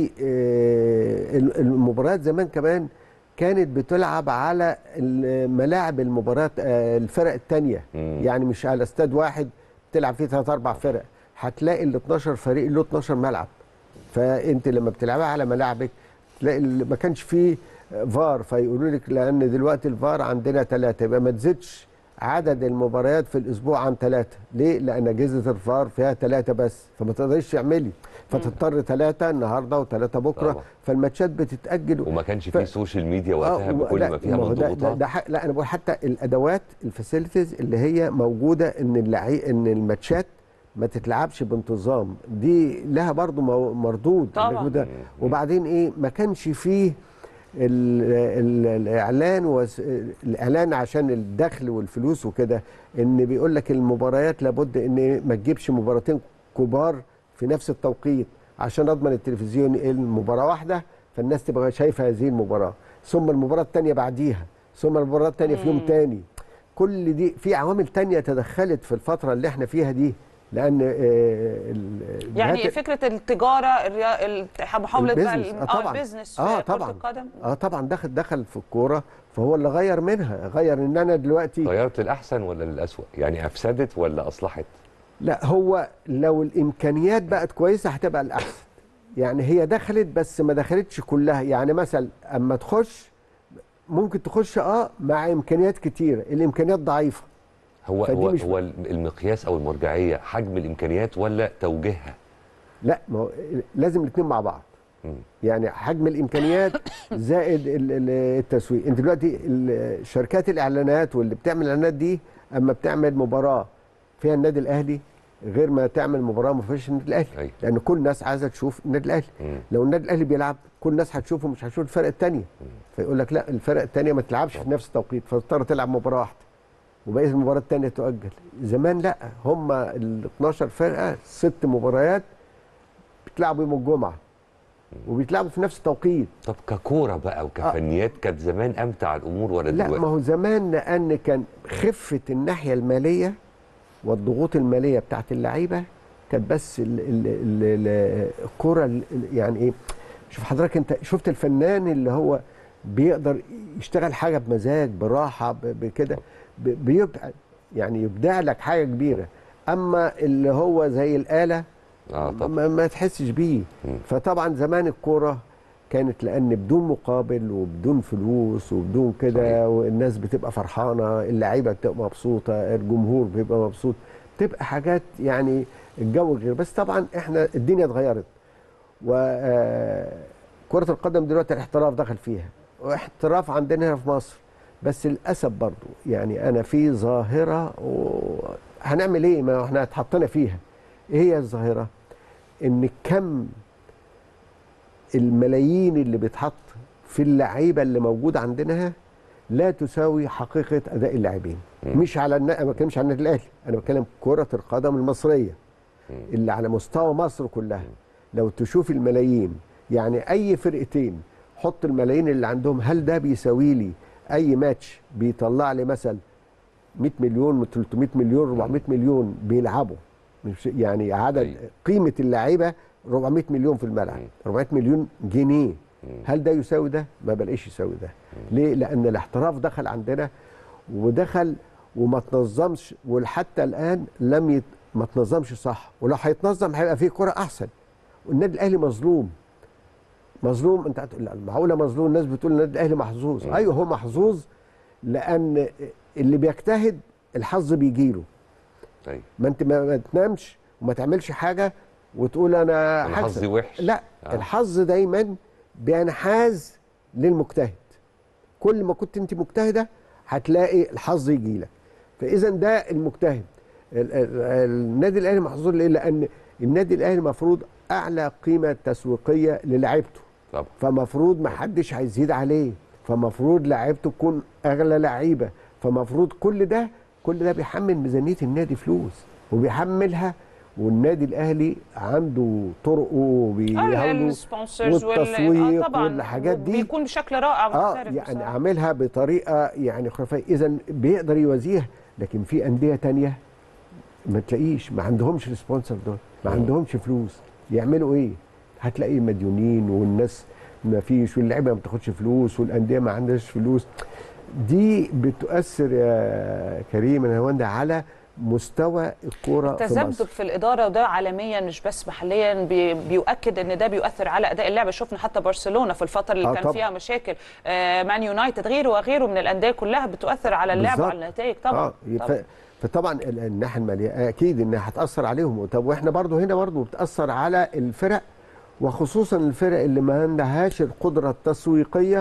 آه، ال- المباريات زمان كمان كانت بتلعب على ملاعب المباريات آه، الفرق التانية مم. يعني مش على استاد واحد تلعب فيه ثلاث اربع فرق هتلاقي ال 12 فريق له 12 ملعب فانت لما بتلعبها على ملاعبك تلاقي ال- ما كانش فيه فار فيقولوا لك لان دلوقتي الفار عندنا ثلاثه يبقى ما تزيدش عدد المباريات في الاسبوع عن ثلاثه ليه لان اجهزه الفار فيها ثلاثه بس فما تقدرش تعملي فتضطر ثلاثه النهارده وثلاثه بكره طبعا. فالماتشات بتتاجل وما كانش ف- فيه سوشيال ميديا وقتها آه، بكل لا، ما فيها ما هو من ده, ده, ضغوطات ده حق لا انا بقول حتى الادوات الفاسيلتيز اللي هي موجوده ان اللعي ان الماتشات ما تتلعبش بانتظام دي لها برضو مو- مردود طبعاً. اللي هو ده. وبعدين ايه ما كانش فيه ال ال الاعلان وس الاعلان عشان الدخل والفلوس وكده ان بيقول لك المباريات لابد ان ما تجيبش مباراتين كبار في نفس التوقيت عشان اضمن التلفزيون المباراه واحده فالناس تبقى شايفه هذه المباراه ثم المباراه الثانيه بعديها ثم المباراه الثانيه في يوم تاني كل دي في عوامل تانية تدخلت في الفتره اللي احنا فيها دي لان آه، ال- يعني الجهات- فكره التجاره الريا- ال- محاوله بقى البيزنس. ال- آه طبعاً. البيزنس في اه كرة طبعا القدم اه طبعا دخل دخل في الكوره فهو اللي غير منها غير ان انا دلوقتي غيرت للاحسن ولا للاسوء يعني افسدت ولا اصلحت لا هو لو الامكانيات بقت كويسه هتبقى الاحسن يعني هي دخلت بس ما دخلتش كلها يعني مثلا اما تخش ممكن تخش اه مع امكانيات كتيره الامكانيات ضعيفه هو فدي هو, مش- هو المقياس او المرجعيه حجم الامكانيات ولا توجيهها لا ما هو لازم الاثنين مع بعض مم. يعني حجم الامكانيات زائد ال- ال- التسويق انت دلوقتي ال- شركات الاعلانات واللي بتعمل الاعلانات دي اما بتعمل مباراه فيها النادي الاهلي غير ما تعمل مباراه ما فيهاش النادي الاهلي أيوة. لان كل الناس عايزه تشوف النادي الاهلي مم. لو النادي الاهلي بيلعب كل الناس هتشوفه مش هتشوف الفرق الثانيه فيقول لك لا الفرق الثانيه ما تلعبش في نفس التوقيت فتضطر تلعب مباراه واحده وبقيه المباراه الثانيه تؤجل زمان لا هم ال 12 فرقه ست مباريات بتلعبوا يوم الجمعه وبيتلعبوا في نفس التوقيت طب ككوره بقى وكفنيات كانت زمان امتع الامور ولا لا دلوقتي ما هو زمان لان كان خفه الناحيه الماليه والضغوط الماليه بتاعت اللعيبه كانت بس ال- ال- ال- ال- الكوره ال- ال- يعني ايه شوف حضرتك انت شفت الفنان اللي هو بيقدر يشتغل حاجه بمزاج براحه ب- بكده ب- بيبقى يعني يبدع لك حاجه كبيره اما اللي هو زي الاله اه طب ما, ما تحسش بيه مم. فطبعا زمان الكوره كانت لان بدون مقابل وبدون فلوس وبدون صحيح. كده والناس بتبقى فرحانه اللعيبه بتبقى مبسوطه الجمهور بيبقى مبسوط بتبقى حاجات يعني الجو غير بس طبعا احنا الدنيا اتغيرت وكرة القدم دلوقتي الاحتراف دخل فيها احتراف عندنا هنا في مصر بس للاسف برضو يعني انا في ظاهره و... هنعمل ايه ما احنا اتحطينا فيها ايه هي الظاهره ان كم الملايين اللي بيتحط في اللعيبه اللي موجوده عندنا لا تساوي حقيقه اداء اللاعبين مش على النا... ما بتكلمش عن النادي الاهلي انا بتكلم كره القدم المصريه اللي على مستوى مصر كلها لو تشوف الملايين يعني اي فرقتين حط الملايين اللي عندهم هل ده بيساوي لي اي ماتش بيطلع لي مثلا 100 مليون 300 مليون 400 مليون بيلعبوا مش يعني عدد أيوة. قيمه اللعيبه 400 مليون في الملعب 400 مليون جنيه هل ده يساوي ده ما بلاقيش يساوي ده ليه لان الاحتراف دخل عندنا ودخل وما تنظمش وحتى الان لم يت... ما تنظمش صح ولو هيتنظم هيبقى فيه كره احسن والنادي الاهلي مظلوم مظلوم انت هتقول لا معقوله مظلوم الناس بتقول النادي الاهلي محظوظ ايوه هو محظوظ لان اللي بيجتهد الحظ بيجي له طيب ما انت ما, ما تنامش وما تعملش حاجه وتقول انا انا هكسب. حظي وحش لا آه. آه. الحظ دايما بينحاز للمجتهد كل ما كنت انت مجتهده هتلاقي الحظ يجي لك فاذا ده المجتهد ال- ال- النادي الاهلي محظوظ ليه لان النادي الاهلي المفروض اعلى قيمه تسويقيه للاعيبته طبعا فمفروض ما حدش هيزيد عليه فمفروض لعيبته تكون اغلى لعيبه فمفروض كل ده كل ده بيحمل ميزانيه النادي فلوس وبيحملها والنادي الاهلي عنده طرقه وبيعمله السبونسرز والتسويق طبعا والحاجات دي. بيكون بشكل رائع اه ومحترف يعني بصراحة. عاملها بطريقه يعني خرافيه اذا بيقدر يوازيها لكن في انديه تانية ما تلاقيش ما عندهمش السبونسر دول ما عندهمش فلوس يعملوا ايه هتلاقي مديونين والناس ما فيش واللعيبه ما بتاخدش فلوس والانديه ما عندهاش فلوس دي بتؤثر يا كريم يا هوند على مستوى الكوره في التذبذب مصر في الاداره وده عالميا مش بس محليا بي بيؤكد ان ده بيؤثر على اداء اللعبه شفنا حتى برشلونه في الفتره اللي آه كان طبعا. فيها مشاكل آه مان يونايتد غيره وغيره من الانديه كلها بتؤثر على اللعب بالظبط. وعلى النتائج طبعا, اه طبعا. ف- فطبعا ال- الناحيه الماليه اكيد انها هتاثر عليهم طب واحنا برضو هنا برضو بتاثر على الفرق وخصوصا الفرق اللي ما عندهاش القدره التسويقيه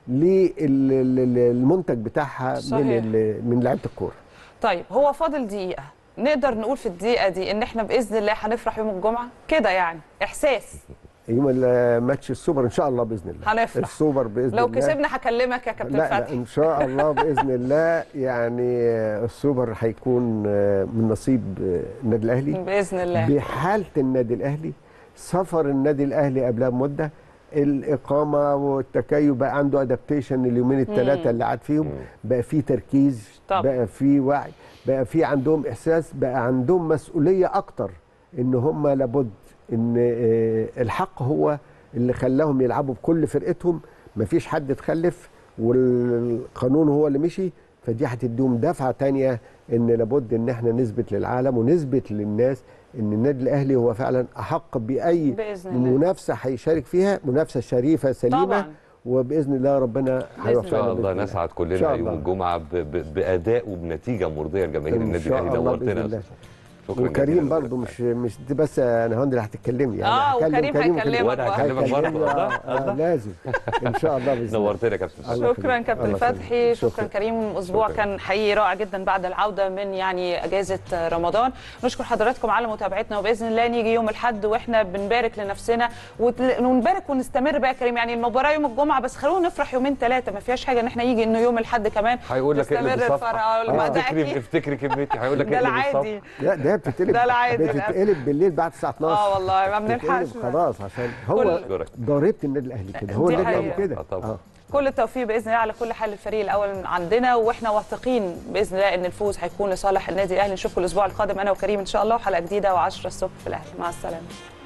للمنتج بتاعها من صحيح. ال- من لعيبه الكوره طيب هو فاضل دقيقه نقدر نقول في الدقيقه دي ان احنا باذن الله هنفرح يوم الجمعه كده يعني احساس يوم ال- ماتش السوبر ان شاء الله باذن الله هنفرح. السوبر باذن لو الله كسبنا هكلمك يا كابتن لا, لا فتحي ان شاء الله باذن الله يعني السوبر هيكون من نصيب النادي الاهلي باذن الله بحاله النادي الاهلي سفر النادي الاهلي قبلها بمده الاقامه والتكيف بقى عنده ادابتيشن اليومين الثلاثه اللي قعد فيهم بقى في تركيز طبعا. بقى في وعي بقى في عندهم احساس بقى عندهم مسؤوليه اكتر ان هم لابد ان آه، الحق هو اللي خلاهم يلعبوا بكل فرقتهم مفيش حد اتخلف والقانون هو اللي مشي فدي هتديهم دفعه تانية ان لابد ان احنا نثبت للعالم ونثبت للناس ان النادي الاهلي هو فعلا احق باي بإذن الله. منافسه هيشارك فيها منافسه شريفه سليمه طبعاً. وباذن الله ربنا الله. ان هيوفقنا شاء الله بإذن نسعد إن كلنا شاء يوم الله. الجمعه ب- ب- باداء وبنتيجه مرضيه لجماهير إن النادي شاء الاهلي الله نورتنا بإذن يا الله. أستاذ. شكرا وكريم جزيلا برضو مش مش دي بس انا هوند اللي هتتكلمي يعني آه، هكلم وكريم هيكلمك وأنا برضه. هكلمك برضه. هيكلمني، الله، آه، الله. آه، لازم ان شاء الله باذن الله نورتنا يا كابتن الله شكرا يخليك. كابتن الله فتحي يخليك. شكرا كريم اسبوع شكراً. كان حقيقي رائع جدا بعد العوده من يعني اجازه رمضان نشكر حضراتكم على متابعتنا وباذن الله نيجي يوم الاحد واحنا بنبارك لنفسنا وتل- ونبارك ونستمر بقى يا كريم يعني المباراه يوم الجمعه بس خلونا نفرح يومين ثلاثه ما فيهاش حاجه ان احنا يجي انه يوم الاحد كمان هيقول لك اقلب تستمر الصفحه الفرحه ما ده افتكري اكيد افتكري كلمتي هيقول لك ده اقلب الصفحه العادي لا ده بتتقلب ده العادي بتتقلب بالليل بعد الساعه 12 اه والله ما بتتقلب بنلحقش خلاص عشان هو كل- ضريبه النادي الاهلي كده هو دي النادي حقيقة. الاهلي كده آه طبعاً. كل التوفيق باذن الله على كل حال الفريق الاول عندنا واحنا واثقين باذن الله ان الفوز هيكون لصالح النادي الاهلي نشوفكم الاسبوع القادم انا وكريم ان شاء الله وحلقه جديده و10 الصبح في الاهلي مع السلامه